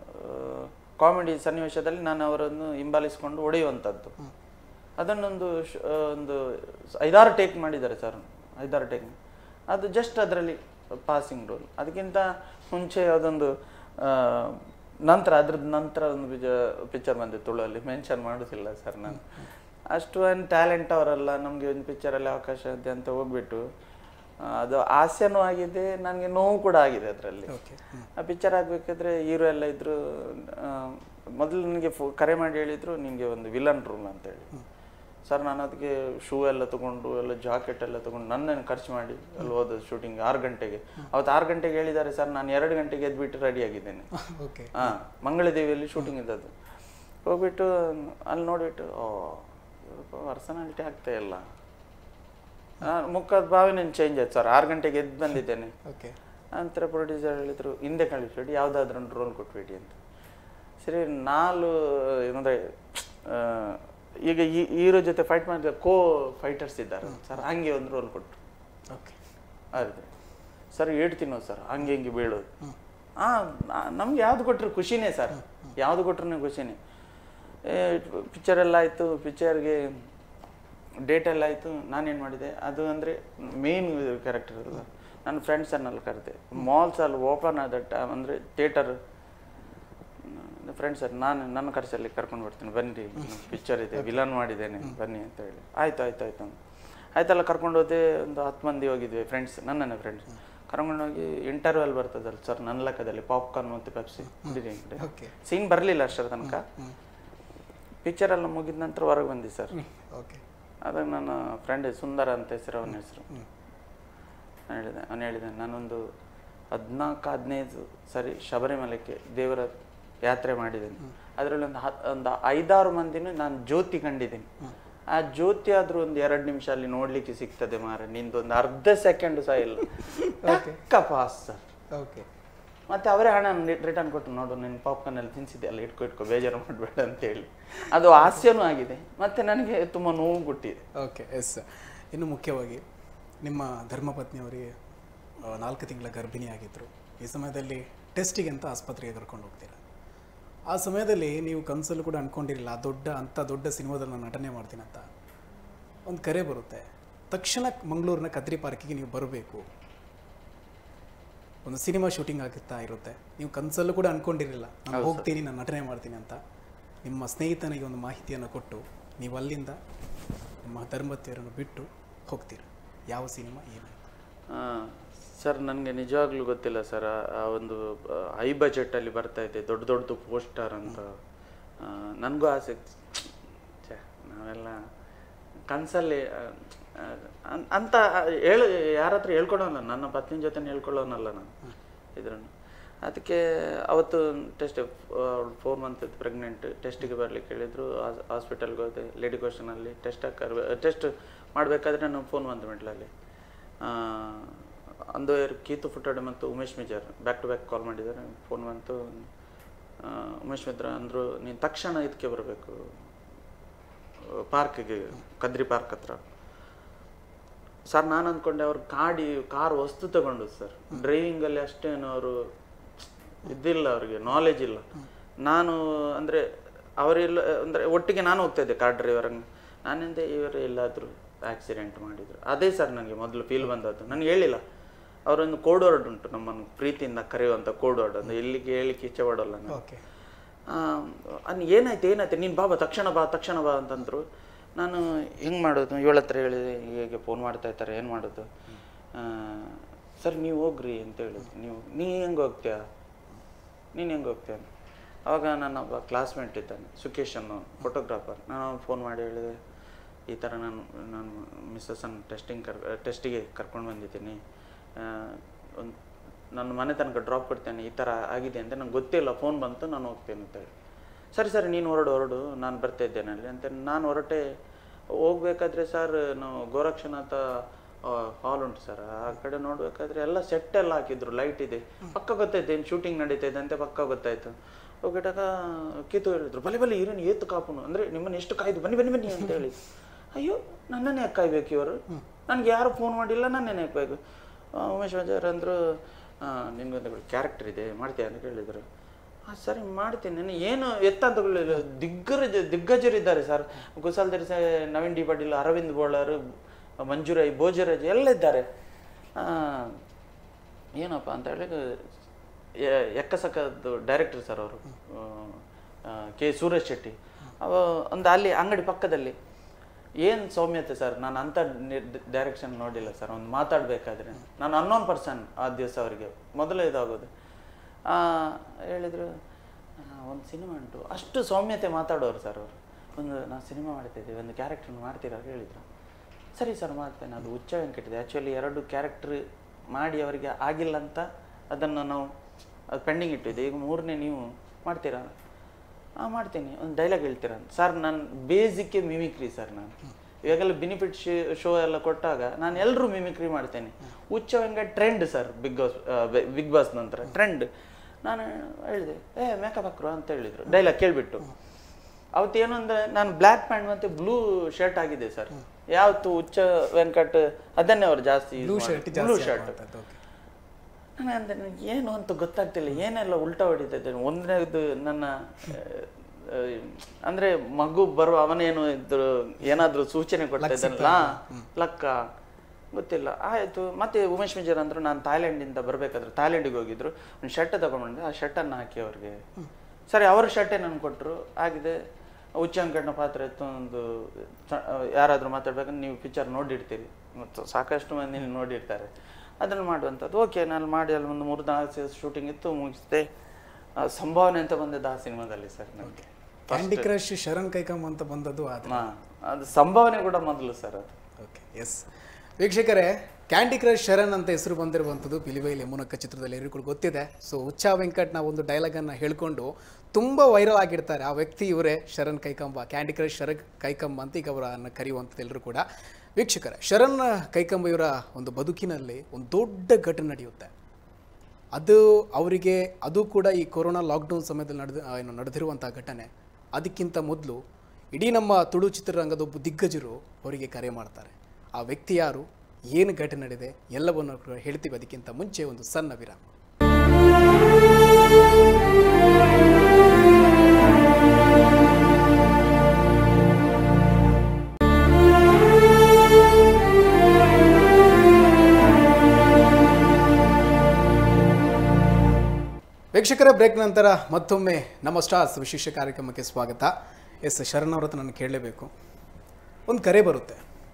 ಕಾಮಿಡಿ ಸನ್ನಿವೇಶದಲ್ಲಿ ನಾನು ಅವರನ್ನು ಹಿಂಬಾಲಿಸಿಕೊಂಡು ಹೊಡೆಯುವಂಥದ್ದು ಅದನ್ನೊಂದು ಶ್- ಆ, ಒಂದು ಸ- ಐದಾರು ಟೇಕ್ ಮಾಡಿದ್ದಾರೆ ಸರ್ ಐದಾರು ಟೇಕ್ ಅದು ಜಸ್ಟ್ ಅದರಲ್ಲಿ ಪಾಸಿಂಗ್ ರೋಲ್ ಅದಕ್ಕಿಂತ ಮುಂಚೆ ಅದೊಂದು ಆ, ನಂತರ ಅದ್ರದ್ದು ನಂತರ ಒಂದು ಬಿಜ ಪಿಕ್ಚರ್ ಬಂದಿತ್ತು ತುಳುವಲ್ಲಿ ಮೆನ್ಷನ್ ಮಾಡೋದಿಲ್ಲ ಸರ್ ನಾನು ಅಷ್ಟು ಏನು ಟ್ಯಾಲೆಂಟ್ ಅವರಲ್ಲ ನಮಗೆ ಒಂದು ಪಿಕ್ಚರಲ್ಲಿ ಅವಕಾಶ ಇದೆ ಅಂತ ಹೋಗ್ಬಿಟ್ಟು ಆ, ಅದು ಹಾಸ್ಯನೂ ಆಗಿದೆ ನನಗೆ ನೋವು ಕೂಡ ಆಗಿದೆ ಅದರಲ್ಲಿ ಓಕೆ ಆ ಪಿಕ್ಚರ್ ಆಗಬೇಕಾದ್ರೆ ಹೀರೋ ಎಲ್ಲ ಇದ್ರು ಆ, ಮೊದಲು ನನಗೆ ಫೋ ಕರೆ ಮಾಡಿ ಹೇಳಿದ್ರು ನಿಮಗೆ ಒಂದು ವಿಲನ್ ರೂಲ್ ಅಂತೇಳಿ ಸರ್ ನಾನು ಅದಕ್ಕೆ ಶೂ ಎಲ್ಲ ತಗೊಂಡು ಎಲ್ಲ ಜಾಕೆಟ್ ಎಲ್ಲ ತಗೊಂಡು ನನ್ನನ್ನು ಖರ್ಚು ಮಾಡಿ ಅಲ್ಲಿ ಹೋದದ್ದು ಶೂಟಿಂಗ್ ಆರು ಗಂಟೆಗೆ ಅವತ್ತು ಆರು ಗಂಟೆಗೆ ಹೇಳಿದ್ದಾರೆ ಸರ್ ನಾನು ಎರಡು ಗಂಟೆಗೆ ಎದ್ಬಿಟ್ಟು ರೆಡಿ ಆಗಿದ್ದೇನೆ ಓಕೆ ಹಾಂ ಮಂಗಳದೇವಿಯಲ್ಲಿ ಶೂಟಿಂಗ್ ಇದ್ದದ್ದು ಹೋಗ್ಬಿಟ್ಟು ಅಲ್ಲಿ ನೋಡಿಬಿಟ್ಟು ಓ ಪರ್ಸನಾಲಿಟಿ ಆಗ್ತಾ ಇಲ್ಲ ಆ, ಮುಖದ ಭಾವನೆ ಚೇಂಜ್ ಆಯ್ತು ಸರ್ ಆರು ಗಂಟೆಗೆ ಎದ್ದು ಬಂದಿದ್ದೇನೆ ಓಕೆ ನಂತರ ಪ್ರೊಡ್ಯೂಸರ್ ಹೇಳಿದ್ರು ಹಿಂದೆ ಕಳಿಸ್ಬೇಡಿ ಯಾವುದಾದ್ರೂ ಒಂದು ರೋಲ್ ಕೊಟ್ಬೇಡಿ ಅಂತ ಸರಿ ನಾಲು ಏನಂದರೆ ಈಗ ಈ ಹೀರೋ ಜೊತೆ ಫೈಟ್ ಮಾಡಿದ ಕೋ ಫೈಟರ್ಸ್ ಇದ್ದಾರೆ ಸರ್ ಹಂಗೆ ಒಂದು ರೋಲ್ ಕೊಟ್ಟರು ಓಕೆ ಅದೇ ಸರ್ ಏಟ್ ತಿನ್ನೋದು ಸರ್ ಹಂಗೆ ಹಿಂಗೆ ಬೀಳೋದು ಹಾಂ ನಮ್ಗೆ ಯಾವ್ದು ಕೊಟ್ಟರು ಖುಷಿನೇ ಸರ್ ಯಾವುದು ಕೊಟ್ರು ಖುಷಿನೇ ಪಿಕ್ಚರ್ ಎಲ್ಲ ಆಯಿತು ಪಿಕ್ಚರ್ಗೆ ಡೇಟ್ ಎಲ್ಲ ಆಯಿತು ನಾನೇನು ಮಾಡಿದೆ ಅದು ಅಂದರೆ ಮೇನ್ ಕ್ಯಾರೆಕ್ಟರ್ ಅಲ್ಲ ನನ್ನ ಫ್ರೆಂಡ್ಸನ್ನೆಲ್ಲ ಕರೆದೆ ಮಾಲ್ಸ್ ಅಲ್ಲಿ ಓಪನ್ ಆದ ಟೈಮ್ ಅಂದರೆ ಥಿಯೇಟರ್ ಫ್ರೆಂಡ್ಸ್ ಸರ್ ನಾನು ನನ್ನ ಖರ್ಚಲ್ಲಿ ಕರ್ಕೊಂಡು ಬರ್ತೀನಿ ಬನ್ನಿ ಪಿಕ್ಚರ್ ಇದೆ ವಿಲನ್ ಮಾಡಿದ್ದೇನೆ ಬನ್ನಿ ಅಂತ ಹೇಳಿ ಆಯ್ತು ಆಯ್ತು ಆಯ್ತು ಅಂತ ಆಯ್ತಲ್ಲ ಕರ್ಕೊಂಡು ಹೋದೆ ಒಂದು ಹತ್ತು ಮಂದಿ ಹೋಗಿದ್ವಿ ಫ್ರೆಂಡ್ಸ್ ನನ್ನನೇ ಫ್ರೆಂಡ್ಸ್ ಕರ್ಕೊಂಡು ಹೋಗಿ ಇಂಟರ್ವಲ್ ಬರ್ತದಲ್ಲ ಸರ್ ನನ್ನ ಲೆಕ್ಕದಲ್ಲಿ ಪಾಪ್ಕಾರ್ನ್ ಮತ್ತು ಪೆಪ್ಸಿ ಕುಡೀರಿ ಓಕೆ ಸೀನ್ ಬರಲಿಲ್ಲ ಅಷ್ಟರ ತನಕ ಪಿಕ್ಚರ್ ಎಲ್ಲ ಮುಗಿದ ನಂತರ ಹೊರಗೆ ಬಂದಿ ಸರ್ ಓಕೆ ಅದಾಗ ನನ್ನ ಫ್ರೆಂಡ್ ಸುಂದರ ಅಂತ ಹೆಸರು ಅವನ ಹೆಸರು ನಾನು ಹೇಳಿದೆ ಅವನು ಹೇಳಿದೆ ನಾನೊಂದು ಹದಿನಾಲ್ಕು ಹದಿನೈದು ಸರಿ ಶಬರಿಮಲೆಗೆ ದೇವರ ಯಾತ್ರೆ ಮಾಡಿದ್ದೇನೆ ಅದರಲ್ಲಿ ಒಂದು ಹತ್ ಒಂದು ಐದಾರು ಮಂದಿನೂ ನಾನು ಜ್ಯೋತಿ ಕಂಡಿದ್ದೀನಿ ಆ ಜ್ಯೋತಿ ಆದ್ರೂ ಒಂದು ಎರಡು ನಿಮಿಷ ಅಲ್ಲಿ ನೋಡ್ಲಿಕ್ಕೆ ಸಿಗ್ತದೆ ಮಾರ ನಿಂದೊಂದು ಅರ್ಧ ಸೆಕೆಂಡ್ ಸಹ ಇಲ್ಲ Okay. ಟಕ್ಕ ಪಾಸ್ ಸರ್ ಓಕೆ ಮತ್ತೆ ಅವರೇ ಹಣ ರಿಟರ್ನ್ ಕೊಟ್ಟು ನೋಡು ನಿನ್ನ ಪಾಪ್ಕಾರ್ನ್ ಎಲ್ಲ ತಿನ್ಸಿದ್ದೆ ಅಲ್ಲ ಇಟ್ಕೊ ಇಟ್ಕೊ ಬೇಜಾರು ಮಾಡಬೇಡ ಅಂತೇಳಿ ಅದು ಹಾಸ್ಯನೂ ಆಗಿದೆ ಮತ್ತೆ ನನಗೆ ತುಂಬ ನೋವು ಕೊಟ್ಟಿದೆ ಓಕೆ ಎಸ್ ಇನ್ನು ಮುಖ್ಯವಾಗಿ ನಿಮ್ಮ ಧರ್ಮಪತ್ನಿಯವರಿಗೆ ಆ, ನಾಲ್ಕು ತಿಂಗಳ ಗರ್ಭಿಣಿ ಆಗಿದ್ದರು ಈ ಸಮಯದಲ್ಲಿ ಟೆಸ್ಟಿಗೆ ಅಂತ ಆಸ್ಪತ್ರೆಗೆ ಕರ್ಕೊಂಡು ಹೋಗ್ತೀರಾ ಆ ಸಮಯದಲ್ಲಿ ನೀವು ಕನಸಲ್ಲೂ ಕೂಡ ಅಂದ್ಕೊಂಡಿರಲಿಲ್ಲ ಆ ದೊಡ್ಡ ಅಂಥ ದೊಡ್ಡ ಸಿನಿಮಾದಲ್ಲಿ ನಾನು ನಟನೆ ಮಾಡ್ತೀನಿ ಅಂತ ಒಂದು ಕರೆ ಬರುತ್ತೆ ತಕ್ಷಣ ಮಂಗಳೂರಿನ ಕದ್ರಿ ಪಾರ್ಕಿಗೆ ನೀವು ಬರಬೇಕು ಒಂದು ಸಿನಿಮಾ ಶೂಟಿಂಗ್ ಆಗುತ್ತಾ ಇರುತ್ತೆ ನೀವು ಕನಸಲ್ಲೂ ಕೂಡ ಅಂದ್ಕೊಂಡಿರಲಿಲ್ಲ ನಾನು ಹೋಗ್ತೀನಿ ನಾನು ನಟನೆ ಮಾಡ್ತೀನಿ ಅಂತ ನಿಮ್ಮ ಸ್ನೇಹಿತನಿಗೆ ಒಂದು ಮಾಹಿತಿಯನ್ನು ಕೊಟ್ಟು ನೀವು ಅಲ್ಲಿಂದ ನಿಮ್ಮ ಧರ್ಮತ್ಯರನ್ನು ಬಿಟ್ಟು ಹೋಗ್ತೀರ ಯಾವ ಸಿನಿಮಾ ಏನಾಯ್ತು ಸರ್ ನನಗೆ ನಿಜವಾಗ್ಲೂ ಗೊತ್ತಿಲ್ಲ ಸರ್ ಆ ಒಂದು ಹೈ ಬಜೆಟಲ್ಲಿ ಬರ್ತಾ ಇದೆ ದೊಡ್ಡ ದೊಡ್ಡದು ಪೋಸ್ಟರ್ ಅಂತ ಆ, ನನಗೂ ಆಸೆ ಛೆ, ನಾವೆಲ್ಲ ಕನಸಲ್ಲಿ ಅಂತ ಹೇಳು ಯಾರ ಹತ್ರ ಹೇಳ್ಕೊಳೋಲ್ಲ ನನ್ನ ಪತ್ನಿ ಜೊತೆ ಹೇಳ್ಕೊಳ್ಳೋನಲ್ಲ ನಾನು ಇದ್ರನ್ನು ಅದಕ್ಕೆ ಅವತ್ತು ಟೆಸ್ಟ್ ಫೋರ್ ಮಂತ್ ಪ್ರೆಗ್ನೆಂಟ್ ಟೆಸ್ಟಿಗೆ ಬರ್ಲಿಕ್ಕೆ ಹೇಳಿದ್ರು ಹಾಸ್ಪಿಟಲ್ಗೆ ಹೋದೆ ಲೇಡಿ ಕ್ವಶನಲ್ಲಿ ಟೆಸ್ಟ್ ಹಾಕರ್ ಟೆಸ್ಟ್ ಮಾಡಬೇಕಾದ್ರೆ ನಾನು ಫೋನ್ ಬಂತು ಮೆಟ್ಲಲ್ಲಿ ಅಂದು ಕೀತು ಫುಟಾಡೆ ಮತ್ತು Umesh Mijar back to back call ಮಾಡಿದ್ದಾರೆ ಫೋನ್ ಬಂತು ಆ, ಉಮೇಶ್ ಮಿತ್ರ ಅಂದರು ನೀನು ತಕ್ಷಣ ಇದಕ್ಕೆ ಬರಬೇಕು ಪಾರ್ಕಿಗೆ ಕದ್ರಿ ಪಾರ್ಕ್ ಹತ್ರ ಸರ್ ನಾನು ಅಂದ್ಕೊಂಡೆ ಅವ್ರು ಕಾಡಿ ಕಾರ್ ವಸ್ತು ತಗೊಂಡು ಸರ್ ಡ್ರೈವಿಂಗಲ್ಲಿ ಅಷ್ಟೇನು ಅವರು ಇದ್ದಿಲ್ಲ ಅವ್ರಿಗೆ ನಾಲೆಜ್ ಇಲ್ಲ ನಾನು ಅಂದರೆ ಅವರೆಲ್ಲ ಅಂದರೆ ಒಟ್ಟಿಗೆ ನಾನು ಹೋಗ್ತಾ ಇದ್ದೆ ಕಾರ್ ಡ್ರೈವರಂಗೆ ನಾನಿಂದ ಇವರು ಎಲ್ಲಾದರೂ ಆಕ್ಸಿಡೆಂಟ್ ಮಾಡಿದ್ರು ಅದೇ ಸರ್ ನನಗೆ ಮೊದಲು ಫೀಲ್ ಬಂದದ್ದು ನನಗೆ ಹೇಳಿಲ್ಲ ಅವರೊಂದು ಕೋಡ್ ವರ್ಡ್ ಉಂಟು ನಮ್ಮನ್ನು ಪ್ರೀತಿಯಿಂದ ಕರೆಯುವಂಥ ಕೋಡ್ ವರ್ಡ್ ಅದು ಎಲ್ಲಿಗೆ ಹೇಳಿಕ್ಕೆ ಇಚ್ಛೆ ಪಡೋಲ್ಲ ನಾನು ಓಕೆ ಅನ್ ಏನಾಯ್ತು ಏನಾಯ್ತು ನೀನು ಬಾ ಬಾ ತಕ್ಷಣ ಬಾ ತಕ್ಷಣ ಬಾ ಅಂತಂದ್ರು ನಾನು ಹೆಂಗೆ ಮಾಡೋದು ಇವಳ ಹತ್ರ ಹೇಳಿದೆ ಹೀಗೆ ಫೋನ್ ಮಾಡ್ತಾ ಇರ್ತಾರೆ ಏನು ಮಾಡೋದು ಆ, ಸರ್ ನೀವು ಹೋಗ್ರಿ ಅಂತ ಹೇಳಿದ್ರು ನೀವು ನೀ ಹೆಂಗೆ ಹೋಗ್ತೀಯಾ ನೀನು ಹೆಂಗೆ ಹೋಗ್ತೀಯ ಅವಾಗ ನನ್ನ ಒಬ್ಬ ಕ್ಲಾಸ್ಮೇಟ್ ಇದ್ದಾನೆ ಸುಖೇಶ್ ಅನ್ನೋ ಫೋಟೋಗ್ರಾಫರ್ ನಾನು ಫೋನ್ ಮಾಡಿ ಹೇಳಿದೆ ಈ ಥರ ನಾನು ನಾನು ಮಿಸ್ಸಸ್ಸನ್ನು ಟೆಸ್ಟಿಂಗ್ ಕರ್ ಟೆಸ್ಟಿಗೆ ಕರ್ಕೊಂಡು ಬಂದಿದ್ದೀನಿ ಒಂದು ನನ್ನ ಮನೆ ತನಕ ಡ್ರಾಪ್ ಕೊಡ್ತೇನೆ ಈ ಥರ ಆಗಿದೆ ಅಂತ ನಂಗೆ ಗೊತ್ತಿಲ್ಲ ಫೋನ್ ಬಂತು ನಾನು ಹೋಗ್ತೇನೆ ಅಂತ ಹೇಳಿ ಸರಿ ಸರಿ ನೀನು ಹೊರಡು ಹೊರಡು ನಾನು ಬರ್ತಾ ಇದ್ದೇನೆ ಅಲ್ಲಿ ಅಂತ ನಾನು ಹೊರಟೆ ಹೋಗ್ಬೇಕಾದ್ರೆ ಸರ್ ನಾವು ಗೋರಕ್ಷನಾಥ ಹಾಲ್ ಉಂಟು ಸರ್ ಆ ಕಡೆ ನೋಡ್ಬೇಕಾದ್ರೆ ಎಲ್ಲ ಸೆಟ್ ಎಲ್ಲ ಹಾಕಿದ್ರು ಲೈಟ್ ಇದೆ ಪಕ್ಕ ಗೊತ್ತಾಯ್ತು ಏನು ಶೂಟಿಂಗ್ ನಡೀತಾ ಇದೆ ಅಂತ ಪಕ್ಕ ಗೊತ್ತಾಯ್ತು ಹೋಗಿಟ್ಟಾಗ ಕಿತ್ತು ಹೇಳಿದ್ರು ಬಲೆ ಬಲೆ ಇರೇನು ಏತು ಕಾಪುನು ಅಂದರೆ ನಿಮ್ಮನ್ನು ಎಷ್ಟು ಕಾಯ್ದು ಬನ್ನಿ ಬನ್ನಿ ಬನ್ನಿ ಅಂತ ಹೇಳಿ ಅಯ್ಯೋ ನನ್ನನ್ನೇ ಯಾಕೆ ಕಾಯ್ಬೇಕು ಇವರು ನನಗೆ ಯಾರು ಫೋನ್ ಮಾಡಿಲ್ಲ ನನ್ನೇನೆ ಯಾಕೆ ಬೇಕು ಆ, ಉಮೇಶ್ ವಜಾರ್ ಅಂದರು ನಿನ್ಗೊಂದು ಕ್ಯಾರೆಕ್ಟರ್ ಇದೆ ಮಾಡ್ತೀಯ ಅಂತ ಕೇಳಿದರು ಹಾಂ ಸರಿ ಮಾಡ್ತೀನಿ ನಾನು ಏನು ಎತ್ತ ಅಂತ ಗೊತ್ತಿಲ್ಲ. ದಿಗ್ಗಜ ದಿಗ್ಗಜರಿದ್ದಾರೆ ಸರ್ ಕುಶಲ್ ದರ್ಸ ನವೀನ್ ಡಿ ಪಾಟೀಲ್ ಅರವಿಂದ್ ಬೋಳರ್ ಮಂಜುರಾಯ್ ಭೋಜರಾಜ್ ಎಲ್ಲ ಇದ್ದಾರೆ ಆ, ಏನಪ್ಪ ಅಂತ ಹೇಳಿ ಎ- ಎಕ್ಕಸಕ್ಕದ್ದು ಡೈರೆಕ್ಟರ್ ಸರ್ ಅವರು ಕೆ ಸುರೇಶ್ ಶೆಟ್ಟಿ ಅವ ಒಂದು ಅಲ್ಲಿ ಅಂಗಡಿ ಪಕ್ಕದಲ್ಲಿ ಏನು ಸೌಮ್ಯತೆ ಸರ್ ನಾನು ಅಂಥ ಡೈರೆಕ್ಷನ್ ನೋಡಿಲ್ಲ ಸರ್ ಒಂದು ಮಾತಾಡಬೇಕಾದ್ರೆ ನಾನು ಅನ್ನೋನ್ ಪರ್ಸನ್ ಆ ದಿವಸ ಅವರಿಗೆ ಮೊದಲೇ ಇದಾಗೋದು ಆ, ಹೇಳಿದ್ರು ಒಂದು ಸಿನಿಮಾ ಉಂಟು ಅಷ್ಟು ಸೌಮ್ಯತೆ ಮಾತಾಡೋರು ಸರ್ ಅವರು ಒಂದು ನಾವು ಸಿನಿಮಾ ಮಾಡ್ತಿದ್ದೀವಿ ಒಂದು ಕ್ಯಾರೆಕ್ಟರ್ ಮಾಡ್ತೀರಾ ಅಂತ ಹೇಳಿದ್ರು ಸರಿ ಸರ್ ಮಾಡ್ತೇನೆ ಅದು ಹುಚ್ಚ ವೆಂಕಟಿದೆ ಆ್ಯಕ್ಚುಲಿ ಎರಡು ಕ್ಯಾರೆಕ್ಟರ್ ಮಾಡಿ ಅವರಿಗೆ ಆಗಿಲ್ಲ ಅಂತ ಅದನ್ನು ನಾವು ಅದು ಪೆಂಡಿಂಗ್ ಇಟ್ಟಿದ್ದೆ ಈಗ ಮೂರನೇ ನೀವು ಮಾಡ್ತೀರಾ ಹಾಂ ಮಾಡ್ತೀನಿ ಒಂದು ಡೈಲಾಗ್ ಹೇಳ್ತೀರಾ ಸರ್ ನಾನು ಬೇಸಿಕ್ಕೆ ಮಿಮಿಕ್ರಿ ಸರ್ ನಾನು ಇವಾಗೆಲ್ಲ ಬೆನಿಫಿಟ್ ಶೋ ಎಲ್ಲ ಕೊಟ್ಟಾಗ ನಾನು ಎಲ್ಲರೂ ಮಿಮಿಕ್ರಿ ಮಾಡ್ತೇನೆ Huccha Venkat trend sir Bigg Boss Bigg Boss ನಂತರ ಟ್ರೆಂಡ್ ನಾನು ಹೇಳಿದೆ ಏ ಮೇಕಪ್ ಹಾಕ್ರು ಅಂತ ಹೇಳಿದರು ಡೈಲಾಗ್ ಕೇಳಿಬಿಟ್ಟು ಅವತ್ತು ಏನು ಅಂದರೆ ನಾನು ಬ್ಲ್ಯಾಕ್ ಪ್ಯಾಂಟ್ ಮತ್ತು ಬ್ಲೂ ಶರ್ಟ್ ಆಗಿದೆ ಸರ್ ಯಾವತ್ತು ಹುಚ್ಚ ವೆಂಕಟ್ ಅದನ್ನೇ ಅವ್ರು ಜಾಸ್ತಿ ಬ್ಲೂ ಶರ್ಟ್ ಬ್ಲೂ ಜಾಸ್ತಿ ಶರ್ಟ್ ಹಾಕುವಂಥದ್ದು, okay. ನಾನು ಅಂದೆ ನನಗೆ ಏನು ಅಂತ ಗೊತ್ತಾಗ್ತಿಲ್ಲ ಏನೆಲ್ಲ ಉಲ್ಟಾ ಹೊಡಿತಾ ಇದ್ದೇನೆ ಒಂದನೇದು ನನ್ನ ಆ, ಆ, ಅಂದ್ರೆ ಮಗು ಬರುವ ಅವನೇನು ಇದ್ರು ಏನಾದ್ರೂ ಸೂಚನೆ ಕೊಡ್ತಾ ಇದ್ದಾನಲ್ಲ ಲಕ್ಕ ಗೊತ್ತಿಲ್ಲ ಆಯ್ತು ಮತ್ತೆ ಉಮೇಶ್ ಮಿಜರ್ ಅಂದ್ರು ನಾನು ಥಾಯ್ಲೆಂಡಿಂದ ಬರಬೇಕಾದ್ರೆ ಥಾಯ್ಲೆಂಡಿಗೆ ಹೋಗಿದ್ರು ಒಂದು ಶರ್ಟ್ ತಗೊಂಡ್ಬಂದೆ ಆ ಶರ್ಟನ್ನು ಹಾಕಿ ಅವ್ರಿಗೆ ಸರಿ ಅವ್ರ ಶರ್ಟೇ ನನ್ಗೆ ಕೊಟ್ಟರು ಆಗಿದೆ ಉಚ್ಚಂಕಣ್ಣ ಪಾತ್ರ ಇತ್ತು ಒಂದು ಸ- ಯಾರಾದ್ರೂ ಮಾತಾಡ್ಬೇಕಂದ್ರೆ ನೀವು ಪಿಕ್ಚರ್ ನೋಡಿರ್ತೀರಿ ಮತ್ತು ಸಾಕಷ್ಟು ಮಂದಿ ನೋಡಿರ್ತಾರೆ ಅದನ್ನು ಮಾಡುವಂಥದ್ದು ಓಕೆ ನಾನು ಮಾಡಿ ಅಲ್ಲಿ ಒಂದು ಮೂರು ನಾಲ್ಕು ಶೂಟಿಂಗ್ ಇತ್ತು ಮುಗಿಸಿದೆ ಆ, ಸಂಭಾವನೆ ಅಂತ ಬಂದದ್ದು ಆ ಸಿನಿಮಾದಲ್ಲಿ ಸರ್ ನನಗೆ ಕ್ಯಾಂಡಿ ಕ್ರಶ್ ಶರಣ್ ಕೈಕಮ್ ಅಂತ ಬಂದದ್ದು ಆದ್ರೆ ಹಾ, ಅದು ಸಂಭಾವನೆ ಕೂಡ ಮೊದಲು ಸರ್ ಅದು ಓಕೆ ಎಸ್ ವೀಕ್ಷಕರೇ ಕ್ಯಾಂಡಿ ಕ್ರಶ್ ಶರಣ್ ಅಂತ ಹೆಸರು ಬಂದಿರುವಂಥದ್ದು ಪಿಲಿಬೈಲ್ ಯಮುನಕ್ಕ ಚಿತ್ರದಲ್ಲಿ ಎಲ್ಲರಿಗೂ ಗೊತ್ತಿದೆ ಸೊ ಉಚ್ಚಾ ವೆಂಕಟ್ ನಾವು ಒಂದು ಡೈಲಾಗನ್ನು ಹೇಳ್ಕೊಂಡು ತುಂಬ ವೈರಲ್ ಆಗಿರ್ತಾರೆ ಆ ವ್ಯಕ್ತಿ ಇವರೇ ಶರಣ್ ಕೈಕಂಬ ಕ್ಯಾಂಡಿ ಕ್ರಶ್ ಶರಣ್ ಕೈಕಂಬ ಅಂತ ಈಗ ಅವರನ್ನು ಕರೆಯುವಂಥದ್ದು ಎಲ್ಲರೂ ಕೂಡ ವೀಕ್ಷಕರೇ ಶರಣ್ ಕೈಕಂಬ ಇವರ ಒಂದು ಬದುಕಿನಲ್ಲಿ ಒಂದು ದೊಡ್ಡ ಘಟನೆ ನಡೆಯುತ್ತೆ ಅದು ಅವರಿಗೆ ಅದು ಕೂಡ ಈ ಕೊರೋನಾ ಲಾಕ್ಡೌನ್ ಸಮಯದಲ್ಲಿ ನಡೆದ ಆ, ಏನು ನಡೆದಿರುವಂಥ ಘಟನೆ ಅದಕ್ಕಿಂತ ಮೊದಲು ಇಡೀ ನಮ್ಮ ತುಳು ಚಿತ್ರರಂಗದ ಒಬ್ಬ ದಿಗ್ಗಜರು ಅವರಿಗೆ ಕರೆ ಮಾಡ್ತಾರೆ ಆ ವ್ಯಕ್ತಿ ಯಾರು ಏನು ಘಟನೆ ನಡೆದಿದೆ ಎಲ್ಲವನ್ನು ಕೂಡ ಹೇಳ್ತೀವಿ ಅದಕ್ಕಿಂತ ಮುಂಚೆ ಒಂದು ಸಣ್ಣ ವಿರಾಮ ವೀಕ್ಷಕರ ಬ್ರೇಕ್ ನಂತರ ಮತ್ತೊಮ್ಮೆ ನಮ್ಮ ಸ್ಟಾರ್ಸ್ ವಿಶೇಷ ಕಾರ್ಯಕ್ರಮಕ್ಕೆ ಸ್ವಾಗತ ಎಸ್ ಶರಣ್ ಅವ್ರ ಹತ್ರ ನಾನು ಕೇಳಲೇಬೇಕು ಒಂದು ಕರೆ ಬರುತ್ತೆ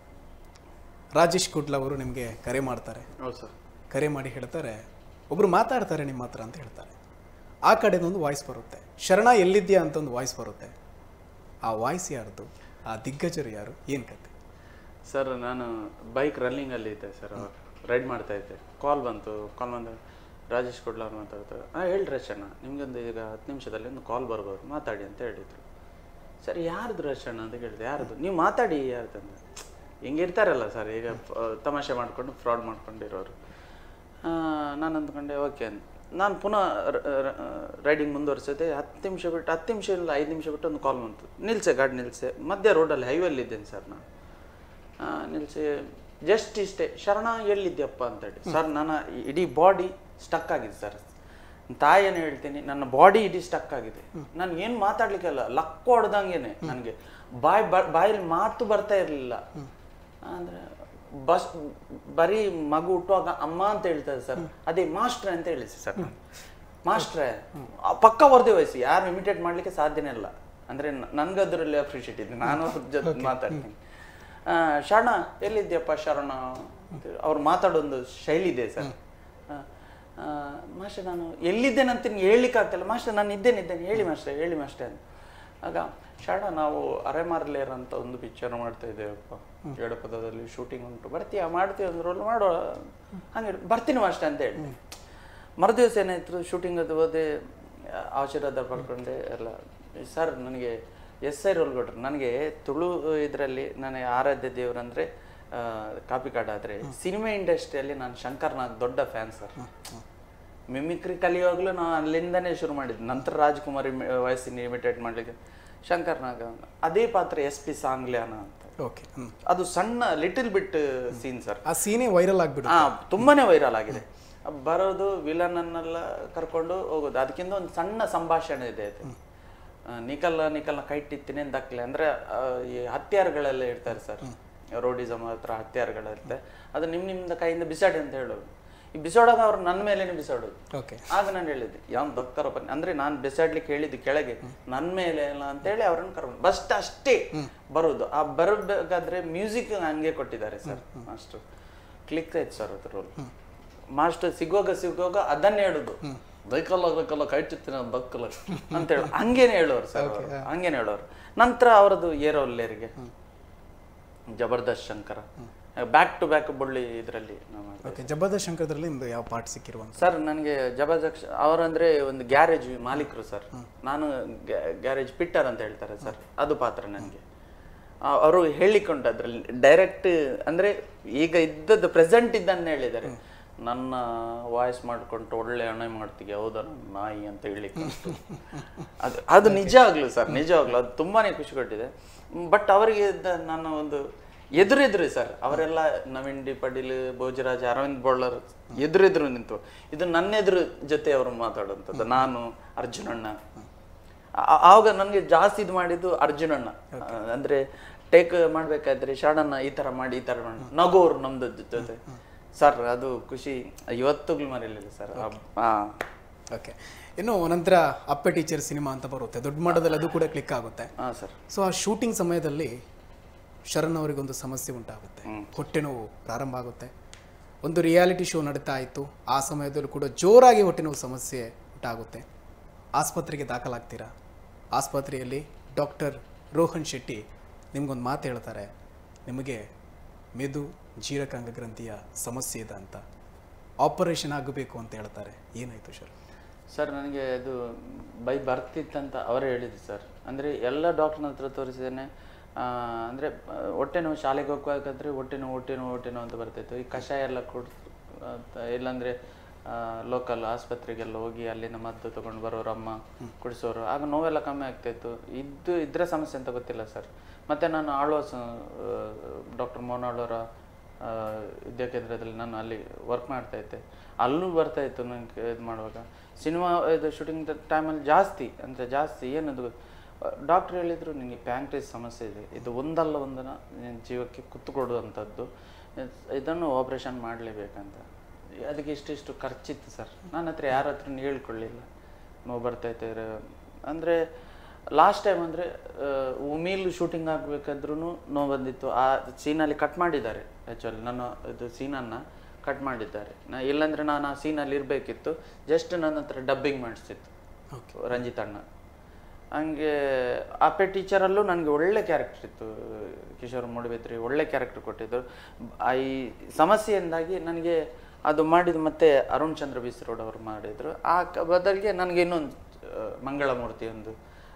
ರಾಜೇಶ್ ಕುಡ್ಲ ಅವರು ನಿಮಗೆ ಕರೆ ಮಾಡ್ತಾರೆ ಹೌದು ಸರ್ ಕರೆ ಮಾಡಿ ಹೇಳ್ತಾರೆ ಒಬ್ರು ಮಾತಾಡ್ತಾರೆ ನಿಮ್ಮ ಹತ್ರ ಅಂತ ಹೇಳ್ತಾರೆ ಆ ಕಡೆದೊಂದು ವಾಯ್ಸ್ ಬರುತ್ತೆ ಶರಣ ಎಲ್ಲಿದ್ಯಾ ಅಂತ ಒಂದು ವಾಯ್ಸ್ ಬರುತ್ತೆ ಆ ವಾಯ್ಸ್ ಯಾರ್ದು ಆ ದಿಗ್ಗಜರು ಯಾರು ಏನು ಕತೆ ಸರ್ ನಾನು ಬೈಕ್ ರನ್ನಿಂಗಲ್ಲಿ ಇದ್ದೆ ಸರ್ ಅವಾಗ ರೈಡ್ ಮಾಡ್ತಾ ಇದ್ದೆ ಕಾಲ್ ಬಂತು ಕಾಲ್ ಬಂದು ರಾಜೇಶ್ ಕೊಡ್ಲಾರ್ ಮಾತಾಡ್ತಾರೆ ಹಾಂ ಹೇಳ್ರಿ ರಚಣ್ಣ ನಿಮ್ಗೊಂದು ಈಗ ಹತ್ತು ನಿಮಿಷದಲ್ಲಿ ಒಂದು ಕಾಲ್ ಬರ್ಬೋದು ಮಾತಾಡಿ ಅಂತ ಹೇಳಿದರು ಸರ್ ಯಾರ್ದು ರಚಣ್ಣ ಅಂತ ಕೇಳಿದೆ ಯಾರ್ದು ನೀವು ಮಾತಾಡಿ ಯಾರ್ದಂದ ಹಿಂಗೆ ಇರ್ತಾರಲ್ಲ ಸರ್ ಈಗ ಆ, ತಮಾಷೆ ಮಾಡ್ಕೊಂಡು ಫ್ರಾಡ್ ಮಾಡ್ಕೊಂಡಿರೋರು ಆ, ನಾನು ಅಂದ್ಕೊಂಡೆ ಓಕೆ ಅಂತ ನಾನು ಪುನಃ ರೈಡಿಂಗ್ ಮುಂದುವರ್ಸಿದೆ ಹತ್ತು ನಿಮಿಷ ಬಿಟ್ಟು ಹತ್ತು ನಿಮಿಷ ಇಲ್ಲ ಐದು ನಿಮಿಷ ಬಿಟ್ಟು ಒಂದು ಕಾಲ್ ಬಂತು ನಿಲ್ಸೆ ಗಾಡಿ ನಿಲ್ಸೆ ಮಧ್ಯ ರೋಡಲ್ಲಿ ಹೈವೇಲಿ ಇದ್ದೇನೆ ಸರ್ ನಾನು ಆ, ನಿಲ್ಸಿ ಜಸ್ಟ್ ಇಷ್ಟೇ ಶರಣ ಎಲ್ಲಿದ್ಯಪ್ಪ ಅಂತೇಳಿ ಸರ್ ನನ್ನ ಇಡೀ ಬಾಡಿ ಸ್ಟಕ್ ಆಗಿದೆ ಸರ್ ತಾಯಿಯನ್ನು ಹೇಳ್ತೀನಿ ನನ್ನ ಬಾಡಿ ಇಡೀ ಸ್ಟಕ್ ಆಗಿದೆ ನನ್ಗೆ ಏನು ಮಾತಾಡ್ಲಿಕ್ಕೆಲ್ಲ ಲಕ್ ಹೊಡ್ದಂಗೆನೆ ನನಗೆ ಬಾಯ್ ಬ- ಬಾಯಲ್ಲಿ ಮಾತು ಬರ್ತಾ ಇರಲಿಲ್ಲ ಅಂದ್ರೆ ಬಸ್ ಬರೀ ಮಗು ಹುಟ್ಟುವಾಗ ಅಮ್ಮ ಅಂತ ಹೇಳ್ತಾರೆ ಸರ್ ಅದೇ ಮಾಸ್ಟ್ರೆ ಅಂತ ಹೇಳಿಸಿ ಸರ್ ಮಾಸ್ಟ್ರೆ ಆ ಪಕ್ಕ ವರ್ದೆ ವಯಸ್ಸು ಯಾರು ಇಮಿಟೇಟ್ ಮಾಡ್ಲಿಕ್ಕೆ ಸಾಧ್ಯನೇ ಇಲ್ಲ ಅಂದ್ರೆ ನ- ನನ್ಗದ್ರಲ್ಲಿ ಅಪ್ರಿಷಿಯೇಟ್ ಇದೆ ನಾನು ಅವ್ರ ಜೊತೆ ಮಾತಾಡ್ತೀನಿ ಆ, ಶರಣ ಎಲ್ಲಿದ್ಯಪ್ಪ ಶರಣ ಅಂತೇಳಿ ಅವ್ರು ಮಾತಾಡೋ ಒಂದು ಶೈಲಿ ಇದೆ ಸರ್ ಮಾಸ್ಟರ್ ನಾನು ಎಲ್ಲಿದ್ದೇನೆ ಅಂತ ನಿಮ್ಗೆ ಹೇಳ್ಲಿಕ್ಕೆ ಆಗ್ತಿಲ್ಲ ಮಾಸ್ಟರ್ ನಾನು ಇದ್ದೇನೆ ಇದ್ದೇನೆ ಹೇಳಿ ಮಾಸ್ಟರ್ ಹೇಳಿ ಮಾಸ್ಟರ್ ಅಂತ ಆಗ ಶರಣ ನಾವು ಅರೆಮಾರ್ಲೇರ್ ಅಂತ ಒಂದು ಪಿಕ್ಚರ್ ಮಾಡ್ತಾ ಇದ್ದೇವಪ್ಪ ಎಡಪದದಲ್ಲಿ ಶೂಟಿಂಗ್ ಉಂಟು ಬರ್ತೀಯಾ ಮಾಡ್ತೀವಿ ಒಂದು ರೋಲ್ ಮಾಡೋ ಹಂಗೆ ಹೇಳಿ, ಬರ್ತೀನಿ ಮಾಸ್ಟರ್ ಅಂತ ಹೇಳಿ ಮರುದಿವಸ ಏನಾಯ್ತು ಶೂಟಿಂಗ್ ಅದು ಹೋದೆ ಆ, ಆಶೀರ್ವಾದ ಪಡ್ಕೊಂಡೆ ಎಲ್ಲ ಸರ್ ನನಗೆ ಎಸ್ ಐ ರೋಲ್ ಕೊಟ್ರು ನನಗೆ ತುಳು ಇದರಲ್ಲಿ ನನಗೆ ಆರಾಧ್ಯ ದೇವರಂದ್ರೆ ಆ, ಕಾಪಿ ಕಾರ್ಡ್ ಆದರೆ ಸಿನಿಮಾ ಇಂಡಸ್ಟ್ರಿಯಲ್ಲಿ ನಾನು ಶಂಕರ್ನಾಗ್ ದೊಡ್ಡ ಫ್ಯಾನ್ ಸರ್ ಮಿಮಿಕ್ರಿ ಕಲಿಯುವಾಗಲೂ ನಾನು ಅಲ್ಲಿಂದನೇ ಶುರು ಮಾಡಿದ್ದು ನಂತರ ರಾಜ್ಕುಮಾರ್ ವಯಸ್ಸಿನ ಇಮಿಟೇಟ್ ಮಾಡಲಿಕ್ಕೆ ಶಂಕರ್ನಾಗ ಅದೇ ಪಾತ್ರ ಎಸ್ ಪಿ ಸಾಂಗ್ಲ್ಯಾನ ಅಂತ ಓಕೆ ಹ್ಞೂ ಅದು ಸಣ್ಣ ಲಿಟಲ್ ಬಿಟ್ ಸೀನ್ ಸರ್ ಆ ಸೀನೇ ವೈರಲ್ ಆಗಿಬಿಡು ಹಾ ತುಂಬಾನೇ ವೈರಲ್ ಆಗಿದೆ ಬರೋದು ವಿಲನ್ ಅನ್ನೆಲ್ಲ ಕರ್ಕೊಂಡು ಹೋಗೋದು ಅದಕ್ಕಿಂತ ಒಂದು ಸಣ್ಣ ಸಂಭಾಷಣೆ ಇದೆ ಅದು ಆ, ನಿಕಲ್ ನಿಕಲ್ನ ಕೈ ಇಟ್ಟಿತ್ತೀನಿ ದಕ್ಲೆ ಅಂದ್ರೆ ಆ, ಈ ಹತ್ಯಾರಗಳೆಲ್ಲ ಇರ್ತಾರೆ ಸರ್ ರೋಡಿಸಮ್ ಹತ್ರ ಹತ್ಯಾರಗಳಿರುತ್ತೆ ಅದು ನಿಮ್ ನಿಮ್ದ ಕೈಯಿಂದ ಬಿಸಾಡಿ ಅಂತ ಹೇಳೋದು ಈ ಬಿಸಾಡೋದು ಅವ್ರು ನನ್ನ ಮೇಲೇನೆ ಬಿಸಾಡೋದು ಓಕೆ ಆಗ ನಾನು ಹೇಳಿದ್ದೆ ಯಾವ ದೊಕ್ತಾರಪ್ಪ ಅಂದ್ರೆ ನಾನು ಬಿಸಾಡ್ಲಿಕ್ಕೆ ಹೇಳಿದ್ದು ಕೆಳಗೆ ನನ್ನ ಮೇಲೆ ಅಲ್ಲ ಅಂತೇಳಿ ಅವ್ರನ್ನ ಕರ್ಕೊಂಡು ಬಸ್ಟ್ ಅಷ್ಟೇ ಬರೋದು ಆ ಬರಬೇಕಾದ್ರೆ ಮ್ಯೂಸಿಕ್ ಹಂಗೆ ಕೊಟ್ಟಿದ್ದಾರೆ ಸರ್ ಮಾಸ್ಟರ್ ಕ್ಲಿಕ್ ಆಯ್ತು ಸರ್ ಅದು ರೋಲ್ ಮಾಸ್ಟರ್ ಸಿಗುವಾಗ ಸಿಗುವಾಗ ಅದನ್ನೇ ಹೇಳುದು ದೈಕಲ್ಲ ದೈಕಲ್ಲ ಕೈ ಚಿತ್ತಿನ ದಕ್ಕಲ್ಲ ಅಂತೇಳಿ ಹಂಗೇನೆ ಹೇಳೋರು ಸರ್ ಅವರು ಹಂಗೇನೆ ಹೇಳೋರು ನಂತರ ಅವರದು ಏರೋಲ್ಲೇರಿಗೆ Jabardasth Shankara back to back ಬುಳ್ಳಿ ಇದರಲ್ಲಿ ನಾವು ಮಾಡಿದ್ವಿ. ಓಕೆ ಜಬರ್ದಸ್ತ್ ಶಂಕರದಲ್ಲಿ ನಿಮ್ದು ಯಾವ ಪಾರ್ಟ್ ಸಿಕ್ಕಿರುವಂಥ ಸರ್ ನನಗೆ ಜಬರ್ದಕ್ಷ ಅವರಂದ್ರೆ ಒಂದು ಗ್ಯಾರೇಜ್ ಮಾಲೀಕರು ಸರ್ ನಾನು ಗ್ಯಾರೇಜ್ ಪಿಟ್ಟರ್ ಅಂತ ಹೇಳ್ತಾರೆ ಸರ್ ಅದು ಪಾತ್ರ ನನಗೆ ಅವರು ಹೇಳಿಕೊಂಡು ಅದ್ರಲ್ಲಿ ಡೈರೆಕ್ಟ್ ಅಂದ್ರೆ ಈಗ ಇದ್ದದ್ದು ಪ್ರೆಸೆಂಟ್ ಇದ್ದನ್ನ ಹೇಳಿದ್ದಾರೆ ನನ್ನ ವಾಯ್ಸ್ ಮಾಡ್ಕೊಂಡು ಒಳ್ಳೆ ಹಣ ಮಾಡ್ತೀವಿ ಹೌದಾ ನನ್ನ ನಾಯಿ ಅಂತ ಹೇಳಿಕ್ಕೆ ಉಂಟು. ಅದು ಅದು ನಿಜ ಆಗ್ಲು ಸರ್ ನಿಜವಾಗ್ಲು ಅದು ತುಂಬಾನೇ ಖುಷಿ ಕೊಟ್ಟಿದೆ ಬಟ್ ಅವರಿಗೆ ಇದ್ದ ನನ್ನ ಒಂದು ಎದುರೆದುರು ಸರ್ ಅವರೆಲ್ಲ ನವೀನ್ ಡಿ ಪಡೀಲ್ ಭೋಜರಾಜ್ ಅರವಿಂದ್ ಬೋಳರ್ ಎದುರೆದುರು ನಿಂತು ಇದು ನನ್ನ ಎದುರು ಜೊತೆ ಅವರು ಮಾತಾಡುವಂಥದ್ದು ನಾನು ಅರ್ಜುನಣ್ಣ ಆ- ಆವಾಗ ನನಗೆ ಜಾಸ್ತಿ ಇದು ಮಾಡಿದ್ದು ಅರ್ಜುನಣ್ಣ ಆ, ಅಂದ್ರೆ ಟೇಕ್ ಮಾಡ್ಬೇಕಾದ್ರೆ ಶಾಣಣ್ಣ ಈ ತರ ಮಾಡಿ ಈ ತರ ಮಾಡಿ ನಗೋರು ನಮ್ದು ಜೊ- ಜೊತೆ ಸರ್ ಅದು ಖುಷಿ ಇವತ್ತಿಗೂ ಮರೀಲಿಲ್ಲ ಸರ್ ಹಾ ಓಕೆ ಇನ್ನು ನಂತರ ಅಪ್ಪೆ ಟೀಚರ್ ಸಿನಿಮಾ ಅಂತ ಬರುತ್ತೆ ದೊಡ್ಡ ಮಟ್ಟದಲ್ಲಿ ಅದು ಕೂಡ ಕ್ಲಿಕ್ ಆಗುತ್ತೆ ಹಾ ಸರ್ ಸೊ ಆ ಶೂಟಿಂಗ್ ಸಮಯದಲ್ಲಿ ಶರಣ್ ಅವರಿಗೊಂದು ಸಮಸ್ಯೆ ಉಂಟಾಗುತ್ತೆ ಹೊಟ್ಟೆ ನೋವು ಪ್ರಾರಂಭ ಆಗುತ್ತೆ ಒಂದು ರಿಯಾಲಿಟಿ ಶೋ ನಡೀತಾ ಇತ್ತು ಆ ಸಮಯದಲ್ಲೂ ಕೂಡ ಜೋರಾಗಿ ಹೊಟ್ಟೆ ನೋವು ಸಮಸ್ಯೆ ಉಂಟಾಗುತ್ತೆ ಆಸ್ಪತ್ರೆಗೆ ದಾಖಲಾಗ್ತೀರಾ ಆಸ್ಪತ್ರೆಯಲ್ಲಿ ಡಾಕ್ಟರ್ ರೋಹನ್ ಶೆಟ್ಟಿ ನಿಮ್ಗೊಂದು ಮಾತು ಹೇಳ್ತಾರೆ ನಿಮಗೆ ಮೆದು ಜೀರಕಾಂಗ ಗ್ರಂಥಿಯ ಸಮಸ್ಯೆ ಇದೆ ಅಂತ ಆಪರೇಷನ್ ಆಗಬೇಕು ಅಂತ ಹೇಳ್ತಾರೆ ಏನಾಯಿತು ಶರಣ್ ಸರ್ ನನಗೆ ಅದು ಬೈ ಬರ್ತಿತ್ತಂತ ಅವರೇ ಹೇಳಿದ್ರು ಸರ್ ಅಂದರೆ ಎಲ್ಲ ಡಾಕ್ಟರ್ನ ಹತ್ರ ತೋರಿಸಿದ್ದೇನೆ ಅಂದರೆ ಹೊಟ್ಟೆ ನೋವು ಶಾಲೆಗೆ ಹೋಗ್ಬೇಕಾದ್ರೆ ಹೊಟ್ಟೆ ನೋವು ಹೊಟ್ಟೆ ನೋವು ಹೊಟ್ಟೆ ನೋವು ಅಂತ ಬರ್ತಾಯಿತ್ತು ಈ ಕಷಾಯ ಎಲ್ಲ ಕೊಡ್ ಅಂತ ಇಲ್ಲಾಂದರೆ ಲೋಕಲ್ ಆಸ್ಪತ್ರೆಗೆಲ್ಲ ಹೋಗಿ ಅಲ್ಲಿಂದ ಮದ್ದು ತಗೊಂಡು ಬರೋರು ಅಮ್ಮ ಕುಡಿಸೋರು ಆಗ ನೋವೆಲ್ಲ ಕಮ್ಮಿ ಆಗ್ತಾಯಿತ್ತು ಇದ್ದು ಇದ್ರೆ ಸಮಸ್ಯೆ ಅಂತ ಗೊತ್ತಿಲ್ಲ ಸರ್ ಮತ್ತು ನಾನು ಆಳ್ವಾಸ್ ಡಾಕ್ಟರ್ ಮೋಹನ್ ಆಳ್ವರ ಆ, ವಿದ್ಯಾಕೇಂದ್ರದಲ್ಲಿ ನಾನು ಅಲ್ಲಿ ವರ್ಕ್ ಮಾಡ್ತಾ ಇದ್ದೆ ಅಲ್ಲೂ ಬರ್ತಾ ಇತ್ತು ನನಗೆ ಇದು ಮಾಡುವಾಗ ಸಿನಿಮಾ ಇದು ಶೂಟಿಂಗ್ ಟೈಮಲ್ಲಿ ಜಾಸ್ತಿ ಅಂತ ಜಾಸ್ತಿ ಏನದು ಡಾಕ್ಟ್ರ್ ಹೇಳಿದರು ನಿನಗೆ ಪ್ಯಾಂಕ್ರೇಸ್ ಸಮಸ್ಯೆ ಇದೆ ಇದು ಒಂದಲ್ಲ ಒಂದನ್ನ ನಿನ್ನ ಜೀವಕ್ಕೆ ಕುತ್ತು ಕೊಡುವಂಥದ್ದು ಇದನ್ನು ಆಪ್ರೇಷನ್ ಮಾಡಲೇಬೇಕಂತ ಅದಕ್ಕೆ ಇಷ್ಟಿಷ್ಟು ಖರ್ಚಿತ್ತು ಸರ್ ನನ್ನ ಹತ್ರ ಯಾರ ಹತ್ರ ಹೇಳ್ಕೊಳ್ಳಿಲ್ಲ ನೋವು ಬರ್ತೈತೆ ಅಂದರೆ ಲಾಸ್ಟ್ ಟೈಮ್ ಅಂದರೆ ಉಮೀಲ್ ಶೂಟಿಂಗ್ ಆಗಬೇಕಾದ್ರೂ ನೋವು ಬಂದಿತ್ತು ಆ ಸೀನಲ್ಲಿ ಕಟ್ ಮಾಡಿದ್ದಾರೆ ಆ್ಯಕ್ಚುಲಿ ನನ್ನ ಇದು ಸೀನನ್ನು ಕಟ್ ಮಾಡಿದ್ದಾರೆ ನಾ ಇಲ್ಲಾಂದರೆ ನಾನು ಆ ಸೀನಲ್ಲಿ ಇರಬೇಕಿತ್ತು ಜಸ್ಟ್ ನನ್ನ ಹತ್ರ ಡಬ್ಬಿಂಗ್ ಮಾಡಿಸ್ತಿತ್ತು ರಂಜಿತ್ ಅಣ್ಣ ಹಂಗೆ ಆಪೆ ಟೀಚರಲ್ಲೂ ನನಗೆ ಒಳ್ಳೆ ಕ್ಯಾರೆಕ್ಟರ್ ಇತ್ತು ಕಿಶೋರ್ ಮೂಡಬೇತ್ರಿ ಒಳ್ಳೆ ಕ್ಯಾರೆಕ್ಟರ್ ಕೊಟ್ಟಿದ್ರು ಆ ಈ ಸಮಸ್ಯೆಯಿಂದಾಗಿ ನನಗೆ ಅದು ಮಾಡಿದ ಮತ್ತೆ ಅರುಣ್ ಚಂದ್ರ ಬಿಸ್ರೋಡ್ ಅವರು ಮಾಡಿದರು ಆ ಕ- ಬದಲಿಗೆ ನನಗೆ ಇನ್ನೊಂದು ಆ, ಮಂಗಳಮೂರ್ತಿ ಒಂದು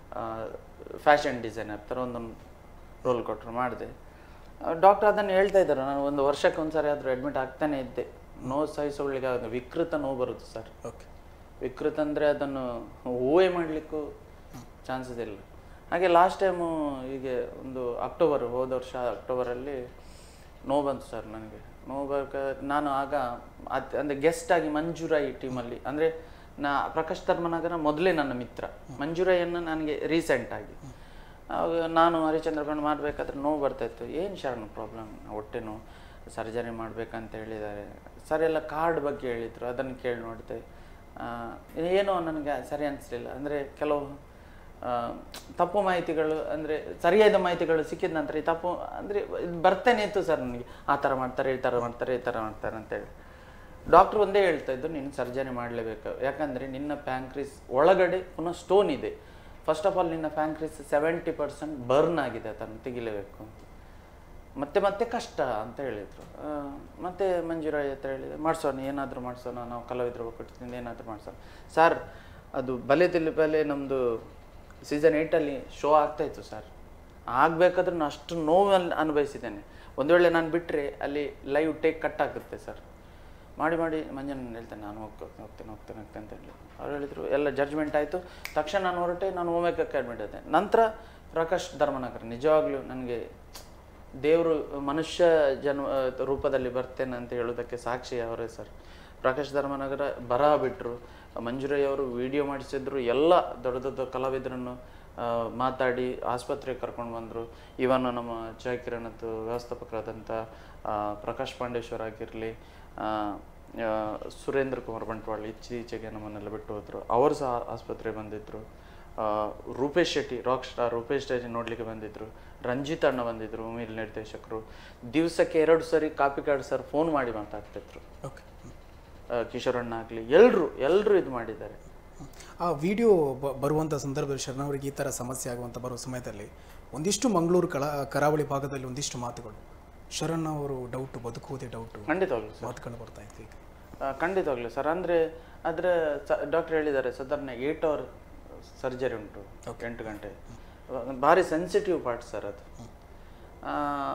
ಫ್ಯಾಷನ್ ಡಿಸೈನರ್ ಥರ ಒಂದೊಂದು ರೋಲ್ ಕೊಟ್ಟರು ಮಾಡಿದೆ ಡಾಕ್ಟರ್ ಅದನ್ನು ಹೇಳ್ತಾ ಇದ್ದಾರೆ ನಾನು ಒಂದು ವರ್ಷಕ್ಕೆ ಒಂದ್ಸರಿ ಆದರೂ ಅಡ್ಮಿಟ್ ಆಗ್ತಾನೆ ಇದ್ದೆ ನೋವು ಸಹಿಸೋಳಿಗೆ ಆಗ ವಿಕೃತ ನೋವು ಬರುತ್ತೆ ಸರ್ ಓಕೆ ವಿಕೃತ ಅಂದರೆ ಅದನ್ನು ಊಹೆ ಮಾಡಲಿಕ್ಕೂ ಚಾನ್ಸಸ್ ಇಲ್ಲ ಹಾಗೆ ಲಾಸ್ಟ್ ಟೈಮು ಹೀಗೆ ಒಂದು ಅಕ್ಟೋಬರ್ ಹೋದ ವರ್ಷ ಅಕ್ಟೋಬರಲ್ಲಿ ನೋವು ಬಂತು ಸರ್ ನನಗೆ ನೋವು ಬರಕ ನಾನು ಆಗ ಅದ್ ಅಂದರೆ ಗೆಸ್ಟ್ ಆಗಿ ಮಂಜುರಾಯಿ ಟೀಮಲ್ಲಿ ಅಂದರೆ ನಾ ಪ್ರಕಾಶ್ ಧರ್ಮನಗರ ಮೊದಲೇ ನನ್ನ ಮಿತ್ರ ಮಂಜುರಾಯಿಯನ್ನು ನನಗೆ ರೀಸೆಂಟ್ ಆಗಿ ಆವಾಗ ನಾನು ಹರಿಚಂದ್ರ ಬಂದು ಮಾಡಬೇಕಾದ್ರೆ ನೋವು ಬರ್ತಾಯಿತ್ತು ಏನು ಶರಣ ಪ್ರಾಬ್ಲಮ್ ಹೊಟ್ಟೆ ನೋವು ಸರ್ಜರಿ ಮಾಡಬೇಕಂತ ಹೇಳಿದ್ದಾರೆ ಸರ್ ಎಲ್ಲ ಕಾರ್ಡ್ ಬಗ್ಗೆ ಹೇಳಿದರು ಅದನ್ನು ಕೇಳಿ ನೋಡಿದೆ ಆ, ಏನೋ ನನಗೆ ಸರಿ ಅನಿಸ್ಲಿಲ್ಲ ಅಂದರೆ ಕೆಲವು ಆ, ತಪ್ಪು ಮಾಹಿತಿಗಳು ಅಂದರೆ ಸರಿಯಾದ ಮಾಹಿತಿಗಳು ಸಿಕ್ಕಿದ ನಂತರ ಈ ತಪ್ಪು ಅಂದರೆ ಬರ್ತಾನೆ ಇತ್ತು ಸರ್ ನನಗೆ ಆ ಥರ ಮಾಡ್ತಾರೆ ಈ ಥರ ಮಾಡ್ತಾರೆ ಈ ಥರ ಮಾಡ್ತಾರೆ ಅಂತೇಳಿ ಡಾಕ್ಟ್ರ್ ಒಂದೇ ಹೇಳ್ತಾ ಇದ್ದು ನೀನು ಸರ್ಜರಿ ಮಾಡಲೇಬೇಕು ಯಾಕಂದರೆ ನಿನ್ನ ಪ್ಯಾಂಕ್ರಿಸ್ ಒಳಗಡೆ ಪುನಃ ಸ್ಟೋನ್ ಇದೆ ಫಸ್ಟ್ ಆಫ್ ಆಲ್ ನಿನ್ನ ಪ್ಯಾಂಕ್ರಿಸ್ ಸೆವೆಂಟಿ ಪರ್ಸೆಂಟ್ ಬರ್ನ್ ಆಗಿದೆ ಅದನ್ನು ತೆಗಿಲೇಬೇಕು ಮತ್ತೆ ಮತ್ತೆ ಕಷ್ಟ ಅಂತ ಹೇಳಿದರು ಮತ್ತೆ ಮಂಜುರಾಯಿ ಹತ್ರ ಹೇಳಿದೆ ಮಾಡಿಸೋಣ ಏನಾದರೂ ಮಾಡಿಸೋಣ ನಾವು ಕಲಾವಿದರು ಕೊಟ್ಟಿದ್ದೀನಿ ಏನಾದರೂ ಮಾಡಿಸೋಣ ಸರ್ ಅದು ಬಲೆದಲ್ಲಿ ಬಲೆ ನಮ್ಮದು ಸೀಸನ್ ಏಯ್ಟಲ್ಲಿ ಶೋ ಆಗ್ತಾಯಿತ್ತು ಸರ್ ಆಗಬೇಕಾದ್ರೂ ನಾನು ಅಷ್ಟು ನೋವಲ್ಲಿ ಅನುಭವಿಸಿದ್ದೇನೆ ಒಂದು ವೇಳೆ ನಾನು ಬಿಟ್ಟರೆ ಅಲ್ಲಿ ಲೈವ್ ಟೇಕ್ ಕಟ್ ಆಗುತ್ತೆ ಸರ್ ಮಾಡಿ ಮಾಡಿ ಮಂಜನ್ ಹೇಳ್ತೇನೆ ನಾನು ಹೋಗ್ತೇನೆ ಹೋಗ್ತೇನೆ ಹೋಗ್ತೇನೆ ಹೋಗ್ತೇನೆ ಅಂತ ಹೇಳಿ ಅವ್ರು ಹೇಳಿದರು ಎಲ್ಲ ಜಡ್ಜ್ಮೆಂಟ್ ಆಯಿತು ತಕ್ಷಣ ನಾನು ಹೊರಟೆ ನಾನು ಹೋಮೇಕಕ್ಕೆ ಅಡ್ಮಿಟ್ ಆದೆ ನಂತರ ಪ್ರಕಾಶ್ ಧರ್ಮನಗರ ನಿಜವಾಗ್ಲೂ ನನಗೆ ದೇವರು ಮನುಷ್ಯ ಜನ್ಮ ರೂಪದಲ್ಲಿ ಬರ್ತೇನೆ ಅಂತ ಹೇಳೋದಕ್ಕೆ ಸಾಕ್ಷಿ ಅವರೇ ಸರ್ ಪ್ರಕಾಶ್ ಧರ್ಮನಗರ ಬರಹ ಬಿಟ್ಟರು ಮಂಜುರಯ್ಯ ಅವರು ವಿಡಿಯೋ ಮಾಡಿಸಿದ್ರು ಎಲ್ಲ ದೊಡ್ಡ ದೊಡ್ಡ ಕಲಾವಿದರನ್ನು ಆ, ಮಾತಾಡಿ ಆಸ್ಪತ್ರೆಗೆ ಕರ್ಕೊಂಡು ಬಂದರು ಇವನ್ ನಮ್ಮ ಜಯಕಿರಣದ್ದು ವ್ಯವಸ್ಥಾಪಕರಾದಂಥ ಆ, ಪ್ರಕಾಶ್ ಪಾಂಡೇಶ್ವರ್ ಆಗಿರಲಿ ಸುರೇಂದ್ರ ಕುಮಾರ್ ಬಂಟ್ವಾಳ ಇತ್ತೀಚೆಗೆ ನಮ್ಮನ್ನೆಲ್ಲ ಬಿಟ್ಟು ಹೋದರು ಅವರು ಸಹ ಆಸ್ಪತ್ರೆಗೆ ಬಂದಿದ್ದರು ಆ, ರೂಪೇಶ್ ಶೆಟ್ಟಿ ರಾಕ್ ಸ್ಟಾರ್ ರೂಪೇಶ್ ಶೆಟ್ಟಿ ನೋಡಲಿಕ್ಕೆ ಬಂದಿದ್ದರು ರಂಜಿತ್ ಅಣ್ಣ ಬಂದಿದ್ದರು ಉಮೀಲ್ ನಿರ್ದೇಶಕರು ದಿವಸಕ್ಕೆ ಎರಡು ಸರಿ ಕಾಪಿ ಕಾರ್ಡ್ ಸರ್ ಫೋನ್ ಮಾಡಿ ಮಾತಾಡ್ತಿದ್ರು ಓಕೆ ಆ, ಕಿಶೋರಣ್ಣ ಆಗಲಿ ಎಲ್ಲರೂ ಎಲ್ಲರೂ ಇದು ಮಾಡಿದ್ದಾರೆ ಆ ವಿಡಿಯೋ ಬರುವಂಥ ಸಂದರ್ಭದಲ್ಲಿ ಶರಣ ಅವರಿಗೆ ಈ ಥರ ಸಮಸ್ಯೆ ಆಗುವಂಥ ಬರೋ ಸಮಯದಲ್ಲಿ ಒಂದಿಷ್ಟು ಮಂಗಳೂರು ಕಳ ಕರಾವಳಿ ಭಾಗದಲ್ಲಿ ಒಂದಿಷ್ಟು ಮಾತುಗಳು ಶರಣ್ ಅವರು ಡೌಟು ಬದುಕುವುದೇ ಡೌಟು ಖಂಡಿತವಾಗ್ಲು ಸರ್ ಮಾತುಗಳು ಬರ್ತಾ ಇತ್ತು ಈಗ ಆ, ಖಂಡಿತವಾಗ್ಲು ಸರ್ ಅಂದರೆ ಅದರ ಡಾಕ್ಟರ್ ಹೇಳಿದ್ದಾರೆ ಸಾಧಾರಣ ಏಟ್ ಅವರ್ ಸರ್ಜರಿ ಉಂಟು ಎಂಟು ಗಂಟೆ ಭಾರಿ ಸೆನ್ಸಿಟಿವ್ ಪಾರ್ಟ್ ಸರ್ ಅದು ಆ,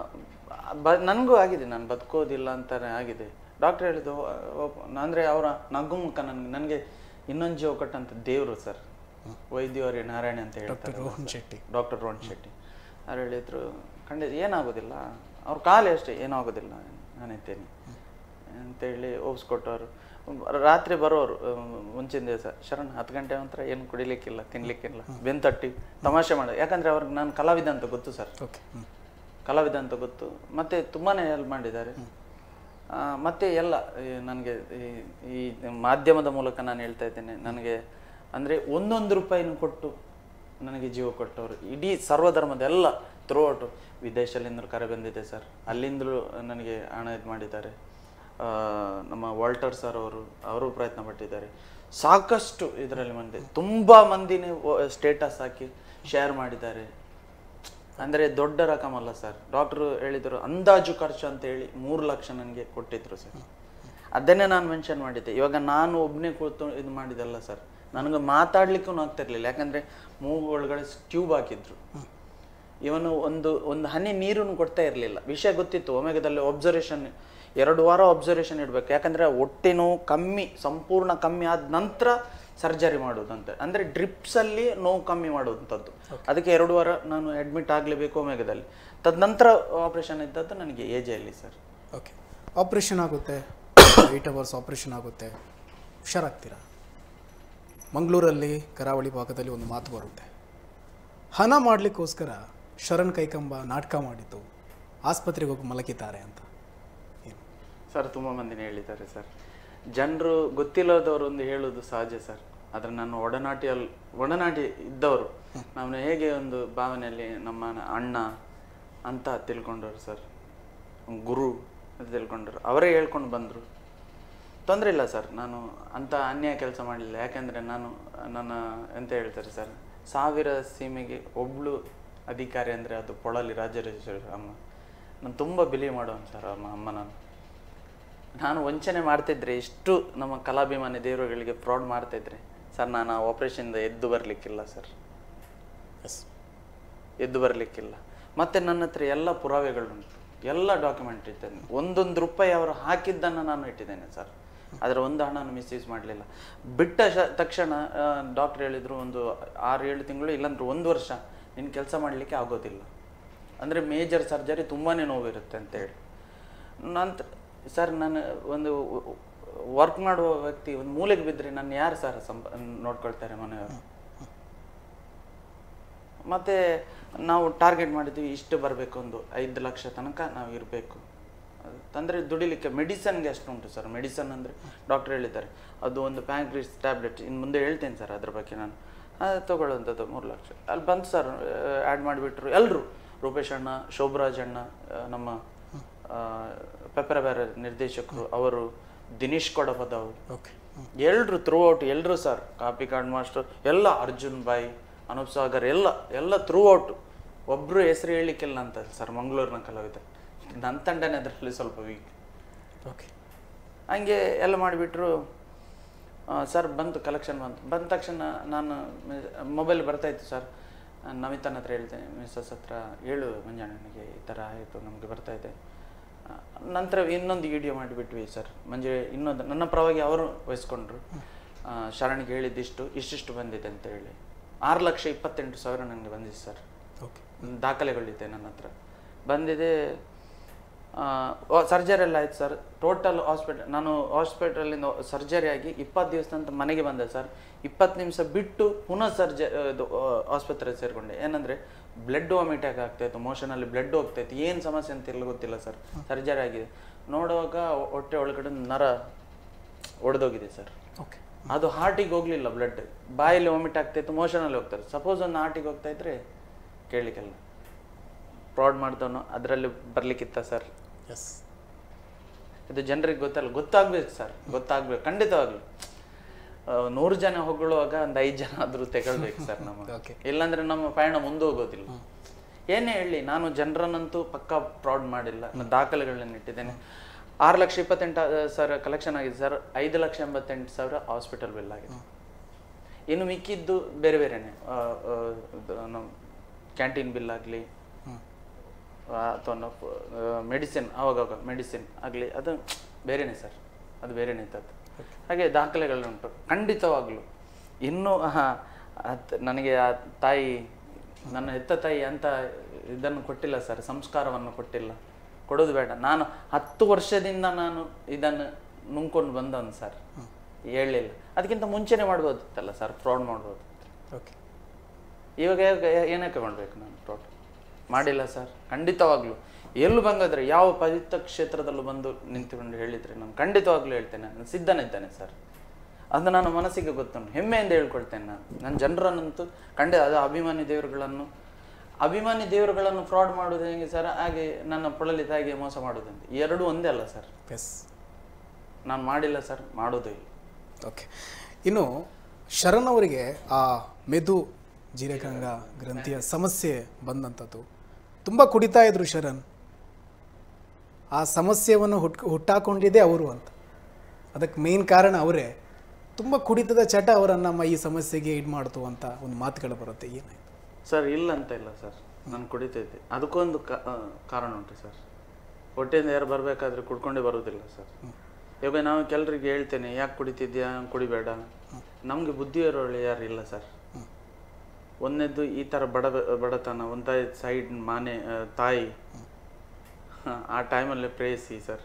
ಬ ನನಗೂ ಆಗಿದೆ ನಾನು ಬದುಕೋದಿಲ್ಲ ಅಂತಾನೆ ಆಗಿದೆ ಡಾಕ್ಟರ್ ಹೇಳಿದ್ದು ಅಂದರೆ ಅವರ ನಗು ಮುಖ ನನಗೆ ನನಗೆ ಇನ್ನೊಂದು ಜೀವ ಕೊಟ್ಟಂಥ ದೇವರು ಸರ್ ವೈದ್ಯವರಿ ನಾರಾಯಣ ಅಂತ ಹೇಳ್ತಾರೆ ರೋಹನ್ ಶೆಟ್ಟಿ ಡಾಕ್ಟರ್ ರೋಹನ್ ಶೆಟ್ಟಿ ಅವ್ರು ಹೇಳಿದ್ರು ಖಂಡಿತ ಏನಾಗೋದಿಲ್ಲ ಅವ್ರ ಕಾಲೇ ಅಷ್ಟೇ ಏನೂ ಆಗೋದಿಲ್ಲ ನಾನಿದ್ದೇನೆ ಅಂತೇಳಿ ಒಪ್ಸ್ಕೊಟ್ಟವರು ರಾತ್ರಿ ಬರೋರು ಅಹ್, ಮುಂಚಿನ ದಿವಸ ಶರಣ್ ಹತ್ತು ಗಂಟೆ ನಂತರ ಏನು ಕುಡಿಲಿಕ್ಕಿಲ್ಲ ತಿನ್ಲಿಕ್ಕಿಲ್ಲ ಬೆಂತಟ್ಟಿ ತಮಾಷೆ ಮಾಡೋದು ಯಾಕಂದರೆ ಅವ್ರಿಗೆ ನಾನು ಕಲಾವಿದ ಅಂತ ಗೊತ್ತು ಸರ್ ಓಕೆ ಹ್ಞೂ ಕಲಾವಿದ ಅಂತ ಗೊತ್ತು ಮತ್ತೆ ತುಂಬಾ ಹೆಲ್ಪ್ ಮಾಡಿದ್ದಾರೆ ಆ, ಮತ್ತೆ ಎಲ್ಲ ನನಗೆ ಈ ಮಾಧ್ಯಮದ ಮೂಲಕ ನಾನು ಹೇಳ್ತಾ ಇದ್ದೇನೆ ನನಗೆ ಅಂದರೆ ಒಂದೊಂದು ರೂಪಾಯಿನೂ ಕೊಟ್ಟು ನನಗೆ ಜೀವ ಕೊಟ್ಟವರು ಇಡೀ ಸರ್ವಧರ್ಮದ ಎಲ್ಲ ಥ್ರೂಔಟು ವಿದೇಶಲ್ಲಿಂದಲೂ ಕರೆ ಬಂದಿದೆ ಸರ್ ಅಲ್ಲಿಂದಲೂ ನನಗೆ ಹಣ ಇದು ಮಾಡಿದ್ದಾರೆ ಆ, ನಮ್ಮ ವಾಲ್ಟರ್ ಸರ್ ಅವರು ಅವರು ಪ್ರಯತ್ನ ಪಟ್ಟಿದ್ದಾರೆ ಸಾಕಷ್ಟು ಇದರಲ್ಲಿ ಮಂದಿ ತುಂಬ ಮಂದಿನೇ ಸ್ಟೇಟಸ್ ಹಾಕಿ ಶೇರ್ ಮಾಡಿದ್ದಾರೆ ಅಂದರೆ ದೊಡ್ಡ ರಕಮ್ ಅಲ್ಲ ಸರ್ ಡಾಕ್ಟ್ರು ಹೇಳಿದರು ಅಂದಾಜು ಖರ್ಚು ಅಂತ ಹೇಳಿ ಮೂರು ಲಕ್ಷ ನನಗೆ ಕೊಟ್ಟಿದ್ರು ಸರ್ ಅದನ್ನೇ ನಾನು ಮೆನ್ಷನ್ ಮಾಡಿದ್ದೆ ಇವಾಗ ನಾನು ಒಬ್ಬನೇ ಕೂತು ಇದು ಮಾಡಿದಲ್ಲ ಸರ್ ನನಗೆ ಮಾತಾಡ್ಲಿಕ್ಕೂ ಆಗ್ತಿರ್ಲಿಲ್ಲ ಯಾಕಂದರೆ ಮೂಗು ಒಳಗಡೆ ಟ್ಯೂಬ್ ಹಾಕಿದ್ರು ಇವನು ಒಂದು ಒಂದು ಹನಿ ನೀರನ್ನು ಕೊಡ್ತಾ ಇರಲಿಲ್ಲ ವಿಷಯ ಗೊತ್ತಿತ್ತು ಒಮೆಗದಲ್ಲಿ ಒಬ್ಸರ್ವೇಷನ್ ಎರಡು ವಾರ ಅಬ್ಸರ್ವೇಷನ್ ಇಡಬೇಕು ಯಾಕಂದರೆ ಹೊಟ್ಟೆ ನೋವು ಕಮ್ಮಿ ಸಂಪೂರ್ಣ ಕಮ್ಮಿ ಆದ ನಂತರ ಸರ್ಜರಿ ಮಾಡೋದಂತೆ ಅಂದರೆ ಡ್ರಿಪ್ಸಲ್ಲಿ ನೋವು ಕಮ್ಮಿ ಮಾಡುವಂಥದ್ದು ಅದಕ್ಕೆ ಎರಡು ವಾರ ನಾನು ಅಡ್ಮಿಟ್ ಆಗಲೇಬೇಕು ಒಮೆಗದಲ್ಲಿ ತದನಂತರ ಆಪ್ರೇಷನ್ ಇದ್ದದ್ದು ನನಗೆ ಏಜಲ್ಲಿ ಸರ್ ಓಕೆ ಆಪ್ರೇಷನ್ ಆಗುತ್ತೆ ಏಯ್ಟ್ ಅವರ್ಸ್ ಆಪ್ರೇಷನ್ ಆಗುತ್ತೆ ಹುಷಾರಾಗ್ತೀರಾ ಮಂಗಳೂರಲ್ಲಿ ಕರಾವಳಿ ಭಾಗದಲ್ಲಿ ಒಂದು ಮಾತು ಬರುತ್ತೆ ಹಣ ಮಾಡಲಿಕ್ಕೋಸ್ಕರ ಶರಣ್ ಕೈಕಂಬ ನಾಟಕ ಮಾಡಿದ್ದು ಆಸ್ಪತ್ರೆಗೆ ಹೋಗಿ ಮಲಗಿದ್ದಾರೆ ಅಂತ ಏನು ಸರ್ ತುಂಬ ಮಂದಿನೇ ಹೇಳಿದ್ದಾರೆ ಸರ್ ಜನರು ಗೊತ್ತಿಲ್ಲದವರು ಒಂದು ಹೇಳೋದು ಸಹಜ ಸರ್ ಆದರೆ ನನ್ನ ಒಡನಾಟಿಯಲ್ಲಿ ಒಡನಾಟಿ ಇದ್ದವರು ನಾವು ಹೇಗೆ ಒಂದು ಭಾವನೆಯಲ್ಲಿ ನಮ್ಮ ಅಣ್ಣ ಅಂತ ತಿಳ್ಕೊಂಡವ್ರು ಸರ್ ಗುರು ಅಂತ ತಿಳ್ಕೊಂಡ್ರು ಅವರೇ ಹೇಳ್ಕೊಂಡು ಬಂದರು ತೊಂದರೆ ಇಲ್ಲ ಸರ್ ನಾನು ಅಂಥ ಅನ್ಯಾಯ ಕೆಲಸ ಮಾಡಲಿಲ್ಲ ಯಾಕೆಂದರೆ ನಾನು ನನ್ನ ಎಂತ ಹೇಳ್ತಾರೆ ಸರ್ ಸಾವಿರ ಸೀಮೆಗೆ ಒಬ್ಳು ಅಧಿಕಾರಿ ಅಂದರೆ ಅದು ಪೊಳಲಿ ರಾಜರಾಜೇಶ್ವರಿ ಅಮ್ಮ ನಾನು ತುಂಬ ಬಿಲೀವ್ ಮಾಡೋನು ಸರ್ ಅಮ್ಮ ಅಮ್ಮ ನಾನು ನಾನು ವಂಚನೆ ಮಾಡ್ತಿದ್ರೆ ಇಷ್ಟು ನಮ್ಮ ಕಲಾಭಿಮಾನಿ ದೇವರುಗಳಿಗೆ ಫ್ರಾಡ್ ಮಾಡ್ತಿದ್ರೆ ಸರ್ ನಾನು ಆ ಆಪ್ರೇಷನ್ದ ಎದ್ದು ಬರಲಿಕ್ಕಿಲ್ಲ ಸರ್ ಎಸ್ ಎದ್ದು ಬರಲಿಕ್ಕಿಲ್ಲ ಮತ್ತು ನನ್ನ ಹತ್ರ ಎಲ್ಲ ಪುರಾವೆಗಳುಂಟು ಎಲ್ಲ ಡಾಕ್ಯುಮೆಂಟ್ ಇದ್ದೇನೆ ಒಂದೊಂದು ರೂಪಾಯಿ ಅವರು ಹಾಕಿದ್ದನ್ನು ನಾನು ಇಟ್ಟಿದ್ದೇನೆ ಸರ್ ಅದರ ಒಂದು ಹಣನ ಮಿಸ್ಯೂಸ್ ಮಾಡಲಿಲ್ಲ ಬಿಟ್ಟ ಶ ತಕ್ಷಣ ಡಾಕ್ಟ್ರ್ ಹೇಳಿದರು ಒಂದು ಆರು ಏಳು ತಿಂಗಳು ಇಲ್ಲಾಂದ್ರೆ ಒಂದು ವರ್ಷ ನಿನ್ನ ಕೆಲಸ ಮಾಡಲಿಕ್ಕೆ ಆಗೋದಿಲ್ಲ ಅಂದರೆ ಮೇಜರ್ ಸರ್ಜರಿ ತುಂಬಾ ನೋವಿರುತ್ತೆ ಅಂತೇಳಿ ನಂತರ ಸರ್ ನಾನು ಒಂದು ವರ್ಕ್ ಮಾಡುವ ವ್ಯಕ್ತಿ ಒಂದು ಮೂಲೆಗೆ ಬಿದ್ದರೆ ನನ್ನ ಯಾರು ಸರ್ ಸಂಪ ನೋಡ್ಕೊಳ್ತಾರೆ ಮನೆಯವರು ಮತ್ತೆ ನಾವು ಟಾರ್ಗೆಟ್ ಮಾಡಿದ್ವಿ ಇಷ್ಟು ಬರಬೇಕು ಒಂದು ಐದು ಲಕ್ಷ ತನಕ ನಾವು ಇರಬೇಕು ಅಂದರೆ ದುಡಿಲಿಕ್ಕೆ ಮೆಡಿಸನ್ಗೆ ಅಷ್ಟು ಉಂಟು ಸರ್ ಮೆಡಿಸನ್ ಅಂದರೆ ಡಾಕ್ಟರ್ ಹೇಳಿದ್ದಾರೆ ಅದು ಒಂದು ಪ್ಯಾಂಕ್ರಿಸ್ ಟ್ಯಾಬ್ಲೆಟ್ ಇನ್ನು ಮುಂದೆ ಹೇಳ್ತೇನೆ ಸರ್ ಅದ್ರ ಬಗ್ಗೆ ನಾನು ಅದು ತಗೊಳ್ಳುವಂಥದ್ದು ಮೂರು ಲಕ್ಷ ಅಲ್ಲಿ ಬಂತು ಸರ್ ಆ್ಯಡ್ ಮಾಡಿಬಿಟ್ರು ಎಲ್ಲರೂ ರೂಪೇಶ್ ಅಣ್ಣ ಶೋಭರಾಜ್ ಅಣ್ಣ ಆ, ನಮ್ಮ ಪೆಪ್ಪರ ಬೇರೆ ನಿರ್ದೇಶಕರು ಅವರು ದಿನೇಶ್ ಕೊಡಪದ ಅವರು ಓಕೆ ಎಲ್ರು ಥ್ರೂ ಔಟ್ ಎಲ್ರು ಸರ್ ಕಾಪಿ ಕಾರ್ಡ್ ಮಾಸ್ಟರ್ ಎಲ್ಲ ಅರ್ಜುನ್ ಬಾಯ್ ಅನೂಪ್ ಸಾಗರ್ ಎಲ್ಲ ಎಲ್ಲ ಥ್ರೂ ಔಟ್ ಒಬ್ರು ಹೆಸರು ಹೇಳಲಿಕ್ಕಿಲ್ಲ ಅಂತ ಸರ್ ಮಂಗಳೂರಿನ ಕಲಾವಿದ ನನ್ನ ತಂಡನೇ ಅದರಲ್ಲಿ ಸ್ವಲ್ಪ ವೀಕ್ ಓಕೆ ಹಂಗೆ ಎಲ್ಲ ಮಾಡಿಬಿಟ್ರು ಸರ್ ಬಂತು ಕಲೆಕ್ಷನ್ ಬಂತು ಬಂದ ತಕ್ಷಣ ನಾನು ಮೊಬೈಲ್ ಬರ್ತಾಯಿತ್ತು ಸರ್ ನಾನು ನಮಿತನ ಹತ್ರ ಹೇಳ್ತೇನೆ ಮಿಸ್ಸಸ್ ಹತ್ರ ಹೇಳು ಮಂಜಣ್ಣನಿಗೆ ಈ ಥರ ಆಯಿತು ನಮಗೆ ಬರ್ತಾಯಿದೆ ಆ, ನಂತರ ಇನ್ನೊಂದು ವಿಡಿಯೋ ಮಾಡಿಬಿಟ್ವಿ ಸರ್ ಮಂಜು ಇನ್ನೊಂದು ನನ್ನ ಪರವಾಗಿ ಅವರು ವಹಿಸ್ಕೊಂಡ್ರು ಆ, ಶರಣಿಗೆ ಹೇಳಿದ್ದಿಷ್ಟು ಇಷ್ಟಿಷ್ಟು ಬಂದಿದೆ ಅಂತ ಹೇಳಿ ಆರು ಲಕ್ಷ ಇಪ್ಪತ್ತೆಂಟು ಸಾವಿರ ನನಗೆ ಬಂದಿದೆ ಸರ್ ಓಕೆ ದಾಖಲೆಗಳಿದೆ ನನ್ನ ಹತ್ರ ಬಂದಿದೆ ಸರ್ಜರಿ ಎಲ್ಲ ಆಯ್ತು ಸರ್ ಟೋಟಲ್ ಹಾಸ್ಪಿಟಲ್ ನಾನು ಹಾಸ್ಪಿಟಲಿಂದ ಸರ್ಜರಿ ಆಗಿ ಇಪ್ಪತ್ತು ದಿವಸ ನಂತರ ಮನೆಗೆ ಬಂದೆ ಸರ್ ಇಪ್ಪತ್ತು ನಿಮಿಷ ಬಿಟ್ಟು ಪುನಃ ಸರ್ಜ ಇದು ಆಸ್ಪತ್ರೆಗೆ ಸೇರಿಕೊಂಡೆ ಏನಂದರೆ ಬ್ಲಡ್ ವಾಮಿಟ್ ಆಗಿ ಆಗ್ತಾಯಿತ್ತು ಮೋಷನಲ್ಲಿ ಬ್ಲಡ್ ಹೋಗ್ತಾಯಿತ್ತು ಏನು ಸಮಸ್ಯೆ ಅಂತ ಎಲ್ಲ ಗೊತ್ತಿಲ್ಲ ಸರ್ ಸರ್ಜರಿ ಆಗಿದೆ ನೋಡುವಾಗ ಹೊಟ್ಟೆ ಒಳಗಡೆ ನರ ಒಡೆದೋಗಿದೆ ಸರ್ ಓಕೆ ಅದು ಹಾರ್ಟಿಗೆ ಹೋಗ್ಲಿಲ್ಲ ಬ್ಲಡ್ ಬಾಯಲ್ಲಿ ವಾಮಿಟ್ ಆಗ್ತಾಯಿತ್ತು ಮೋಷನಲ್ಲಿ ಹೋಗ್ತಾರೆ ಸಪೋಸ್ ಒಂದು ಹಾರ್ಟಿಗೆ ಹೋಗ್ತಾ ಇದ್ರೆ ಕೇಳಲಿಕ್ಕೆಲ್ಲ ಫ್ರಾಡ್ ಮಾಡ್ದವನು ಅದರಲ್ಲಿ ಬರ್ಲಿಕ್ಕಿತ್ತ ಸರ್ ಎಸ್ ಇದು ಜನರಿಗೆ ಗೊತ್ತಲ್ಲ ಗೊತ್ತಾಗ್ಬೇಕು ಸರ್ ಗೊತ್ತಾಗ್ಬೇಕು ಖಂಡಿತವಾಗ್ಲು ಆ, ನೂರು ಜನ ಹೊಗಳುವಾಗ ಒಂದು ಐದು ಜನ ಆದರೂ ತಗೊಳ್ಬೇಕು ಸರ್ ನಮ್ಮ Okay. ಇಲ್ಲಾಂದ್ರೆ ನಮ್ಮ ಪಯಣ ಮುಂದೆ ಹೋಗೋದಿಲ್ಲ ಏನೇ ಹೇಳಿ ನಾನು ಜನರನ್ನಂತೂ ಪಕ್ಕಾ ಫ್ರಾಡ್ ಮಾಡಿಲ್ಲ ನಾನು ದಾಖಲೆಗಳನ್ನ ಇಟ್ಟಿದ್ದೇನೆ ಆರು ಲಕ್ಷ ಇಪ್ಪತ್ತೆಂಟು ಸಾವಿರ ಕಲೆಕ್ಷನ್ ಆಗಿದೆ ಸರ್ ಐದು ಲಕ್ಷ ಎಂಬತ್ತೆಂಟು ಸಾವಿರ ಹಾಸ್ಪಿಟಲ್ ಬಿಲ್ ಆಗಿದೆ ಇನ್ನು ಮಿಕ್ಕಿದ್ದು ಬೇರೆ ಬೇರೆನೆ ಆ, ಆ, ಇದು ನಮ್ಮ ಕ್ಯಾಂಟೀನ್ ಬಿಲ್ ಆಗಲಿ ಹ್ಞೂ ಅಥವಾ ಮೆಡಿಸಿನ್ ಅವಾಗವಾಗ ಮೆಡಿಸಿನ್ ಆಗಲಿ ಅದು ಬೇರೆನೇ ಸರ್ ಅದು ಬೇರೆನೇ ಇದ್ದದ್ದು ಹಾಗೆ ದಾಖಲೆಗಳುಂಟು ಖಂಡಿತವಾಗ್ಲೂ ಇನ್ನೂ ಹಾ, ಅದ್ ನನಗೆ ಆ ತಾಯಿ ನನ್ನ ಹೆತ್ತ ತಾಯಿ ಅಂತ ಇದನ್ನು ಕೊಟ್ಟಿಲ್ಲ ಸರ್ ಸಂಸ್ಕಾರವನ್ನು ಕೊಟ್ಟಿಲ್ಲ ಕೊಡೋದು ಬೇಡ ನಾನು ಹತ್ತು ವರ್ಷದಿಂದ ನಾನು ಇದನ್ನು ನುಂಗ್ಕೊಂಡು ಬಂದವನು ಸರ್ ಹೇಳಲಿಲ್ಲ ಅದಕ್ಕಿಂತ ಮುಂಚೆನೇ ಮಾಡ್ಬೋದಿತ್ತಲ್ಲ ಸರ್ ಫ್ರಾಡ್ ಮಾಡ್ಬೋದು ಓಕೆ ಇವಾಗ ಏ- ಏನಕ್ಕೆ ಮಾಡಬೇಕು ನಾನು ಫ್ರಾಡ್ ಮಾಡಿಲ್ಲ ಸರ್ ಖಂಡಿತವಾಗ್ಲೂ ಎಲ್ಲೂ ಬಂಗಾದ್ರೆ ಯಾವ ಪವಿತ್ರ ಕ್ಷೇತ್ರದಲ್ಲೂ ಬಂದು ನಿಂತುಕೊಂಡು ಹೇಳಿದ್ರೆ ನಾನು ಖಂಡಿತವಾಗ್ಲೂ ಹೇಳ್ತೇನೆ ನಾನು ಸಿದ್ಧನಿದ್ದೇನೆ ಸರ್ ಅದು ನನ್ನ ಮನಸ್ಸಿಗೆ ಗೊತ್ತುಂಟು ಹೆಮ್ಮೆಯಿಂದ ಹೇಳ್ಕೊಳ್ತೇನೆ ನಾನು ನನ್ನ ಜನರನ್ನಂತೂ ಖಂಡಿತ ಅದು ಅಭಿಮಾನಿ ದೇವರುಗಳನ್ನು ಅಭಿಮಾನಿ ದೇವರುಗಳನ್ನು ಫ್ರಾಡ್ ಮಾಡೋದು ಹೆಂಗೆ ಸರ್ ಹಾಗೆ ನನ್ನ ಪೊಳಲಿ ತಾಯಿಗೆ ಮೋಸ ಮಾಡೋದಂತ ಎರಡೂ ಒಂದೇ ಅಲ್ಲ ಸರ್ ಎಸ್ ನಾನು ಮಾಡಿಲ್ಲ ಸರ್ ಮಾಡೋದು ಇಲ್ಲ ಓಕೆ ಇನ್ನು ಶರಣ್ ಅವರಿಗೆ ಆ ಮೆದು ಜೀರಕಾಂಗ ಗ್ರಂಥಿಯ ಸಮಸ್ಯೆ ಬಂದಂಥದ್ದು ತುಂಬ ಕುಡಿತಾ ಇದ್ರು ಶರಣ್ ಆ ಸಮಸ್ಯೆಯನ್ನು ಹುಟ್ ಹುಟ್ಟಾಕೊಂಡಿದ್ದೇ ಅವರು ಅಂತ ಅದಕ್ಕೆ ಮೇನ್ ಕಾರಣ ಅವರೇ ತುಂಬ ಕುಡಿತದ ಚಟ ಅವರನ್ನು ನಮ್ಮ ಈ ಸಮಸ್ಯೆಗೆ ಇದು ಮಾಡ್ತು ಅಂತ ಒಂದು ಮಾತುಗಳು ಬರುತ್ತೆ ಏನಾಯ್ತು ಸರ್ ಇಲ್ಲ ಅಂತ ಇಲ್ಲ ಸರ್ ನಾನು ಕುಡಿತಾ ಇದ್ದೆ ಅದಕ್ಕೊಂದು ಕಾ- ಆ, ಕಾರಣ ಉಂಟು ಸರ್ ಹೊಟ್ಟೆಯಿಂದ ಯಾರು ಬರಬೇಕಾದ್ರೆ ಕುಡ್ಕೊಂಡೇ ಬರೋದಿಲ್ಲ ಸರ್ ಇವಾಗ ನಾವು ಕೆಲರಿಗೆ ಹೇಳ್ತೇನೆ ಯಾಕೆ ಕುಡಿತಿದ್ಯಾ ಕುಡಿಬೇಡ ನಮಗೆ ಬುದ್ಧಿ ಇರೋಳು ಯಾರು ಇಲ್ಲ ಸರ್ ಒಂದನೇದ್ದು ಈ ಥರ ಬಡ ಬಡತನ ಒಂದ ಸೈಡ್ ಮನೆ ಆ, ತಾಯಿ ಹ, ಆ ಟೈಮಲ್ಲಿ ಪ್ರೇಯಿಸಿ ಸರ್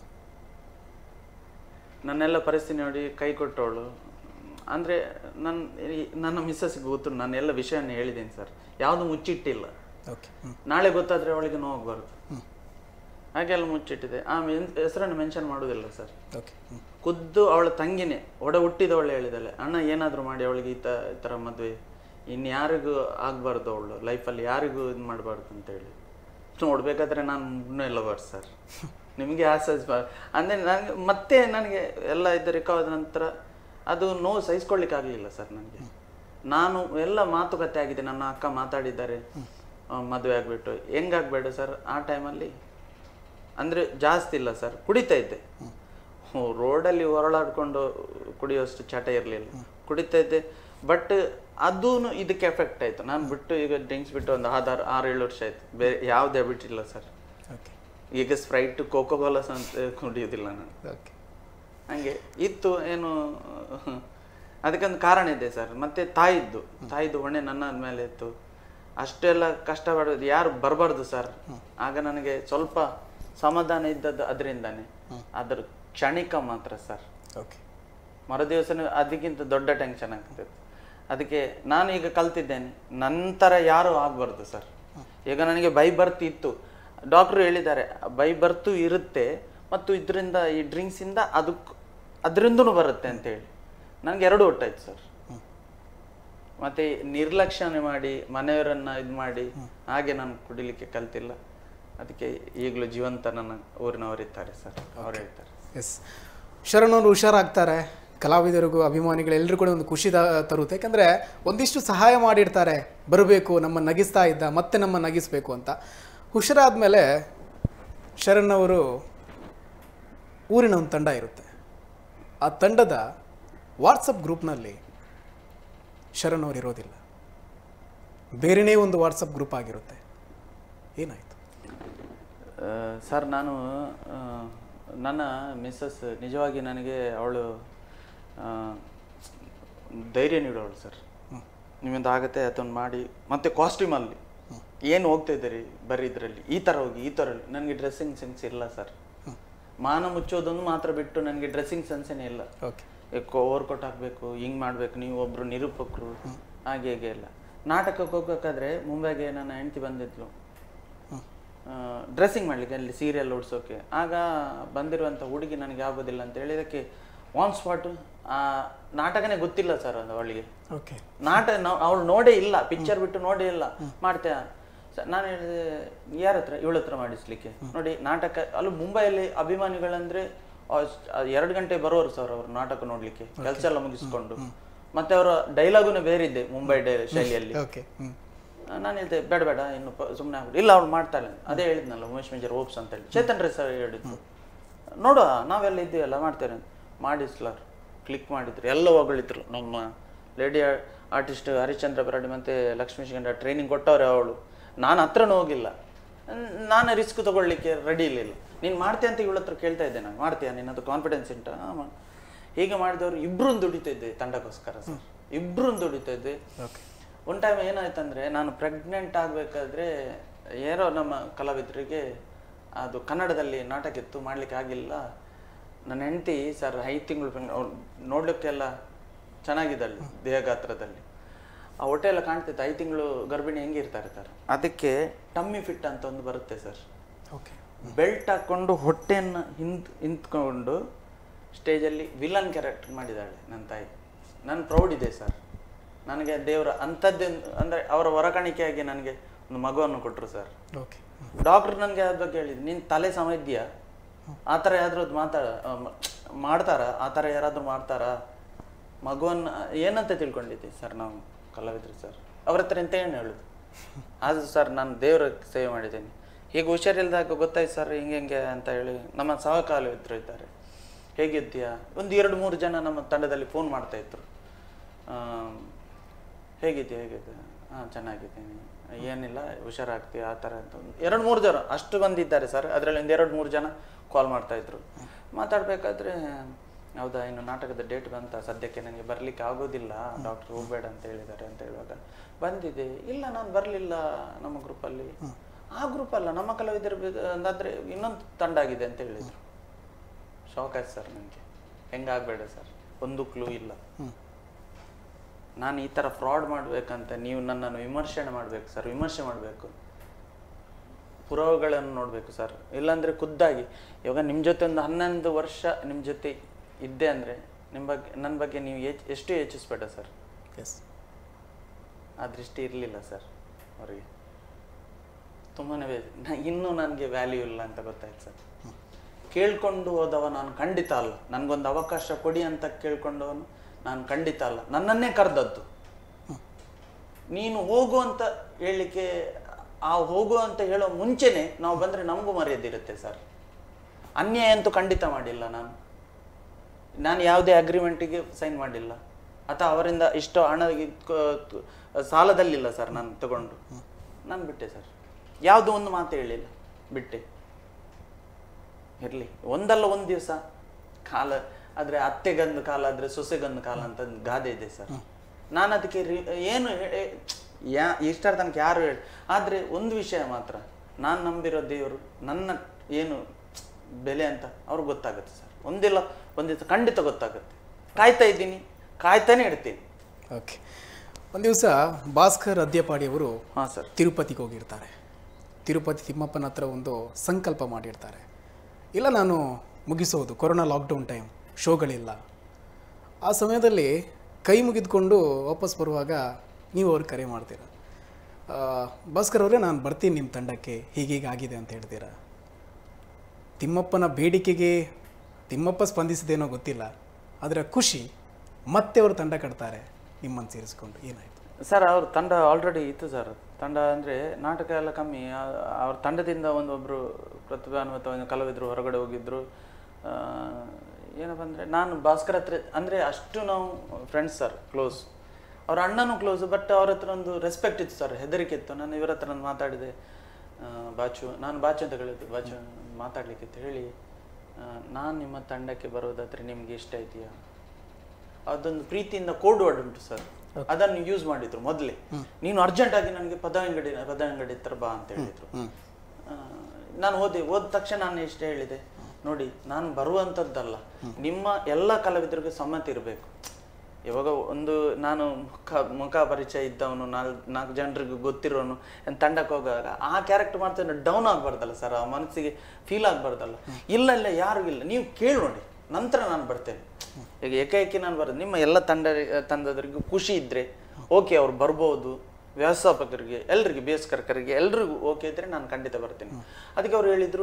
ನನ್ನೆಲ್ಲ ಪರಿಸ್ಥಿತಿ ನೋಡಿ ಕೈ ಕೊಟ್ಟವಳು ಅಂದರೆ ನನ್ನ ಈ- ನನ್ನ ಮಿಸ್ಸಸ್ಗೆ ಗೊತ್ತು ನಾನು ಎಲ್ಲ ವಿಷಯನ ಹೇಳಿದ್ದೀನಿ ಸರ್ ಯಾವುದು ಮುಚ್ಚಿಟ್ಟಿಲ್ಲ ಓಕೆ ಹ್ಞೂ ನಾಳೆ ಗೊತ್ತಾದರೆ ಅವಳಿಗೆ ನೋವಾಗಬಾರ್ದು ಹಾಗೆಲ್ಲ ಮುಚ್ಚಿಟ್ಟಿದೆ ಆ ಮೆನ್- ಹೆಸರನ್ನು ಮೆನ್ಷನ್ ಮಾಡೋದಿಲ್ಲ ಸರ್ ಓಕೆ ಹ್ಞೂ ಖುದ್ದು ಅವಳ ತಂಗಿನೇ ಒಡ ಹುಟ್ಟಿದವಳು ಹೇಳಿದಾಳೆ ಅಣ್ಣ ಏನಾದರೂ ಮಾಡಿ ಅವಳಿಗೆ ಈ ತ ಈ ಥರ ಮದುವೆ ಇನ್ಯಾರಿಗೂ ಆಗಬಾರ್ದು ಅವಳು ಲೈಫಲ್ಲಿ ಯಾರಿಗೂ ಇದು ಮಾಡಬಾರ್ದು ಅಂತೇಳಿ ನೋಡ್ಬೇಕಾದ್ರೆ ನಾನು ಇನ್ನೂ ಎಲ್ಲ ಬರ್ಸ್ ಸರ್ ನಿಮಗೆ ಆಸೆ ಅಂದರೆ ನನಗೆ ಮತ್ತೆ ನನಗೆ ಎಲ್ಲ ಇದು ರಿಕವರ್ ಆದ ನಂತರ ಅದು ನೋವು ಸಹಿಸ್ಕೊಳ್ಳಿಕ್ಕೆ ಆಗಲಿಲ್ಲ ಸರ್ ನನಗೆ ನಾನು ಎಲ್ಲ ಮಾತುಕತೆ ಆಗಿದೆ ನನ್ನ ಅಕ್ಕ ಮಾತಾಡಿದ್ದಾರೆ ಆ, ಮದುವೆ ಆಗಿಬಿಟ್ಟು ಹೆಂಗಾಗಬೇಡ ಸರ್ ಆ ಟೈಮಲ್ಲಿ ಅಂದರೆ ಜಾಸ್ತಿ ಇಲ್ಲ ಸರ್ ಕುಡಿತಾ ಇದ್ದೆ ಹ್ಞೂ, ರೋಡಲ್ಲಿ ಹೊರಳಾಡ್ಕೊಂಡು ಕುಡಿಯೋಷ್ಟು ಚಟ ಇರಲಿಲ್ಲ ಕುಡಿತಾ ಇದ್ದೆ ಬಟ್ ಅದೂ ಇದಕ್ಕೆ ಎಫೆಕ್ಟ್ ಆಯಿತು ನಾನು ಬಿಟ್ಟು ಈಗ ಡ್ರಿಂಕ್ಸ್ ಬಿಟ್ಟು ಒಂದು ಆಧಾರ್ ಆರು ಏಳು ವರ್ಷ ಆಯಿತು ಬೇರೆ ಯಾವ್ದು ಹ್ಯಾಬಿಟ್ ಇಲ್ಲ ಸರ್ ಓಕೆ ಈಗ ಸ್ಪ್ರೈಟ್ ಕೋಕೋ ಕೋಲಸ್ ಅಂತ ಕುಡಿಯೋದಿಲ್ಲ ನಾನು ಓಕೆ ಹಂಗೆ ಇತ್ತು ಏನು ಅದಕ್ಕೊಂದು ಕಾರಣ ಇದೆ ಸರ್ ಮತ್ತೆ ತಾಯಿದ್ದು ತಾಯಿದ್ದು ಹೊಣೆ ನನ್ನ ಮೇಲೆ ಇತ್ತು ಅಷ್ಟೆಲ್ಲ ಕಷ್ಟಪಡೋದು ಯಾರು ಬರಬಾರ್ದು ಸರ್ ಆಗ ನನಗೆ ಸ್ವಲ್ಪ ಸಮಾಧಾನ ಇದ್ದದ್ದು ಅದರಿಂದಾನೆ ಅದ್ರ ಕ್ಷಣಿಕ ಮಾತ್ರ ಸರ್ ಓಕೆ ಮರುದಿವಸನೇ ಅದಕ್ಕಿಂತ ದೊಡ್ಡ ಟೆನ್ಷನ್ ಆಗ್ತದೆ ಅದಕ್ಕೆ ನಾನು ಈಗ ಕಲ್ತಿದ್ದೇನೆ ನಂತರ ಯಾರು ಆಗಬಾರ್ದು ಸರ್ ಈಗ ನನಗೆ ಬೈ ಬರ್ತ್ ಇತ್ತು ಡಾಕ್ಟ್ರು ಹೇಳಿದ್ದಾರೆ ಬೈ ಬರ್ತು ಇರುತ್ತೆ ಮತ್ತು ಇದರಿಂದ ಈ ಡ್ರಿಂಕ್ಸಿಂದ ಅದಕ್ಕೆ ಅದರಿಂದನೂ ಬರುತ್ತೆ ಅಂತೇಳಿ ನನಗೆ ಎರಡು ಒಟ್ಟಾಯ್ತು ಸರ್ ಮತ್ತೆ ನಿರ್ಲಕ್ಷ್ಯನೆ ಮಾಡಿ ಮನೆಯವರನ್ನ ಇದು ಮಾಡಿ ಹಾಗೆ ನಾನು ಕುಡಿಲಿಕ್ಕೆ ಕಲ್ತಿಲ್ಲ ಅದಕ್ಕೆ ಈಗಲೂ ಜೀವಂತ ನನ್ನ ಊರಿನವರಿದ್ದಾರೆ ಸರ್ ಅವ್ರು ಹೇಳ್ತಾರೆ ಎಸ್ ಶರಣ್ ಅವರು ಹುಷಾರಾಗ್ತಾರೆ ಕಲಾವಿದರಿಗೂ ಅಭಿಮಾನಿಗಳೆಲ್ಲರೂ ಕೂಡ ಒಂದು ಖುಷಿ ತ- ತರುತ್ತೆ ಯಾಕಂದರೆ ಒಂದಿಷ್ಟು ಸಹಾಯ ಮಾಡಿರ್ತಾರೆ ಬರಬೇಕು ನಮ್ಮ ನಗಿಸ್ತಾ ಇದ್ದ ಮತ್ತೆ ನಮ್ಮ ನಗಿಸ್ಬೇಕು ಅಂತ ಹುಷಾರಾದ್ಮೇಲೆ ಶರಣ್ ಅವರು ಊರಿನ ಒಂದು ತಂಡ ಇರುತ್ತೆ ಆ ತಂಡದ ವಾಟ್ಸಪ್ ಗ್ರೂಪ್ನಲ್ಲಿ ಶರಣ್ ಅವರು ಇರೋದಿಲ್ಲ ಬೇರೆನೇ ಒಂದು ವಾಟ್ಸಪ್ ಗ್ರೂಪ್ ಆಗಿರುತ್ತೆ ಏನಾಯಿತು ಆ, ಸರ್ ನಾನು ಆ, ನನ್ನ ಮಿಸ್ಸಸ್ ನಿಜವಾಗಿ ನನಗೆ ಅವಳು ಆ, ಧೈರ್ಯ ನೀಡೋಳು ಸರ್ ನಿಮ್ಮಿಂದ ಆಗತ್ತೆ ಅದನ್ನು ಮಾಡಿ ಮತ್ತೆ ಕಾಸ್ಟ್ಯೂಮಲ್ಲಿ ಏನು ಹೋಗ್ತಾ ಇದ್ದೀರಿ ಬರ್ರಿ ಇದರಲ್ಲಿ ಈ ಥರ ಹೋಗಿ ಈ ಥರ ಹೋಗಿ. ನನಗೆ ಡ್ರೆಸ್ಸಿಂಗ್ ಸೆನ್ಸ್ ಇಲ್ಲ ಸರ್ ಮಾನ ಮುಚ್ಚೋದನ್ನು ಮಾತ್ರ ಬಿಟ್ಟು ನನಗೆ ಡ್ರೆಸ್ಸಿಂಗ್ ಸೆನ್ಸೇನೇ ಇಲ್ಲ ಓಕೆ ಓವರ್ ಕೋಟ್ ಹಾಕಬೇಕು ಹಿಂಗೆ ಮಾಡಬೇಕು ನೀವು ಒಬ್ಬರು ನಿರೂಪಕರು ಹಾಗೆ ಹೀಗೆ ಎಲ್ಲ ನಾಟಕಕ್ಕೆ ಹೋಗ್ಬೇಕಾದ್ರೆ ಮುಂಬೈಗೆ ನನ್ನ ಹೆಂಡತಿ ಬಂದಿದ್ಲು ಡ್ರೆಸ್ಸಿಂಗ್ ಮಾಡಲಿಕ್ಕೆ ಅಲ್ಲಿ ಸೀರಿಯಲ್ ಓಡಿಸೋಕೆ ಆಗ ಬಂದಿರುವಂಥ ಹುಡುಗಿ ನನಗೆ ಆಗೋದಿಲ್ಲ ಅಂತ ಹೇಳಿ ಇದಕ್ಕೆ ಆನ್ ಸ್ಪಾಟ್ ಆ ನಾಟಕನೇ ಗೊತ್ತಿಲ್ಲ ಸರ್ ಅದು ಅವಳಿಗೆ ಓಕೆ ನಾಟಕ ಅವಳು ನೋಡೇ ಇಲ್ಲ ಪಿಕ್ಚರ್ ಬಿಟ್ಟು ನೋಡೇ ಇಲ್ಲ ಮಾಡ್ತೇಯ ನಾನು ಹೇಳಿದೆ ಯಾರ ಹತ್ರ ಇವಳ ಹತ್ರ ಮಾಡಿಸ್ಲಿಕ್ಕೆ ನೋಡಿ ನಾಟಕ ಅಲ್ಲಿ ಮುಂಬೈಯಲ್ಲಿ ಅಭಿಮಾನಿಗಳಂದ್ರೆ ಅಷ್ಟ್- ಆ ಎರಡು ಗಂಟೆ ಬರೋರು ಸರ್ ಅವರು ನಾಟಕ ನೋಡ್ಲಿಕ್ಕೆ ಕೆಲಸ ಎಲ್ಲ ಮುಗಿಸ್ಕೊಂಡು ಮತ್ತೆ ಅವರ ಡೈಲಾಗುನೇ ಬೇರೆ ಇದೆ ಮುಂಬೈ ಡೈ ಶೈಲಿಯಲ್ಲಿ ಓಕೆ ಹ್ಞೂ ನಾನು ಹೇಳ್ದೆ ಬೇಡ ಬೇಡ ಇನ್ನು ಸುಮ್ಮನೆ ಆಗ್ಬಿಡು ಇಲ್ಲ ಅವ್ಳು ಮಾಡ್ತಾಳೆ ಅದೇ ಹೇಳಿದ್ನಲ್ಲ ಉಮೇಶ್ ಮೇಜರ್ ಓಪ್ಸ್ ಅಂತ ಹೇಳಿ ಚೇತನ್ ರೈ ಸರ್ ಹೇಳಿದ್ದು ನೋಡುವ ನಾವೆಲ್ಲ ಇದ್ದೀವಲ್ಲ ಮಾಡ್ತೇನೆ ಮಾಡಿಸ್ಲಾರ್ ಕ್ಲಿಕ್ ಮಾಡಿದ್ರು ಎಲ್ಲ ಹೊಗಳಿದ್ರು ನಮ್ಮ ಲೇಡಿ ಆರ್ಟಿಸ್ಟ್ ಹರಿಶ್ಚಂದ್ರ ಬರಾಡಿ ಮತ್ತೆ ಲಕ್ಷ್ಮೀ ಗಂಡ ಟ್ರೈನಿಂಗ್ ಕೊಟ್ಟವ್ರೆ ಅವಳು ನಾನು ಹತ್ರನೂ ಹೋಗಿಲ್ಲ ನ್- ನಾನು ರಿಸ್ಕ್ ತಗೊಳ್ಳಿಕ್ಕೆ ರೆಡಿ ಇರಲಿಲ್ಲ ನೀನು ಮಾಡ್ತೀಯ ಅಂತ ಇವಳ ಹತ್ರ ಕೇಳ್ತಾ ಇದ್ದೆ ನಾನು ಮಾಡ್ತೀಯಾ ನಿನ್ನ ಹತ್ರ ಕಾನ್ಫಿಡೆನ್ಸ್ ಉಂಟಾ ಹಾಂ ಮಾ- ಹೀಗೆ ಮಾಡಿದವರು ಇಬ್ರು ದುಡಿತಾ ಇದ್ದೆ ತಂಡಕ್ಕೋಸ್ಕರ ಸರ್ ಇಬ್ರು ದುಡಿತಾ ಇದ್ದೆ ಓಕೆ ಒಂದು ಟೈಮ್ ಏನಾಯ್ತಂದ್ರೆ ನಾನು ಪ್ರೆಗ್ನೆಂಟ್ ಆಗಬೇಕಾದ್ರೆ ಯಾರೋ ನಮ್ಮ ಕಲಾವಿದರಿಗೆ ಅದು ಕನ್ನಡದಲ್ಲಿ ನಾಟಕ ಇತ್ತು ಮಾಡ್ಲಿಕ್ಕೆ ಆಗಿಲ್ಲ ನನ್ನ ಹೆಂಡತಿ ಸರ್ ಐದು ತಿಂಗಳು ಅವ್ರು ನೋಡ್ಲಿಕ್ಕೆಲ್ಲ ಚೆನ್ನಾಗಿದ್ದಾಳೆ ದೇಹ ಗಾತ್ರದಲ್ಲಿ ಆ ಹೊಟ್ಟೆ ಎಲ್ಲ ಕಾಣ್ತಿತ್ತು ಐದು ತಿಂಗಳು ಗರ್ಭಿಣಿ ಹೆಂಗಿರ್ತಾರೆ ಸರ್ ಅದಕ್ಕೆ ಟಮ್ಮಿ ಫಿಟ್ ಅಂತ ಒಂದು ಬರುತ್ತೆ ಸರ್ ಓಕೆ ಬೆಲ್ಟ್ ಹಾಕ್ಕೊಂಡು ಹೊಟ್ಟೆಯನ್ನು ಹಿಂದ್ ಹಿಂದ್ಕೊಂಡು ಸ್ಟೇಜಲ್ಲಿ ವಿಲನ್ ಕ್ಯಾರೆಕ್ಟರ್ ಮಾಡಿದ್ದಾಳೆ ನನ್ನ ತಾಯಿ ನನ್ನ ಪ್ರೌಡ್ ಇದೆ ಸರ್ ನನಗೆ ದೇವರ ಅಂಥದ್ದೇ ಅಂದರೆ ಅವರ ಹೊರಕಾಣಿಕೆಯಾಗಿ ನನಗೆ ಒಂದು ಮಗುವನ್ನು ಕೊಟ್ಟರು ಸರ್ ಓಕೆ ಡಾಕ್ಟರ್ ನನಗೆ ಅದ್ರ ಬಗ್ಗೆ ಹೇಳಿದ್ರು ನೀನು ತಲೆ ಸಮ ಇದೆಯಾ ಆ ಥರ ಯಾರಾದ್ರೂ ಮಾತಾಡ ಆ, ಮ- ಮಾಡ್ತಾರಾ ಆ ಥರ ಯಾರಾದರೂ ಮಾಡ್ತಾರಾ ಮಗುವನ್ನು ಏನಂತ ತಿಳ್ಕೊಂಡಿದ್ದೆ ಸರ್ ನಾವು ಕಲಾವಿದ್ರು ಸರ್ ಅವ್ರ ಹತ್ರ ಎಂತ ಏನು ಹೇಳುದು ಆದರೂ ಸರ್ ನಾನು ದೇವರ ಸೇವೆ ಮಾಡಿದ್ದೇನೆ ಈಗ ಹುಷಾರಿಲ್ದಾಗ ಗೊತ್ತಾಯ್ತು ಸರ್ ಹಿಂಗೆ ಹಿಂಗೆ ಅಂತ ಹೇಳಿ ನಮ್ಮ ಸಹ ಕಲಾವಿದ್ರು ಇದ್ದಾರೆ ಹೇಗಿದ್ದೀಯಾ ಒಂದು ಎರಡು ಮೂರು ಜನ ನಮ್ಮ ತಂಡದಲ್ಲಿ ಫೋನ್ ಮಾಡ್ತಾ ಇದ್ರು ಆಮ್, ಹೇಗಿದ್ಯಾ ಹೇಗಿದ್ಯಾ ಹಾಂ ಚೆನ್ನಾಗಿದ್ದೀನಿ ಏನಿಲ್ಲ ಹುಷಾರಾಗ್ತೀವಿ ಆ ಥರ ಅಂತ ಒಂದು ಎರಡು ಮೂರು ಜನ ಅಷ್ಟು ಬಂದಿದ್ದಾರೆ ಸರ್ ಅದರಲ್ಲಿ ಒಂದು ಎರಡು ಮೂರು ಜನ ಕಾಲ್ ಮಾಡ್ತಾಯಿದ್ರು ಮಾತಾಡಬೇಕಾದ್ರೆ ಹೌದಾ ಇನ್ನು ನಾಟಕದ ಡೇಟ್ ಬಂತ ಸದ್ಯಕ್ಕೆ ನನಗೆ ಬರಲಿಕ್ಕೆ ಆಗೋದಿಲ್ಲ ಡಾಕ್ಟರ್ ಹೋಗಬೇಡ ಅಂತ ಹೇಳಿದ್ದಾರೆ ಅಂತ ಹೇಳುವಾಗ ಬಂದಿದೆ ಇಲ್ಲ ನಾನು ಬರಲಿಲ್ಲ ನಮ್ಮ ಗ್ರೂಪಲ್ಲಿ ಆ ಗ್ರೂಪ್ ಅಲ್ಲ ನಮ್ಮ ಕಲಾವಿದರು ಅಂದರೆ ಇನ್ನೊಂದು ತಂಡ ಆಗಿದೆ ಅಂತ ಹೇಳಿದರು ಶಾಕ್ ಆಯ್ತು ಸರ್ ನನಗೆ ಹೆಂಗಾಗಬೇಡ ಸರ್ ಒಂದು ಕ್ಲೂ ಇಲ್ಲ ನಾನು ಈ ಥರ ಫ್ರಾಡ್ ಮಾಡಬೇಕಂತ ನೀವು ನನ್ನನ್ನು ವಿಮರ್ಶನೆ ಮಾಡಬೇಕು ಸರ್ ವಿಮರ್ಶೆ ಮಾಡಬೇಕು ಪುರಾವೆಗಳನ್ನು ನೋಡಬೇಕು ಸರ್ ಇಲ್ಲಾಂದರೆ ಖುದ್ದಾಗಿ ಇವಾಗ ನಿಮ್ಮ ಜೊತೆ ಒಂದು ಹನ್ನೊಂದು ವರ್ಷ ನಿಮ್ಮ ಜೊತೆ ಇದ್ದೆ ಅಂದರೆ ನಿಮ್ಮ ಬಗ್ಗೆ ನನ್ನ ಬಗ್ಗೆ ನೀವು ಎಚ್ ಎಷ್ಟು ಯೋಚಿಸ್ಬೇಡ ಸರ್ ಎಸ್ ಆ ದೃಷ್ಟಿ ಇರಲಿಲ್ಲ ಸರ್ ಅವರಿಗೆ ತುಂಬಾ ನಾ ಇನ್ನೂ ನನಗೆ ವ್ಯಾಲ್ಯೂ ಇಲ್ಲ ಅಂತ ಗೊತ್ತಾಯ್ತು ಸರ್ ಕೇಳ್ಕೊಂಡು ಹೋದವ ನಾನು ಖಂಡಿತ ಅಲ್ಲ ನನಗೊಂದು ಅವಕಾಶ ಕೊಡಿ ಅಂತ ಕೇಳ್ಕೊಂಡವನು ನಾನು ಖಂಡಿತ ಅಲ್ಲ ನನ್ನನ್ನೇ ಕರೆದದ್ದು ನೀನು ಹೋಗು ಅಂತ ಹೇಳಲಿಕ್ಕೆ ಆ ಹೋಗು ಅಂತ ಹೇಳೋ ಮುಂಚೆನೆ ನಾವು ಬಂದರೆ ನಮಗೂ ಮರ್ಯಾದಿರುತ್ತೆ ಸರ್ ಅನ್ಯಾಯ ಅಂತೂ ಖಂಡಿತ ಮಾಡಿಲ್ಲ ನಾನು ನಾನು ಯಾವುದೇ ಅಗ್ರಿಮೆಂಟಿಗೆ ಸೈನ್ ಮಾಡಿಲ್ಲ ಅಥವಾ ಅವರಿಂದ ಇಷ್ಟು ಹಣ ಇದ್ಕೊ- ಸಾಲದಲ್ಲಿಲ್ಲ ಸರ್ ನಾನು ತಗೊಂಡು ನಾನು ಬಿಟ್ಟೆ ಸರ್ ಯಾವುದೋ ಒಂದು ಮಾತು ಹೇಳಿಲ್ಲ ಬಿಟ್ಟೆ ಇರಲಿ ಒಂದಲ್ಲ ಒಂದು ದಿವಸ ಕಾಲ ಆದರೆ ಅತ್ತೆಗಂದು ಕಾಲ ಆದರೆ ಸೊಸೆಗಂದು ಕಾಲ ಅಂತ ಒಂದು ಗಾದೆ ಇದೆ ಸರ್ ನಾನು ಅದಕ್ಕೆ ರಿ- ಏನು ಹೇ- ಯಾ ಇಷ್ಟರ ತನಕ ಯಾರು ಹೇಳಿ ಆದರೆ ಒಂದು ವಿಷಯ ಮಾತ್ರ ನಾನು ನಂಬಿರೋ ದೇವರು ನನ್ನ ಏನು ಬೆಲೆ ಅಂತ ಅವ್ರಿಗೆ ಗೊತ್ತಾಗುತ್ತೆ ಸರ್ ಒಂದಿಲ್ಲ ಒಂದು ದಿವಸ ಖಂಡಿತ ಗೊತ್ತಾಗುತ್ತೆ ಕಾಯ್ತಾ ಇದ್ದೀನಿ ಕಾಯ್ತಾನೆ ಇಡ್ತೀನಿ ಓಕೆ ಒಂದು ದಿವಸ ಭಾಸ್ಕರ್ ಅದ್ಯಪಾಡಿಯವರು ಹಾಂ ಸರ್ ತಿರುಪತಿಗೆ ಹೋಗಿರ್ತಾರೆ ತಿರುಪತಿ ತಿಮ್ಮಪ್ಪನ ಹತ್ರ ಒಂದು ಸಂಕಲ್ಪ ಮಾಡಿರ್ತಾರೆ ಇಲ್ಲ ನಾನು ಮುಗಿಸೋದು ಕೊರೋನಾ ಲಾಕ್ಡೌನ್ ಟೈಮ್ ಶೋಗಳಿಲ್ಲ ಆ ಸಮಯದಲ್ಲಿ ಕೈ ಮುಗಿದುಕೊಂಡು ವಾಪಸ್ ಬರುವಾಗ ನೀವು ಅವ್ರಿಗೆ ಕರೆ ಮಾಡ್ತೀರ ಆ, ಭಾಸ್ಕರ್ ಅವರೇ ನಾನು ಬರ್ತೀನಿ ನಿಮ್ಮ ತಂಡಕ್ಕೆ ಹೀಗೀಗೆ ಆಗಿದೆ ಅಂತ ಹೇಳ್ತೀರಾ ತಿಮ್ಮಪ್ಪನ ಬೇಡಿಕೆಗೆ ತಿಮ್ಮಪ್ಪ ಸ್ಪಂದಿಸಿದೇನೋ ಗೊತ್ತಿಲ್ಲ ಆದರೆ ಖುಷಿ ಮತ್ತೆ ಅವರು ತಂಡ ಕಟ್ತಾರೆ ನಿಮ್ಮನ್ನು ಸೇರಿಸ್ಕೊಂಡು ಏನಾಯಿತು ಸರ್ ಅವ್ರ ತಂಡ ಆಲ್ರೆಡಿ ಇತ್ತು ಸರ್ ತಂಡ ಅಂದರೆ ನಾಟಕ ಎಲ್ಲ ಕಮ್ಮಿ ಆ- ಅವ್ರ ತಂಡದಿಂದ ಒಂದು ಒಬ್ಬರು ಪ್ರತಿಭಾನ್ವಿತ ಒಂದು ಕಲಾವಿದರು ಹೊರಗಡೆ ಹೋಗಿದ್ರು ಆ, ಏನಪ್ಪ ಅಂದರೆ ನಾನು ಭಾಸ್ಕರ್ ಹತ್ರ ಅಂದರೆ ಅಷ್ಟು ನಾವು ಫ್ರೆಂಡ್ಸ್ ಸರ್ ಕ್ಲೋಸ್ ಅವ್ರ ಅಣ್ಣನೂ ಕ್ಲೋಸ್ ಬಟ್ ಅವ್ರ ಹತ್ರ ಒಂದು ರೆಸ್ಪೆಕ್ಟ್ ಇತ್ತು ಸರ್ ಹೆದರಿಕೆ ಇತ್ತು ನಾನು ಇವರ ಹತ್ರ ನಾನು ಮಾತಾಡಿದೆ ಆ, ಬಾಚು ನಾನು ಬಾಚು ಅಂತ ಹೇಳಿದ್ದು ಬಾಚು ಮಾತಾಡ್ಲಿಕ್ಕೆ ಅಂತ ಹೇಳಿ ನಾನು ನಿಮ್ಮ ತಂಡಕ್ಕೆ ಬರೋದಾದ್ರೆ ನಿಮ್ಗೆ ಇಷ್ಟ ಇದೆಯಾ ಅದೊಂದು ಪ್ರೀತಿಯಿಂದ ಕೋಡ್ ವರ್ಡ್ ಉಂಟು ಸರ್ ಅದನ್ನು ಯೂಸ್ ಮಾಡಿದ್ರು ಮೊದಲೇ ನೀನು ಅರ್ಜೆಂಟ್ ಆಗಿ ನನಗೆ ಪದ ಅಂಗಡಿ ಪದ ಅಂಗಡಿ ಹತ್ರ ಬಾ ಅಂತ ಹೇಳಿದ್ರು ಆ, ನಾನು ಹೋದೆ ಹೋದ ತಕ್ಷಣ ನಾನು ಎಷ್ಟು ಹೇಳಿದೆ ನೋಡಿ ನಾನು ಬರುವಂಥದ್ದಲ್ಲ ನಿಮ್ಮ ಎಲ್ಲ ಕಲಾವಿದರಿಗೂ ಸಮ್ಮತಿ ಇರಬೇಕು ಇವಾಗ ಒಂದು ನಾನು ಮುಖ ಮುಖ ಪರಿಚಯ ಇದ್ದವನು ನಾಲ್ ನಾಲ್ಕು ಜನರಿಗೆ ಗೊತ್ತಿರೋನು ಏನ್ ತಂಡಕ್ಕೆ ಹೋಗುವಾಗ ಆ ಕ್ಯಾರೆಕ್ಟರ್ ಮಾಡ್ತಾನೆ ಡೌನ್ ಆಗಬಾರ್ದಲ್ಲ ಸರ್ ಆ ಮನಸ್ಸಿಗೆ ಫೀಲ್ ಆಗಬಾರ್ದಲ್ಲ ಇಲ್ಲ ಇಲ್ಲ ಯಾರು ಇಲ್ಲ ನೀವು ಕೇಳಿ ನೋಡಿ ನಂತರ ನಾನು ಬರ್ತೇನೆ ಈಗ ಏಕಾಏಕಿ ನಾನು ಬರೋದು ನಿಮ್ಮ ಎಲ್ಲ ತಂಡ ತಂಡದವರಿಗೂ ಖುಷಿ ಇದ್ದರೆ ಓಕೆ ಅವ್ರು ಬರ್ಬೋದು ವ್ಯವಸ್ಥಾಪಕರಿಗೆ ಎಲ್ರಿಗೆ ಬೇಸ್ಕರ್ಕರಿಗೆ ಎಲ್ರಿಗೂ ಓಕೆ ಇದ್ದರೆ ನಾನು ಖಂಡಿತ ಬರ್ತೇನೆ ಅದಕ್ಕೆ ಅವ್ರು ಹೇಳಿದರು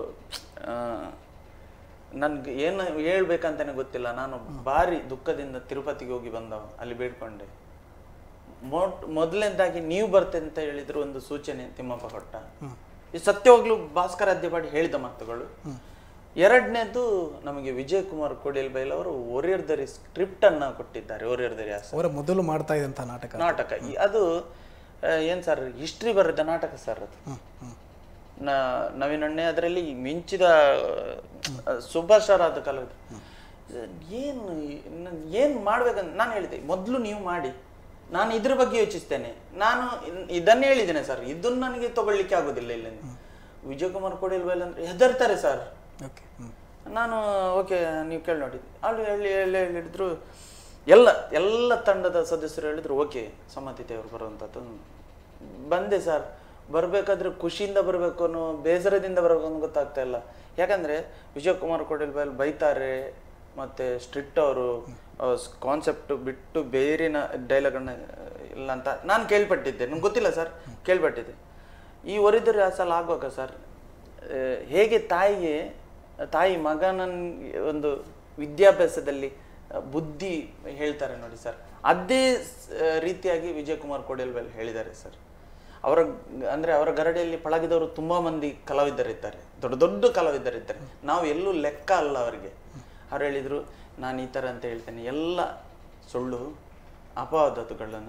ನನ್ಗೆ ಏನು ಹೇಳ್ಬೇಕಂತಾನೆ ಗೊತ್ತಿಲ್ಲ ನಾನು ಭಾರಿ ದುಃಖದಿಂದ ತಿರುಪತಿಗೆ ಹೋಗಿ ಬಂದವ ಅಲ್ಲಿ ಬೇಡ್ಕೊಂಡೆ ಮೊಟ್ ಮೊದಲನೇದಾಗಿ ನೀವು ಬರ್ತೆ ಅಂತ ಹೇಳಿದ್ರು ಒಂದು ಸೂಚನೆ ತಿಮ್ಮಪ್ಪ ಕೊಟ್ಟ ಈ ಸತ್ಯವಾಗ್ಲೂ ಭಾಸ್ಕರ್ ಅದ್ಯಪಾಡಿ ಹೇಳಿದ ಮಾತುಗಳು ಎರಡನೇದು ನಮಗೆ ವಿಜಯ್ ಕುಮಾರ್ ಕೋಡಿಯಲ್ ಬೈಲ್ ಅವರು ಒರಿಯರ್ದರಿ ಸ್ಕ್ರಿಪ್ಟ್ ಅನ್ನ ಕೊಟ್ಟಿದ್ದಾರೆ ಒರಿಯರ್ದರಿ ಆಸ ಅವರ ಮೊದಲು ಮಾಡ್ತಾ ಇದ್ದಂಥ ನಾಟಕ ನಾಟಕ ಈ- ಅದು ಆ, ಏನ್ ಸರ್ ಹಿಸ್ಟ್ರಿ ಬರೆದ ನಾಟಕ ಸರ್ ಅದು ನ- ನವೀನಣ್ಣೆ ಅದರಲ್ಲಿ ಮಿಂಚಿದ ಸೂಪರ್ ಸ್ಟಾರ್ ಆದ ಕಲಾವಿದ ಏನು ನ- ಏನ್ ಮಾಡ್ಬೇಕಂತ ನಾನು ಹೇಳಿದೆ ಮೊದಲು ನೀವು ಮಾಡಿ ನಾನು ಇದ್ರ ಬಗ್ಗೆ ಯೋಚಿಸ್ತೇನೆ ನಾನು ಇನ್- ಇದನ್ನೇ ಹೇಳಿದ್ದೇನೆ ಸರ್ ಇದನ್ನ ನನಗೆ ತಗೊಳ್ಳಿಕ್ಕೆ ಆಗೋದಿಲ್ಲ ಇಲ್ಲಿಂದ ವಿಜಯಕುಮಾರ್ ಕೋಡಿಲ್ ಬೈಲ್ ಅಂದ್ರೆ ಹೆದರ್ತಾರೆ ಸರ್ ಓಕೆ ಹ್ಞೂ ನಾನು ಓಕೆ ನೀವು ಕೇಳಿ ನೋಡಿ ಅಲ್ಲಿ ಹೇಳಿ ಹೇಳಿ ಹೇಳಿದ್ರು ಎಲ್ಲ ಎಲ್ಲ ತಂಡದ ಸದಸ್ಯರು ಹೇಳಿದ್ರು ಓಕೆ ಸಮ್ಮತಿತೆ ಅವ್ರು ಬರುವಂಥದ್ದು ಬಂದೆ ಸರ್ ಬರಬೇಕಾದ್ರೆ ಖುಷಿಯಿಂದ ಬರಬೇಕು ಅನ್ನೋ ಬೇಸರದಿಂದ ಬರಬೇಕು ಅನ್ನೋ ಗೊತ್ತಾಗ್ತಾ ಇಲ್ಲ ಯಾಕಂದರೆ ವಿಜಯಕುಮಾರ್ ಕೋಟೆಲ್ ಬೈಲ್ ಬೈತಾರೆ ಮತ್ತು ಸ್ಟ್ರಿಕ್ಟ್ ಅವರು ಕಾನ್ಸೆಪ್ಟ್ ಬಿಟ್ಟು ಬೇರಿನ ಡೈಲಾಗನ್ನ ಇಲ್ಲ ಅಂತ ನಾನು ಕೇಳ್ಪಟ್ಟಿದ್ದೆ ನಂಗೆ ಗೊತ್ತಿಲ್ಲ ಸರ್ ಕೇಳ್ಪಟ್ಟಿದ್ದೆ ಈ ಒರಿದರೆ ಅಸಲ ಆಗುವಾಗ ಸರ್ ಆ, ಹೇಗೆ ತಾಯಿಗೆ ತಾಯಿ ಮಗನ ಒಂದು ವಿದ್ಯಾಭ್ಯಾಸದಲ್ಲಿ ಆ, ಬುದ್ಧಿ ಹೇಳ್ತಾರೆ ನೋಡಿ ಸರ್ ಅದೇ ಸ್- ಆ, ರೀತಿಯಾಗಿ ವಿಜಯಕುಮಾರ್ ಕೋಡೆಲ್ವೆಲ್ ಹೇಳಿದ್ದಾರೆ ಸರ್ ಅವರ ಅಂದರೆ ಅವರ ಗರಡಿಯಲ್ಲಿ ಪಳಗಿದವರು ತುಂಬ ಮಂದಿ ಕಲಾವಿದರಿದ್ದಾರೆ ದೊಡ್ಡ ದೊಡ್ಡ ಕಲಾವಿದರಿದ್ದಾರೆ ನಾವು ಎಲ್ಲೂ ಲೆಕ್ಕ ಅಲ್ಲ ಅವರಿಗೆ ಅವ್ರು ಹೇಳಿದರು ನಾನು ಈ ಥರ ಅಂತ ಹೇಳ್ತೇನೆ ಎಲ್ಲ ಸುಳ್ಳು ಅಪವಾದಗಳನ್ನು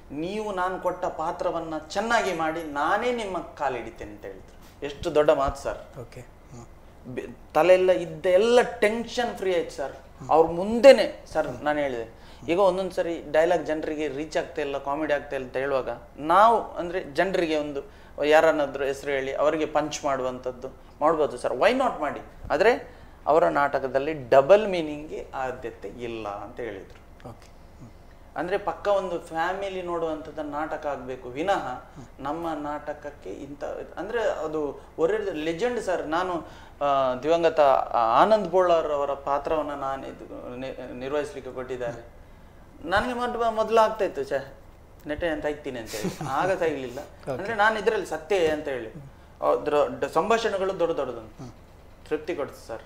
ನೀವು ನಾನು ಕೊಟ್ಟ ಪಾತ್ರವನ್ನ ಚೆನ್ನಾಗಿ ಮಾಡಿ ನಾನೇ ನಿಮ್ಮ ಕಾಲಿಡಿತೇನೆ ಅಂತ ಹೇಳಿದ್ರು ಎಷ್ಟು ದೊಡ್ಡ ಮಾತು ಸರ್ ಓಕೆ ಹ್ಮ್. ಬೆ- ತಲೆಯೆಲ್ಲ ಇದ್ದ ಎಲ್ಲ ಟೆನ್ಷನ್ ಫ್ರೀ ಆಯ್ತು ಸರ್ ಅವ್ರ ಮುಂದೆನೆ ಸರ್ ನಾನು ಹೇಳಿದೆ ಈಗ ಒಂದೊಂದು ಸರಿ ಡೈಲಾಗ್ ಜನರಿಗೆ ರೀಚ್ ಆಗ್ತಾ ಇಲ್ಲ ಕಾಮಿಡಿ ಆಗ್ತಾ ಇಲ್ಲ ಅಂತ ಹೇಳುವಾಗ ನಾವು ಅಂದ್ರೆ ಜನರಿಗೆ ಒಂದು ಯಾರನ್ನಾದ್ರೂ ಹೆಸರು ಹೇಳಿ ಅವರಿಗೆ ಪಂಚ್ ಮಾಡುವಂಥದ್ದು ಮಾಡ್ಬೋದು ಸರ್ ವೈ ನಾಟ್ ಮಾಡಿ ಆದರೆ ಅವರ ನಾಟಕದಲ್ಲಿ ಡಬಲ್ ಮೀನಿಂಗ್ಗೆ ಆದ್ಯತೆ ಇಲ್ಲ ಅಂತ ಹೇಳಿದರು ಓಕೆ ಹ್ಮ್. ಅಂದ್ರೆ ಪಕ್ಕ ಒಂದು ಫ್ಯಾಮಿಲಿ ನೋಡುವಂಥದ್ದು ನಾಟಕ ಆಗಬೇಕು ವಿನಃ ನಮ್ಮ ನಾಟಕಕ್ಕೆ ಇಂಥ ಅಂದ್ರೆ ಅದು ಒರೇ ಲೆಜೆಂಡ್ ಸರ್ ನಾನು ಆ, ದಿವಂಗತ ಆನಂದ್ ಬೋಳರ್ ಅವರ ಪಾತ್ರವನ್ನ ನಾನು ಇದು ನಿ- ನಿರ್ವಹಿಸ್ಲಿಕ್ಕೆ ಕೊಟ್ಟಿದ್ದಾರೆ ನನಗೆ ಮೊದಲು ಮೊದಲು ಆಗ್ತಾ ಇತ್ತು ಛೆ ನೆಟ್ಟೆ ಅಂತ ತೆಗ್ತೀನಿ ಅಂತ ಹೇಳಿ ಆಗ ತೆಗಿಲಿಲ್ಲ ಅಂದ್ರೆ ನಾನು ಇದರಲ್ಲಿ ಸತ್ಯ ಅಂತ ಹೇಳಿ ಅದ್ರ ಡ- ಸಂಭಾಷಣೆಗಳು ದೊಡ್ಡ ದೊಡ್ಡದು ತೃಪ್ತಿ ಕೊಡ್ತು ಸರ್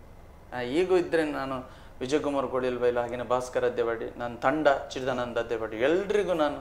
ಆ, ಈಗೂ ಇದ್ರೆ ನಾನು ವಿಜಯಕುಮಾರ್ ಕೊಡಿಲ್ ಬೈಲು ಹಾಗೆಯೇ ಭಾಸ್ಕರ್ ಅದ್ದೆವಾಡಿ ನನ್ನ ತಂಡ ಚಿರದಾನಂದ ಅದ್ದೆವಾಡಿ ಎಲ್ರಿಗೂ ನಾನು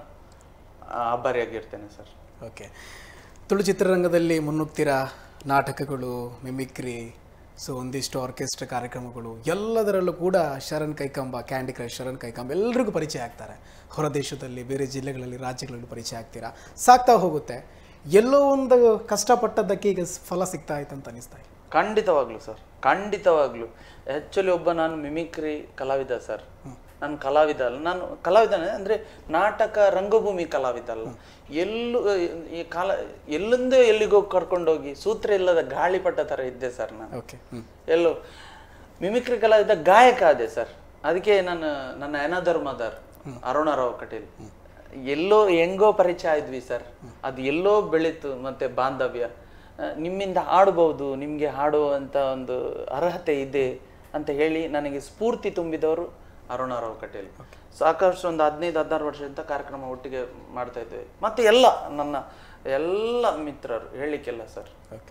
ಆ, ಆಭಾರಿಯಾಗಿರ್ತೇನೆ ಸರ್ ಓಕೆ ತುಳು ಚಿತ್ರರಂಗದಲ್ಲಿ ಮುನ್ನುಗ್ತಿರೋ ನಾಟಕಗಳು ಮಿಮಿಕ್ರಿ ಸೊ ಒಂದಿಷ್ಟು ಆರ್ಕೆಸ್ಟ್ರಾ ಕಾರ್ಯಕ್ರಮಗಳು ಎಲ್ಲದರಲ್ಲೂ ಕೂಡ ಶರಣ್ ಕೈಕಂಬ ಕ್ಯಾಂಡಿ ಕ್ರಶ್ ಶರಣ್ ಕೈಕಂಬ ಎಲ್ರಿಗೂ ಪರಿಚಯ ಆಗ್ತಾರೆ ಹೊರ ದೇಶದಲ್ಲಿ ಬೇರೆ ಜಿಲ್ಲೆಗಳಲ್ಲಿ ರಾಜ್ಯಗಳಲ್ಲಿ ಪರಿಚಯ ಆಗ್ತೀರಾ ಸಾಕ್ತಾ ಹೋಗುತ್ತೆ ಎಲ್ಲೋ ಒಂದು ಕಷ್ಟಪಟ್ಟದ್ದಕ್ಕೆ ಈಗ ಫಲ ಸಿಗ್ತಾ ಆಯ್ತು ಅಂತ ಅನಿಸ್ತಾ ಇದೆ ಖಂಡಿತವಾಗ್ಲು ಸರ್ ಖಂಡಿತವಾಗ್ಲು ಆ್ಯಕ್ಚುಲಿ ಒಬ್ಬ ನಾನು ಮಿಮಿಕ್ರಿ ಕಲಾವಿದ ಸರ್ ನಾನು ಕಲಾವಿದ ಅಲ್ಲ ನಾನು ಕಲಾವಿದನೇ ಅಂದ್ರೆ ನಾಟಕ ರಂಗಭೂಮಿ ಕಲಾವಿದ ಅಲ್ಲ ಎಲ್ಲೂ ಈ ಕಾಲ ಎಲ್ಲಿಂದೋ ಎಲ್ಲಿಗೋ ಕರ್ಕೊಂಡೋಗಿ ಸೂತ್ರ ಇಲ್ಲದ ಗಾಳಿಪಟ ಥರ ಇದ್ದೆ ಸರ್ ನಾನು ಓಕೆ ಹ್ಞೂ ಎಲ್ಲೋ ಮಿಮಿಕ್ರಿ ಕಲಾವಿದ ಗಾಯಕ ಆದೆ ಸರ್ ಅದಕ್ಕೆ ನಾನು ನನ್ನ ಎನದರ್ ಮದರ್ ಅರುಣರಾವ್ ಕಟೀಲ್ ಎಲ್ಲೋ ಹೆಂಗೋ ಪರಿಚಯ ಆದ್ವಿ ಸರ್ ಅದು ಎಲ್ಲೋ ಬೆಳೀತು ಮತ್ತೆ ಬಾಂಧವ್ಯ ಆ, ನಿಮ್ಮಿಂದ ಹಾಡಬಹುದು ನಿಮಗೆ ಹಾಡುವಂತ ಒಂದು ಅರ್ಹತೆ ಇದೆ ಅಂತ ಹೇಳಿ ನನಗೆ ಸ್ಫೂರ್ತಿ ತುಂಬಿದವರು ಅರುಣರಾವ್ ಕಟೀಲ್ ಸಾಕಷ್ಟು ಒಂದು ಹದಿನೈದು ಹದಿನಾರು ವರ್ಷದಿಂದ ಕಾರ್ಯಕ್ರಮ ಒಟ್ಟಿಗೆ ಮಾಡ್ತಾ ಇದ್ದೇವೆ ಮತ್ತೆ ಎಲ್ಲ ನನ್ನ ಎಲ್ಲ ಮಿತ್ರರು ಹೇಳಲಿಕ್ಕೆಲ್ಲ ಸರ್ ಓಕೆ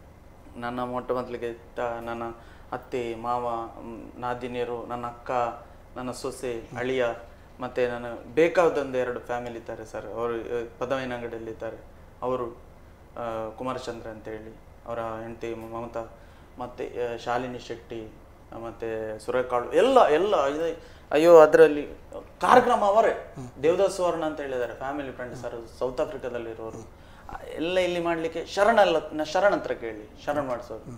ನನ್ನ ಮೊಟ್ಟ ಮೊದಲಿಗೆ ತ- ನನ್ನ ಅತ್ತೆ ಮಾವ ಮ್, ನಾದಿನಿಯರು ನನ್ನ ಅಕ್ಕ ನನ್ನ ಸೊಸೆ ಅಳಿಯ ಮತ್ತೆ ನನ್ನ ಬೇಕಾದೊಂದು ಎರಡು ಫ್ಯಾಮಿಲಿ ಇದ್ದಾರೆ ಸರ್ ಅವರು ಆ, ಪದವಿನ ಅಂಗಡಿಯಲ್ಲಿ ಇದ್ದಾರೆ ಅವರು ಆ, ಕುಮಾರಚಂದ್ರ ಅಂತ ಹೇಳಿ ಅವರ ಹೆಂಡತಿ ಮಮತಾ ಮತ್ತೆ ಆ, ಶಾಲಿನಿ ಶೆಟ್ಟಿ ಆ, ಮತ್ತೆ ಸುರೇಕಾಳು ಎಲ್ಲ ಎಲ್ಲ ಇದು ಅಯ್ಯೋ ಅದರಲ್ಲಿ ಕಾರ್ಯಕ್ರಮ ಅವರೇ ದೇವದಾಸ್ ಸುವರ್ಣ ಅಂತ ಹೇಳಿದ್ದಾರೆ ಫ್ಯಾಮಿಲಿ ಫ್ರೆಂಡ್ ಸರ್ ಸೌತ್ ಆಫ್ರಿಕಾದಲ್ಲಿರೋರು ಆ, ಎಲ್ಲ ಇಲ್ಲಿ ಮಾಡ್ಲಿಕ್ಕೆ ಶರಣ ಅಲ್ಲ ನ- ಶರಣ್ ಹತ್ರ ಕೇಳಿ ಶರಣ್ ಮಾಡಿಸೋದು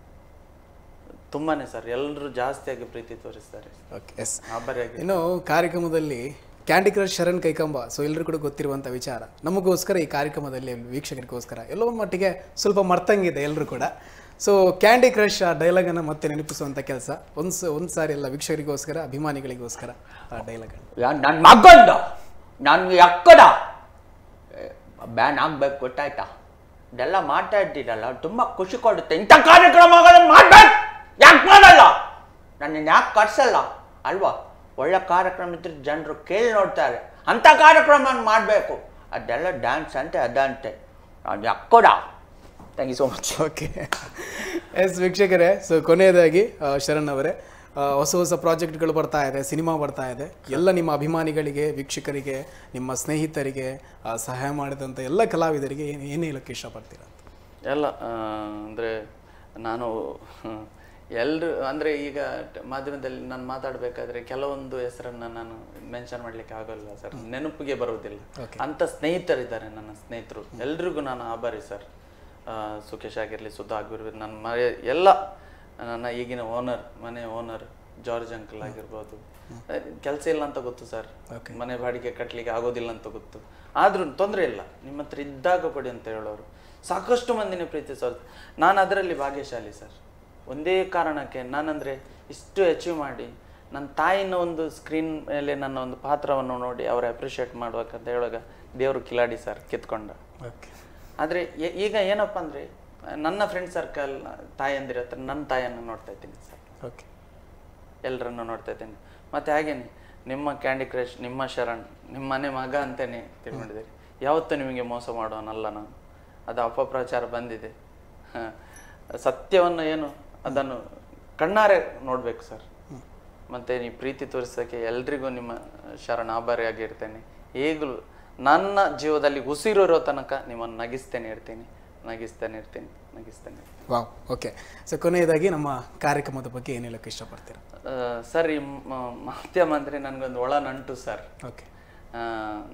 ತುಂಬಾನೇ ಸರ್ ಎಲ್ಲರೂ ಜಾಸ್ತಿಯಾಗಿ ಪ್ರೀತಿ ತೋರಿಸ್ತಾರೆ ಓಕೆ ಎಸ್ ಆಭಾರಿಯಾಗಿ ಇನ್ನು ಕಾರ್ಯಕ್ರಮದಲ್ಲಿ candy crush Sharan Kaikamba so ಎಲ್ಲರೂ ಕೂಡ ಗೊತ್ತಿರುವಂಥ ವಿಚಾರ ನಮಗೋಸ್ಕರ ಈ ಕಾರ್ಯಕ್ರಮದಲ್ಲಿ ವೀಕ್ಷಕರಿಗೋಸ್ಕರ ಎಲ್ಲೋ ಒಂದು ಮಟ್ಟಿಗೆ ಸ್ವಲ್ಪ ಮರ್ತಂಗಿದೆ ಎಲ್ಲರೂ ಕೂಡ ಸೊ ಕ್ಯಾಂಡಿ ಕ್ರಶ್ ಆ ಡೈಲಾಗನ್ನು ಮತ್ತೆ ನೆನಪಿಸುವಂಥ ಕೆಲಸ ಒಂದು ಸ ಒಂದು ಸಾರಿ ಎಲ್ಲ ವೀಕ್ಷಕರಿಗೋಸ್ಕರ ಅಭಿಮಾನಿಗಳಿಗೋಸ್ಕರ ಆ ಡೈಲಾಗ್ ನನ್ನ ಮಗಂದ ನನ್ಗೆ ಅಕ್ಕದ ಬ್ಯಾನ್ ಆಗ್ಬೇಕು ಗೊತ್ತಾಯ್ತಾ ಇದೆಲ್ಲ ಮಾಡ್ತಾ ಇದ್ದೀರಲ್ಲ ತುಂಬಾ ಖುಷಿ ಕೊಡುತ್ತೆ ಇಂಥ ಕಾರ್ಯಕ್ರಮಗಳನ್ನು ಮಾಡ್ಬೇಕು ಯಾಕೆ ಮಾಡಲ್ಲ ನನ್ನ ಯಾಕೆ ಕರ್ಸಲ್ಲ ಅಲ್ವಾ ಒಳ್ಳೆ ಕಾರ್ಯಕ್ರಮ ಇದ್ರೆ ಜನರು ಕೇಳಿ ನೋಡ್ತಾರೆ ಅಂಥ ಕಾರ್ಯಕ್ರಮ ಮಾಡಬೇಕು ಅದೆಲ್ಲ ಡ್ಯಾನ್ಸ್ ಅಂತೆ ಅದಂತೆ ನಾನು ಅಕ್ಕೋಡ thank you so much okay yes ವೀಕ್ಷಕರೇ ಸೊ ಕೊನೆಯದಾಗಿ ಆ, ಶರಣ್ ಅವರೇ ಆ, ಹೊಸ ಹೊಸ ಪ್ರಾಜೆಕ್ಟ್ಗಳು ಬರ್ತಾ ಇದೆ ಸಿನಿಮಾ ಬರ್ತಾ ಇದೆ ಎಲ್ಲ ನಿಮ್ಮ ಅಭಿಮಾನಿಗಳಿಗೆ ವೀಕ್ಷಕರಿಗೆ ನಿಮ್ಮ ಸ್ನೇಹಿತರಿಗೆ ಆ, ಸಹಾಯ ಮಾಡಿದಂಥ ಎಲ್ಲ ಕಲಾವಿದರಿಗೆ ಏನು ಏನು ಹೇಳೋಕ್ಕೆ ಇಷ್ಟಪಡ್ತೀರಾ ಎಲ್ಲ ಆ, ಅಂದ್ರೆ ನಾನು ಎಲ್ಲರೂ ಅಂದ್ರೆ ಈಗ ಟ- ಮಾಧ್ಯಮದಲ್ಲಿ ನಾನು ಮಾತಾಡಬೇಕಾದ್ರೆ ಕೆಲವೊಂದು ಹೆಸರನ್ನ ನಾನು ಮೆನ್ಷನ್ ಮಾಡ್ಲಿಕ್ಕೆ ಆಗೋಲ್ಲ ಸರ್ ನೆನಪಿಗೆ ಬರುವುದಿಲ್ಲ ಅಂತ ಸ್ನೇಹಿತರಿದ್ದಾರೆ ನನ್ನ ಸ್ನೇಹಿತರು ಎಲ್ರಿಗೂ ನಾನು ಆಭಾರಿ ಸರ್ ಆ, ಸುಖೇಶ್ ಆಗಿರಲಿ ಸುಧಾ ಆಗಿರ್ಬೋದು ನನ್ನ ಮನೆ ಎಲ್ಲ ನನ್ನ ಈಗಿನ ಓನರ್ ಮನೆ ಓನರ್ ಜಾರ್ಜ್ ಅಂಕಲ್ ಆಗಿರ್ಬೋದು ಕೆಲಸ ಇಲ್ಲ ಅಂತ ಗೊತ್ತು ಸರ್ ಮನೆ ಬಾಡಿಗೆ ಕಟ್ಟಲಿಕ್ಕೆ ಆಗೋದಿಲ್ಲ ಅಂತ ಗೊತ್ತು ಆದ್ರೂ ತೊಂದರೆ ಇಲ್ಲ ನಿಮ್ಮ ಹತ್ರ ಇದ್ದಾಗ ಕೊಡಿ ಅಂತ ಹೇಳೋರು ಸಾಕಷ್ಟು ಮಂದಿನ ಪ್ರೀತಿಸೋರು ನಾನು ಅದರಲ್ಲಿ ಭಾಗ್ಯಶಾಲಿ ಸರ್ ಒಂದೇ ಕಾರಣಕ್ಕೆ ನಾನಂದ್ರೆ ಇಷ್ಟು ಅಚೀವ್ ಮಾಡಿ ನನ್ನ ತಾಯಿನ ಒಂದು ಸ್ಕ್ರೀನ್ ಮೇಲೆ ನನ್ನ ಒಂದು ಪಾತ್ರವನ್ನು ನೋಡಿ ಅವರು ಅಪ್ರಿಷಿಯೇಟ್ ಮಾಡ್ಬೇಕಂತ ಹೇಳುವಾಗ ದೇವರು ಕಿಲಾಡಿ ಸರ್ ಕಿತ್ಕೊಂಡ ಓಕೆ ಆದರೆ ಈಗ ಏನಪ್ಪ ಅಂದರೆ ನನ್ನ ಫ್ರೆಂಡ್ ಸರ್ಕಲ್ ತಾಯಂದಿರ ಹತ್ರ ನನ್ನ ತಾಯಿಯನ್ನು ನೋಡ್ತಾ ಇದ್ದೀನಿ ಸರ್ ಓಕೆ ಎಲ್ಲರನ್ನು ನೋಡ್ತಾ ಇದ್ದೀನಿ ಮತ್ತು ಹಾಗೇನೆ ನಿಮ್ಮ ಕ್ಯಾಂಡಿ ಕ್ರಶ್ ನಿಮ್ಮ ಶರಣ್ ನಿಮ್ಮ ಮನೆ ಮಗ ಅಂತಲೇ ತಿಳ್ಕೊಂಡಿದ್ದೀರಿ ಯಾವತ್ತೂ ನಿಮಗೆ ಮೋಸ ಮಾಡೋನಲ್ಲ ನಾನು ಅದು ಅಪಪ್ರಚಾರ ಬಂದಿದೆ ಹ. ಸತ್ಯವನ್ನು ಏನು ಅದನ್ನು ಕಣ್ಣಾರೆ ನೋಡಬೇಕು ಸರ್ ಮತ್ತು ನೀವು ಪ್ರೀತಿ ತೋರಿಸೋಕ್ಕೆ ಎಲ್ರಿಗೂ ನಿಮ್ಮ ಶರಣ ಆಭಾರಿಯಾಗಿರ್ತೇನೆ ಈಗಲೂ ನನ್ನ ಜೀವದಲ್ಲಿ ಉಸಿರಿರೋ ತನಕ ನಿಮ್ಮನ್ನು ನಗಿಸ್ತೇನೆ ಇರ್ತೀನಿ ನಗಿಸ್ತೇನೆ ಇರ್ತೀನಿ ನಗಿಸ್ತೇನೆ ಇರ್ತೀನಿ. ವಾವ್ ಓಕೆ ಸೊ ಕೊನೆಯದಾಗಿ ನಮ್ಮ ಕಾರ್ಯಕ್ರಮದ ಬಗ್ಗೆ ಏನು ಹೇಳೋಕ್ಕೆ ಇಷ್ಟಪಡ್ತೀರಾ ಆ, ಸರ್ ಈ ಮ- ಮಾಧ್ಯಮ ಅಂದರೆ ನನಗೊಂದು ಒಳ ನಂಟು ಸರ್ ಓಕೆ ಆ,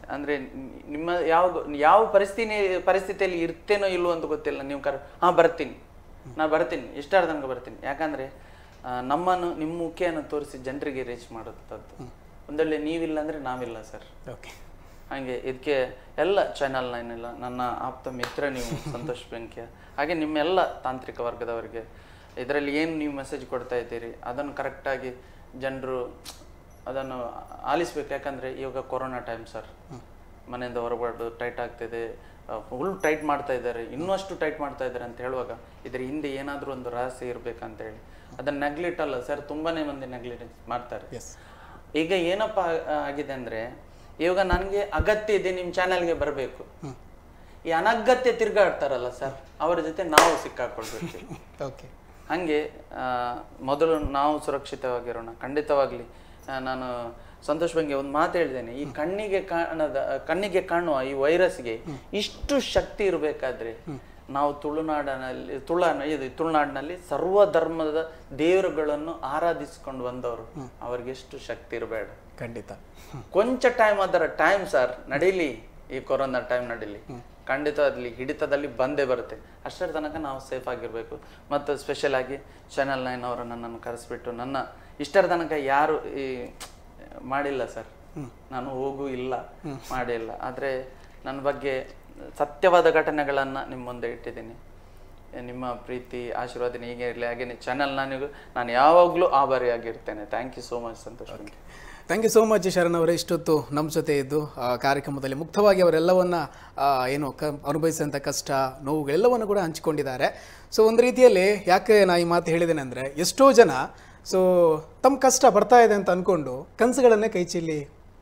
ಅಂದ್ರೆ ನಿ- ನಿಮ್ಮ ಯಾವ ಯಾವ ಪರಿಸ್ಥಿತಿ ಪರಿಸ್ಥಿತಿಯಲ್ಲಿ ಇರ್ತೇನೋ ಇಲ್ವೋ ಅಂತ ಗೊತ್ತಿಲ್ಲ ನೀವು ಕರ್ ಹಾ ಬರ್ತೀನಿ ನಾ ಬರ್ತೀನಿ ಇಷ್ಟಾರ ತನಕ ಬರ್ತೀನಿ ಯಾಕಂದ್ರೆ ಆ, ನಮ್ಮನ್ನು ನಿಮ್ಮ ಮುಖೆಯನ್ನು ತೋರಿಸಿ ಜನರಿಗೆ ರೀಚ್ ಮಾಡುತ್ತದ್ದು ಒಂದೊಳ್ಳೆ ನೀವಿಲ್ಲ ಅಂದ್ರೆ ನಾವಿಲ್ಲ ಸರ್ ಓಕೆ ಹಾಗೆ ಇದಕ್ಕೆ ಎಲ್ಲ ಚಾನಲ್ ನೈನ್ ಎಲ್ಲ ನನ್ನ ಆಪ್ತ ಮಿತ್ರ ನೀವು ಸಂತೋಷ್ ಬೆಂಕಿಯ ಹಾಗೆ ನಿಮ್ಮೆಲ್ಲ ತಾಂತ್ರಿಕ ವರ್ಗದವರಿಗೆ ಇದರಲ್ಲಿ ಏನು ನೀವು ಮೆಸೇಜ್ ಕೊಡ್ತಾ ಇದ್ದೀರಿ ಅದನ್ನು ಕರೆಕ್ಟಾಗಿ ಜನರು ಅದನ್ನು ಆಲಿಸ್ಬೇಕು ಯಾಕಂದರೆ ಇವಾಗ ಕೊರೋನಾ ಟೈಮ್ ಸರ್ ಮನೆಯಿಂದ ಹೊರಬಾರ್ದು ಟೈಟ್ ಆಗ್ತಿದೆ ಫುಲ್ ಟೈಟ್ ಮಾಡ್ತಾ ಇದ್ದಾರೆ ಇನ್ನಷ್ಟು ಟೈಟ್ ಮಾಡ್ತಾ ಇದ್ದಾರೆ ಅಂತ ಹೇಳುವಾಗ ಇದ್ರ ಹಿಂದೆ ಏನಾದರೂ ಒಂದು ರಹಸ್ಯ ಇರಬೇಕಂತ ಹೇಳಿ ಅದನ್ನು ನೆಗ್ಲೆಕ್ಟ್ ಅಲ್ಲ ಸರ್ ತುಂಬಾನೇ ಮಂದಿ ನೆಗ್ಲೆಕ್ಟ್ ಮಾಡ್ತಾರೆ ಎಸ್ ಈಗ ಏನಪ್ಪ ಆ- ಆಗಿದೆ ಅಂದ್ರೆ ಇವಾಗ ನನಗೆ ಅಗತ್ಯ ಇದೆ ನಿಮ್ಮ ಚಾನೆಲ್ಗೆ ಬರಬೇಕು ಈ ಅನಗತ್ಯ ತಿರ್ಗಾಡ್ತಾರಲ್ಲ ಸರ್ ಅವರ ಜೊತೆ ನಾವು ಸಿಕ್ಕಾಕೊಳ್ಬೇಕು ಓಕೆ ಹಂಗೆ ಆ, ಮೊದಲು ನಾವು ಸುರಕ್ಷಿತವಾಗಿರೋಣ ಖಂಡಿತವಾಗ್ಲಿ ಆ, ನಾನು ಸಂತೋಷ್ ಬಂಗೆ ಒಂದು ಮಾತು ಹೇಳಿದ್ದೇನೆ ಈ ಕಣ್ಣಿಗೆ ಕಾಣದ ಕಣ್ಣಿಗೆ ಕಾಣುವ ಈ ವೈರಸ್ಗೆ ಇಷ್ಟು ಶಕ್ತಿ ಇರಬೇಕಾದ್ರೆ ನಾವು ತುಳುನಾಡಿನಲ್ಲಿ ತುಳ ಇದು ತುಳುನಾಡಿನಲ್ಲಿ ಸರ್ವ ಧರ್ಮದ ದೇವರುಗಳನ್ನು ಆರಾಧಿಸಿಕೊಂಡು ಬಂದವರು ಅವ್ರಿಗೆ ಎಷ್ಟು ಶಕ್ತಿ ಇರಬೇಡ ಖಂಡಿತ ಕೊಂಚ ಟೈಮ್ ಅದರ ಟೈಮ್ ಸರ್ ನಡೀಲಿ ಈ ಕೊರೋನಾ ಟೈಮ್ ನಡೀಲಿ ಖಂಡಿತ ಅಲ್ಲಿ ಹಿಡಿತದಲ್ಲಿ ಬಂದೇ ಬರುತ್ತೆ ಅಷ್ಟರ ತನಕ ನಾವು ಸೇಫ್ ಆಗಿರ್ಬೇಕು ಮತ್ತು ಸ್ಪೆಷಲ್ ಆಗಿ ಚಾನಲ್ ನೈನ್ ಅವರು ನನ್ನನ್ನು ಕರೆಸ್ಬಿಟ್ಟು ನನ್ನ ಇಷ್ಟರ ತನಕ ಯಾರು ಈ ಮಾಡಿಲ್ಲ ಸರ್ ನಾನು ಹೋಗೂ ಇಲ್ಲ ಮಾಡಿಲ್ಲ ಆದರೆ ನನ್ನ ಬಗ್ಗೆ ಸತ್ಯವಾದ ಘಟನೆಗಳನ್ನು ನಿಮ್ಮ ಮುಂದೆ ಇಟ್ಟಿದ್ದೀನಿ ನಿಮ್ಮ ಪ್ರೀತಿ ಆಶೀರ್ವಾದ ಹೀಗೆ ಇರಲಿ ಹಾಗೆಯೇ ಚಾನಲ್ ನನಗೂ ನಾನು ಯಾವಾಗಲೂ ಆಭಾರಿಯಾಗಿರ್ತೇನೆ thank you so much Santosh Benki. Thank you so much Sharan ಅವರೇ ಇಷ್ಟೊತ್ತು ನಮ್ಮ ಜೊತೆ ಇದ್ದು ಆ, ಕಾರ್ಯಕ್ರಮದಲ್ಲಿ ಮುಕ್ತವಾಗಿ ಅವರೆಲ್ಲವನ್ನ ಆ, ಏನು ಕ ಅನುಭವಿಸಿದಂಥ ಕಷ್ಟ ನೋವುಗಳೆಲ್ಲವನ್ನು ಕೂಡ ಹಂಚಿಕೊಂಡಿದ್ದಾರೆ ಸೊ ಒಂದು ರೀತಿಯಲ್ಲಿ ಯಾಕೆ ನಾ ಈ ಮಾತು ಹೇಳಿದ್ದೇನೆ ಅಂದರೆ ಎಷ್ಟೋ ಜನ ಸೊ ತಮ್ಮ ಕಷ್ಟ ಬರ್ತಾ ಇದೆ ಅಂತ ಅಂದ್ಕೊಂಡು ಕನಸುಗಳನ್ನೇ ಕೈ ಚೆಲ್ಲಿ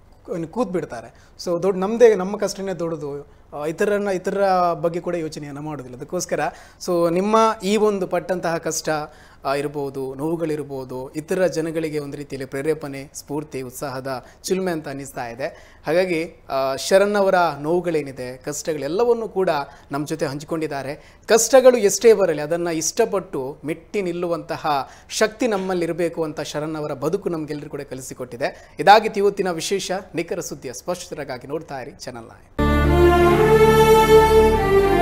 ಕೂತ್ ಬಿಡ್ತಾರೆ ಸೊ ದೊಡ್ಡ ನಮ್ಮದೇ ನಮ್ಮ ಕಷ್ಟನೇ ದೊಡ್ಡದು ಆ, ಇತರನ್ನ ಇತರ ಬಗ್ಗೆ ಕೂಡ ಯೋಚನೆಯನ್ನು ಮಾಡೋದಿಲ್ಲ ಅದಕ್ಕೋಸ್ಕರ ಸೊ ನಿಮ್ಮ ಈ ಒಂದು ಪಟ್ಟಂತಹ ಕಷ್ಟ ಆ, ಇರ್ಬೋದು ನೋವುಗಳಿರ್ಬೋದು ಇತರ ಜನಗಳಿಗೆ ಒಂದು ರೀತಿಯಲ್ಲಿ ಪ್ರೇರೇಪಣೆ ಸ್ಫೂರ್ತಿ ಉತ್ಸಾಹದ ಚಿಲ್ಮೆ ಅಂತ ಅನ್ನಿಸ್ತಾ ಇದೆ ಹಾಗಾಗಿ ಆ, ಶರಣ್ ಅವರ ನೋವುಗಳೇನಿದೆ ಕಷ್ಟಗಳೆಲ್ಲವನ್ನು ಕೂಡ ನಮ್ಮ ಜೊತೆ ಹಂಚಿಕೊಂಡಿದ್ದಾರೆ ಕಷ್ಟಗಳು ಎಷ್ಟೇ ಬರಲಿ ಅದನ್ನು ಇಷ್ಟಪಟ್ಟು ಮೆಟ್ಟಿ ನಿಲ್ಲುವಂತಹ ಶಕ್ತಿ ನಮ್ಮಲ್ಲಿರಬೇಕು ಅಂತ ಶರಣ್ ಅವರ ಬದುಕು ನಮಗೆಲ್ಲರೂ ಕೂಡ ಕಲಿಸಿಕೊಟ್ಟಿದೆ ಇದಾಗಿತ್ತು ಇವತ್ತಿನ ವಿಶೇಷ ನಿಖರ ಸುದ್ದಿಯ ಸ್ಪಷ್ಟತೆಗಾಗಿ ನೋಡ್ತಾ ಇರಿ ಚಾನಲ್